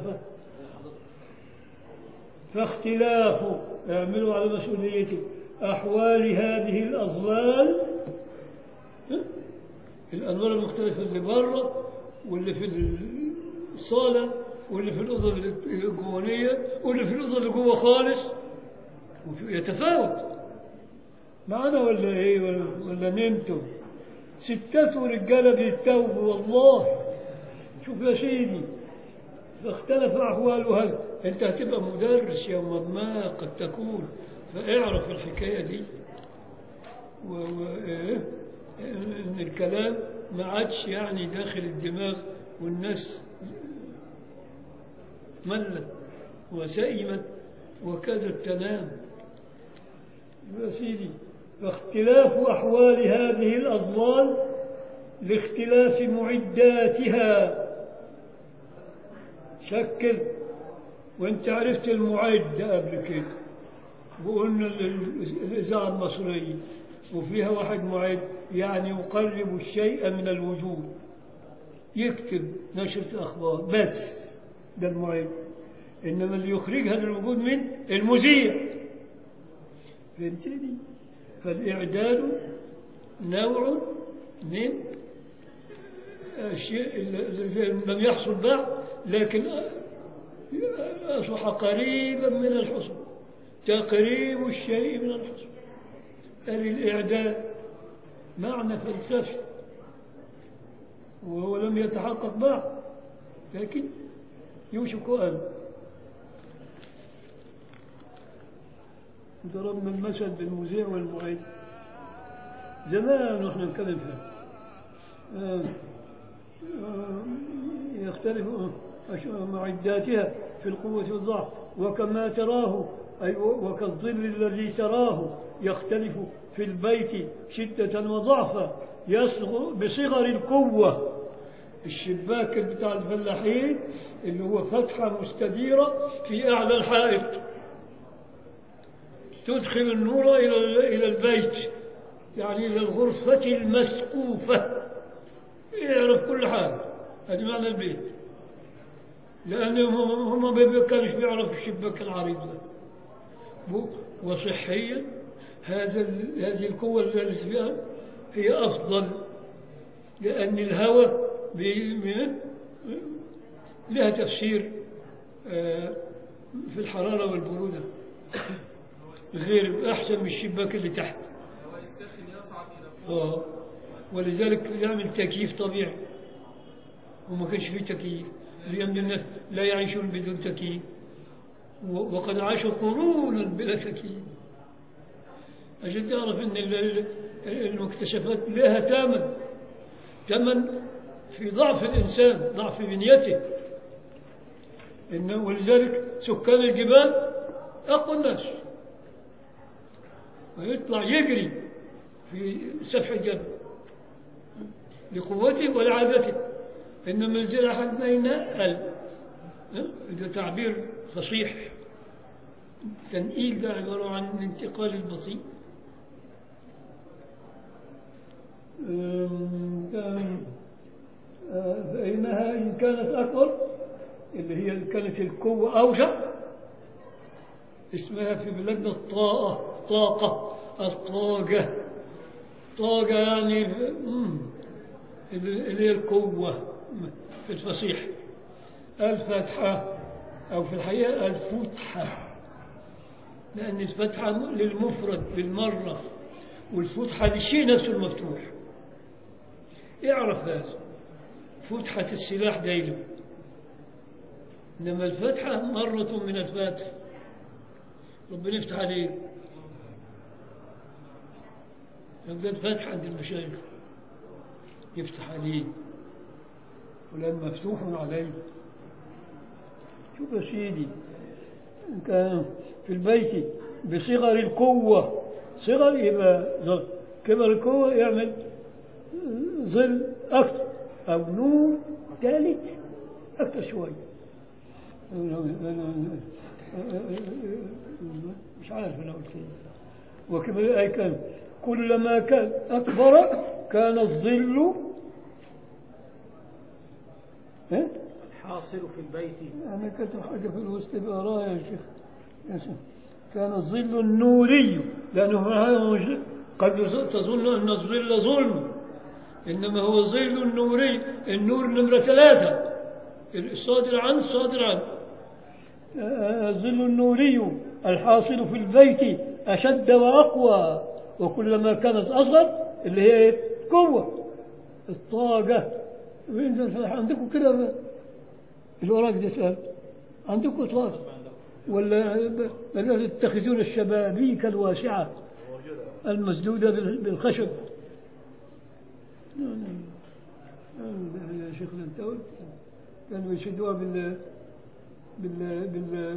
فاختلاف اعملوا على مسؤوليتي أحوال هذه الأظلال إيه؟ الأنوار المختلفة اللي بره واللي في الصالة واللي في الأوضة الجوانية واللي في الأوضة اللي جوه خالص وفي- يتفاوت معنا ولا إيه ولا, ولا نمتم ستات ورجالة بيتوبوا والله شوف يا سيدي فاختلف أحوالها أنت هتبقى مدرس يوما ما قد تكون فاعرف الحكاية دي و... و... إيه؟ ان الكلام ما عادش يعني داخل الدماغ والناس ملت وسئمت وكادت تنام يا سيدي فاختلاف أحوال هذه الأضلال لاختلاف معداتها شكل وانت عرفت المعد قبل كده وقلنا ال- ال- الإذاعة المصرية وفيها واحد معد يعني يقرب الشيء من الوجود يكتب نشرة أخبار بس ده المعد إنما اللي يخرجها للوجود من المذيع فهمتني فالإعداد نوع من الشيء الذي لم يحصل بعد لكن أصبح قريبا من الحصول تقريب الشيء من الحصول هذه الإعداد معنى فلسفي وهو لم يتحقق بعد لكن يوشك أن ضربنا المثل بالمذيع والمعيد زمان واحنا نتكلم فيها آه، آه، يختلف أش- معداتها في القوة والضعف وكما تراه أي وكالظل الذي تراه يختلف في البيت شدة وضعفا يصغر بصغر القوة الشباك بتاع الفلاحين اللي هو فتحة مستديرة في أعلى الحائط تدخل النور إلى إلى البيت يعني إلى الغرفة المسقوفة يعرف كل حاجة هذه معنى البيت لأنهم هم هم ما كانوش بيعرفوا الشباك العريض ده و- وصحيا هذا ال- هذه القوة اللي فيها هي أفضل لأن الهواء بي- بي- لها تفسير آه، في الحرارة والبرودة غير أحسن من الشباك اللي تحت الهواء الساخن يصعد الى فوق آه. ولذلك يعمل تكييف طبيعي وما كانش فيه تكييف لأن الناس لا يعيشون بدون تكييف و- وقد عاشوا قرونا بلا تكييف عشان تعرف أن ال- ال- المكتشفات لها ثمن ثمن في ضعف الإنسان ضعف بنيته إنه ولذلك سكان الجبال أقوى الناس ويطلع يجري في سفح الجبل لقوته ولعادته إنما الزرع أحدنا ينقل ها؟ إذا تعبير فصيح التنقيل ده عبارة عن الانتقال البسيط أم، كان- آه، فإنها إن كانت أكبر اللي هي كانت القوة أوسع اسمها في بلادنا الطاقة طاقة الطاقة طاقة يعني مم، اللي اللي هي القوة في الفصيح الفتحة أو في الحقيقة الفتحة لأن الفتحة للمفرد بالمرة والفتحة للشيء نفسه المفتوح اعرف هذا فتحة السلاح دايله إنما الفتحة مرة من الفاتح ربنا يفتح عليك يبقى الفتح عند المشايخ يفتح عليه ولأن مفتوح عليه شوف يا سيدي إن كان في البيت بصغر القوة صغر يبقى ظل كبر القوة يعمل ظل أكثر أو نور ثالث أكثر شوية مش عارف أنا قلت إيه وكما أي كان كلما كان أكبر كان الظل إيه؟ حاصل في البيت أنا كتب حاجة في الوسط بقراها يا شيخ يا شيخ كان الظل النوري لأنه هذا مش- قد تظن أن الظل ظلم إنما هو ظل النوري النور نمرة ثلاثة الصادر عن الصادر عن آه، الظل النوري الحاصل في البيت أشد وأقوى وكلما كانت أصغر اللي هي إيه؟ قوة الطاقة وإنت عندكم كده الوراق دي سؤال عندكم إطلاق ولا ولا تتخذون الشبابيك الواسعة المسدودة بال- بالخشب لا، لا، لا. يا شيخنا انت قلت كانوا يشدوها بال بال بال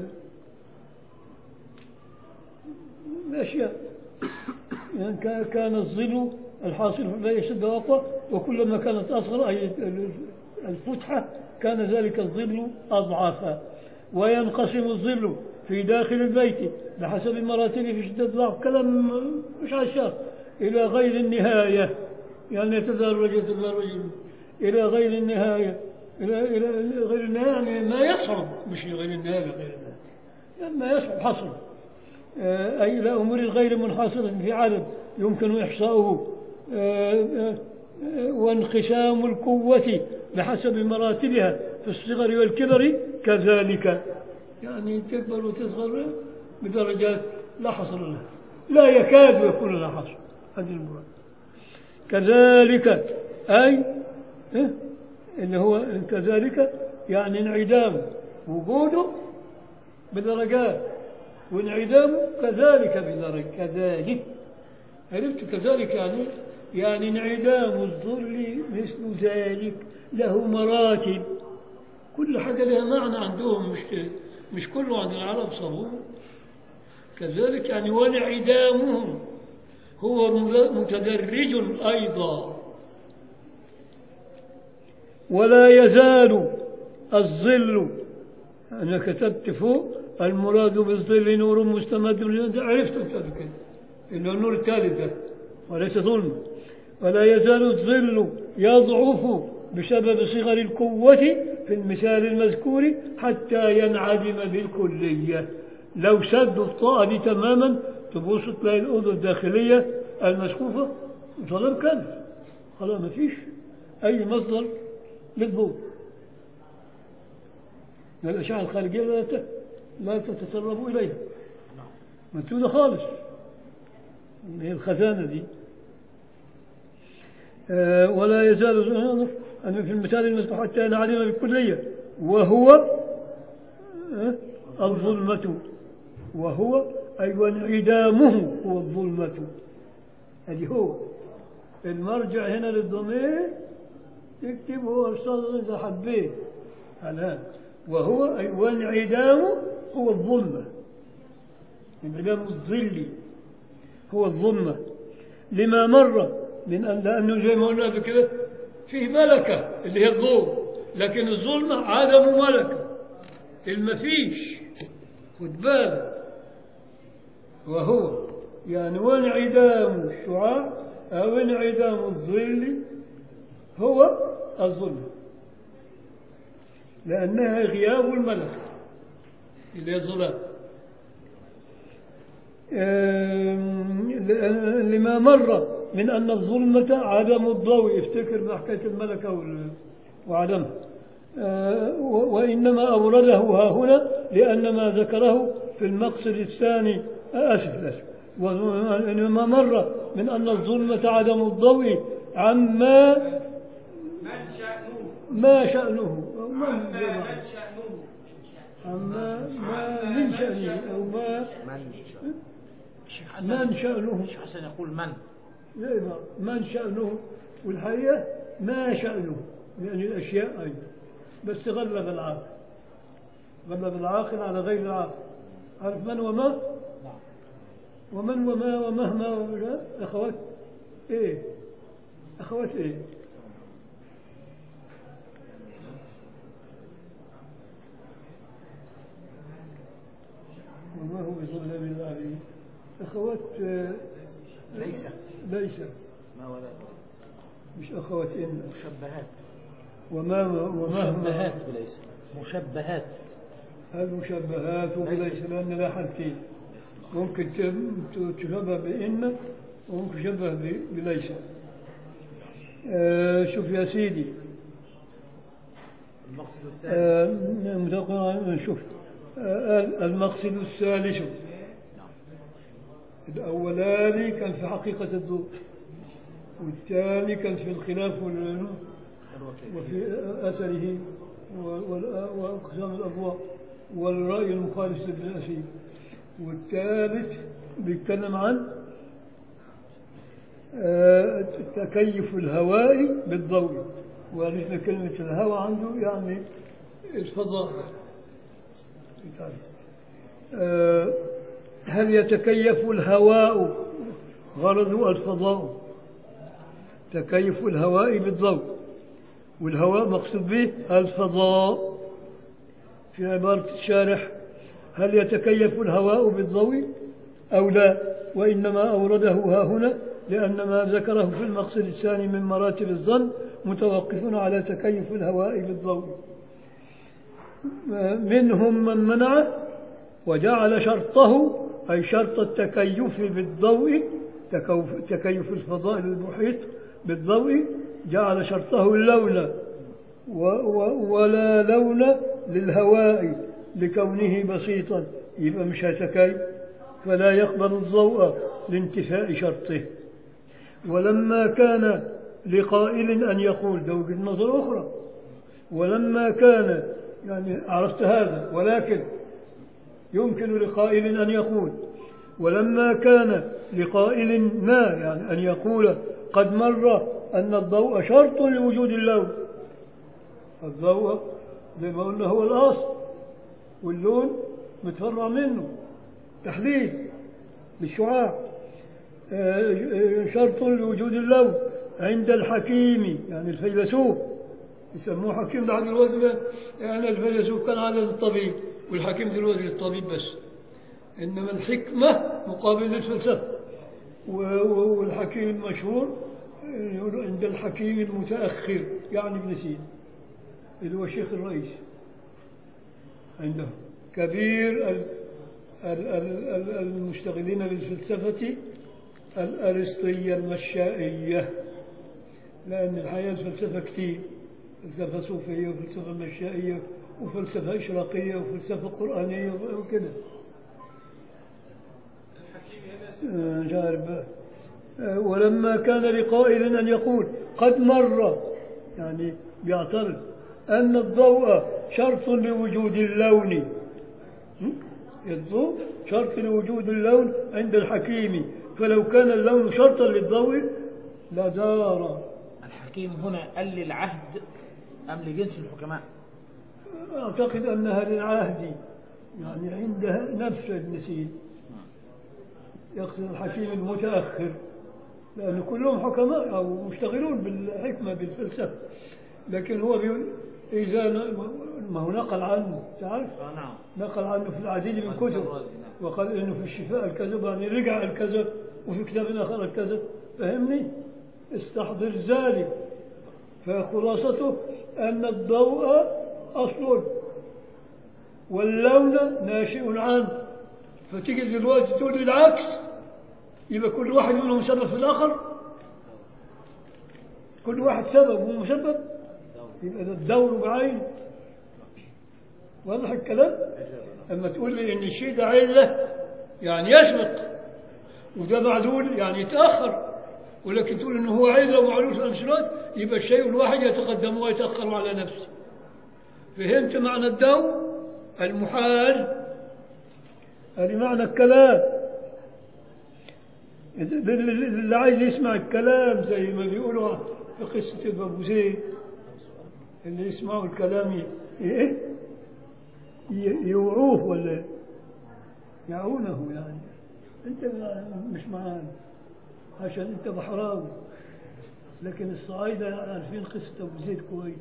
الأشياء يعني كان- كان الظل الحاصل في البيت يشد أقوى وكلما كانت أصغر أي الفتحة كان ذلك الظل أضعف وينقسم الظل في داخل البيت بحسب مراتبه في شدة الضعف كلام مش عشاق إلى غير النهاية يعني يتدرج يتدرج إلى غير النهاية إلى إلى إلى غير النهاية يعني ما يصعب مش غير النهاية غير النهاية يعني ما يصعب حصر آه، أي إلى أمور غير منحصرة في عدد يمكن إحصاؤه آه، آه، آه، وانقسام القوة بحسب مراتبها في الصغر والكبر كذلك يعني تكبر وتصغر بدرجات لا حصر لها لا يكاد يكون لها حصر هذه المراد كذلك أي إيه؟ اللي هو كذلك يعني انعدام وجوده بدرجات وانعدامه كذلك بدرجة كذلك عرفت كذلك يعني يعني انعدام الظل مثل ذلك له مراتب كل حاجة لها معنى عندهم مش مش كله عند العرب صابون كذلك يعني وانعدامه هو متدرج أيضا ولا يزال الظل أنا كتبت فوق المراد بالظل نور مستمد عرفت أنت كده إنه النور الثالث ده وليس ظلم ولا يزال الظل يضعف بسبب صغر القوة في المثال المذكور حتى ينعدم بالكلية لو سدوا الطاقة دي تماما تبص تلاقي الأذن الداخلية المشكوفة ظلام كامل خلاص ما فيش أي مصدر للضوء الأشعة الخارجية لا ت- لا تتسرب إليها مسدودة خالص هي الخزانة دي آه، ولا يزال أن في المثال المذكور حتى نعلم بالكلية وهو آه، الظلمة وهو أي وانعدامه هو الظلمة هذه هو المرجع هنا للضمير تكتب هو أستاذ إذا حبيت الآن وهو أي وانعدامه هو الظلمة انعدام الظل هو الظلمة لما مر من أن لأنه زي ما قلنا قبل كده فيه ملكة اللي هي الضوء لكن الظلمة عدم ملكة المفيش خد بالك وهو يعني وانعدام الشعاع أو انعدام الظل هو الظلمة لأنها غياب الملكة اللي هي الظلام آم، لأن- لما مر من أن الظلمة عدم الضوء افتكر بحكاية الملكة وال- وعدمها آه، و- وإنما أورده ها هنا لأن ما ذكره في المقصد الثاني آه، أسف أسف وإنما مر من أن الظلمة عدم الضوء عما من شأنه ما شأنه أو من عما من شأنه عما ما من شأنه أو ما من الشيخ حسن من شأنه الشيخ حسن يقول من زي ما من شأنه والحقيقة ما شأنه يعني الأشياء أيضا بس غلب العاقل غلب العاقل على غير العاقل عارف من وما ومن وما ومهما ولا أخوات إيه أخوات إيه وما هو بظلام للعالمين أخوات آه، ليس ليس ما ولا مش أخوات إن مشبهات وما ومهما مشبهات بليس مشبهات المشبهات وليس لأن لا حالتين ممكن تم- تشبه بإن وممكن تشبه ب- بليس آه شوف يا سيدي المقصد الثاني آه متوقع- شوف آه المقصد الثالث الأولاني كان في حقيقة الضوء والثاني كان في الخلاف وال- وفي أثره و- وال- وأقسام الأضواء والرأي المخالف لابن الأسير والثالث بيتكلم عن آه، تكيف الهواء بالضوء وعرفنا كلمة الهواء عنده يعني الفضاء آه، هل يتكيف الهواء غرضه الفضاء تكيف الهواء بالضوء والهواء مقصود به الفضاء في عبارة الشارح هل يتكيف الهواء بالضوء أو لا وإنما أورده ها هنا لأن ما ذكره في المقصد الثاني من مراتب الظن متوقف على تكيف الهواء بالضوء منهم من منعه وجعل شرطه أي شرط التكيف بالضوء تكوف- تكيف الفضاء المحيط بالضوء جعل شرطه اللون و و ولا لون للهواء لكونه بسيطا يبقى مش هيتكيف فلا يقبل الضوء لانتفاء شرطه ولما كان لقائل أن يقول ده وجهة نظر أخرى ولما كان يعني عرفت هذا ولكن يمكن لقائل أن يقول ولما كان لقائل ما يعني أن يقول قد مر أن الضوء شرط لوجود اللون الضوء زي ما قلنا هو الأصل واللون متفرع منه تحليل للشعاع آه، آه، شرط لوجود اللون عند الحكيم يعني الفيلسوف يسموه حكيم ده عن الوزن يعني الفيلسوف كان على الطبيب والحكيم دلوقتي للطبيب بس إنما الحكمة مقابل للفلسفة و- و- والحكيم المشهور آه، يقولوا عند الحكيم المتأخر يعني ابن سينا اللي هو الشيخ الرئيس عنده كبير ال- ال- ال- ال- المشتغلين بالفلسفة الأرسطية المشائية لأن الحقيقة الفلسفة كتير فلسفة صوفية وفلسفة مشائية وفلسفة إشراقية وفلسفة قرآنية وكذا الحكيم هنا آه، مش عارف بقى. آه، ولما كان لقائل أن يقول قد مر يعني بيعترض أن الضوء شرط لوجود اللون م? الضوء شرط لوجود اللون عند الحكيم فلو كان اللون شرطا للضوء لدار الحكيم هنا قال للعهد أم لجنس الحكماء أعتقد أنها للعهد يعني عندها نفس ابن سينا يقصد الحكيم المتأخر لأن كلهم حكماء أو مشتغلون بالحكمة بالفلسفة لكن هو بيقول إذا ن- ما هو نقل عنه تعرف آه نعم نقل عنه في العديد من كتب الرازي، نعم. وقال إنه في الشفاء الكذب يعني رجع الكذب وفي كتاب آخر الكذب فهمني استحضر ذلك فخلاصته أن الضوء أصل واللون ناشئ عنه فتيجي دلوقتي تقول لي العكس يبقى كل واحد منهم سبب في الآخر كل واحد سبب ومسبب يبقى ده الدور بعينه واضح الكلام أما تقول لي إن الشيء ده علة يعني يسبق وده معلول يعني يتأخر ولكن تقول إنه هو علة ومعلول في نفس الوقت يبقى الشيء الواحد يتقدم ويتأخر على نفسه فهمت معنى الدور المحال هذه معنى الكلام إذا- اللي اللي عايز يسمع الكلام زي ما بيقولوا في قصة أبو زيد اللي يسمعوا الكلام ي- إيه ي- يوعوه ولا يعونه يعني أنت مش معانا عشان أنت بحراوي لكن الصعايدة عارفين قصة أبو زيد كويس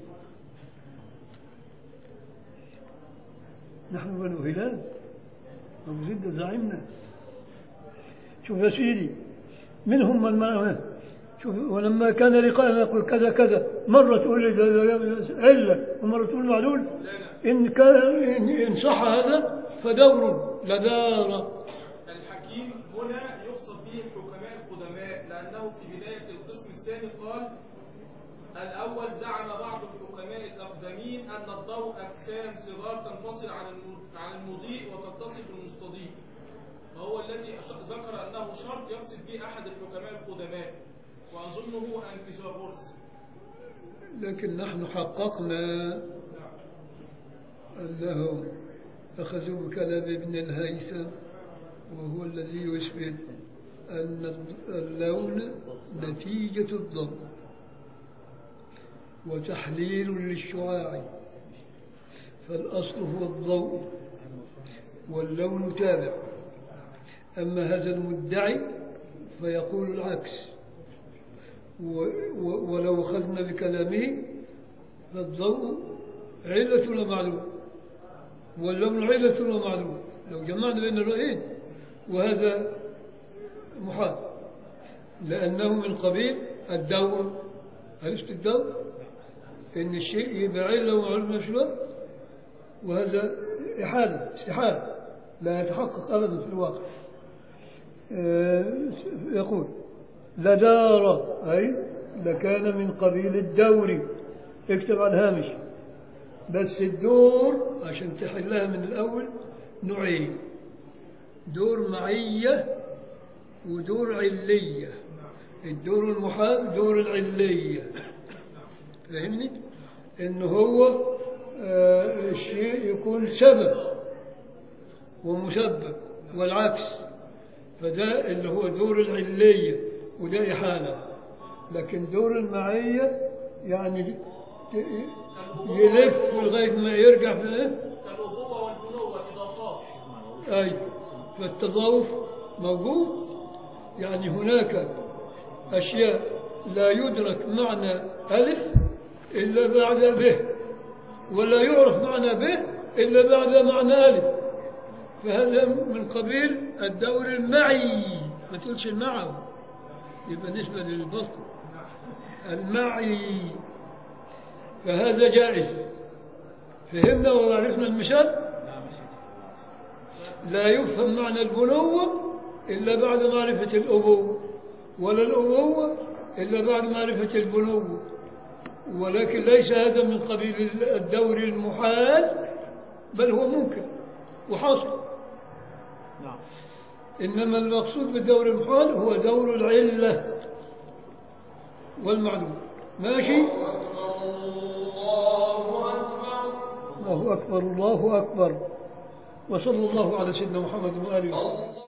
نحن بنو هلال أبو زيد ده زعيمنا شوف يا سيدي منهم من ما شوف ولما كان لقاء يقول كذا كذا مرة تقول لي ده- ده علة ومرة تقول معلول إن كان إن إن صح هذا فدور لدار الحكيم هنا يقصد به الحكماء القدماء لأنه في بداية القسم الثاني قال الأول زعم بعض الحكماء الأقدمين أن الضوء أجسام صغار تنفصل عن الم- عن المضيء وتتصل بالمستضيء وهو الذي أش- ذكر أنه شرط يقصد به أحد الحكماء القدماء وأظنه أنفيثاغورس لكن نحن حققنا أنهم أخذوا بكلام ابن الهيثم وهو الذي يثبت أن اللون نتيجة الضوء وتحليل للشعاع فالأصل هو الضوء واللون تابع أما هذا المدعي فيقول العكس و- و- ولو أخذنا بكلامه فالضوء علة ولا معلوم واللون علة ولا معلوم لو جمعنا بين الرأيين وهذا محال لأنه من قبيل الدور عرفت الدور إن الشيء يبقى علة ومعلوم في نفس الوقت وهذا إحالة استحالة لا يتحقق أبدا في الواقع آه، يقول لدار أي لكان من قبيل الدور اكتب على الهامش بس الدور عشان تحلها من الأول نوعين دور معية ودور علية الدور المحال دور العلية فاهمني؟ إنه هو آه، الشيء يكون سبب ومسبب والعكس فده اللي هو دور العلية وده إحالة لكن دور المعية يعني ت- يلف لغاية ما يرجع في إيه؟ كالأبوة والبنوة إضافات أي فالتضاوف موجود يعني هناك أشياء لا يدرك معنى ألف إلا بعد به ولا يعرف معنى به إلا بعد معنى ألف فهذا من قبيل الدور المعي ما تقولش المعوي يبقى نسبة للبسط المعي فهذا جائز فهمنا وعرفنا المثال لا يفهم معنى البنوة إلا بعد معرفة الأبوة ولا الأبوة إلا بعد معرفة البنوة ولكن ليس هذا من قبيل الدور المحال بل هو ممكن وحاصل نعم إنما المقصود بالدور المحال هو دور العلة والمعلوم ماشي الله أكبر الله أكبر وصلى الله على سيدنا محمد وآله وسلم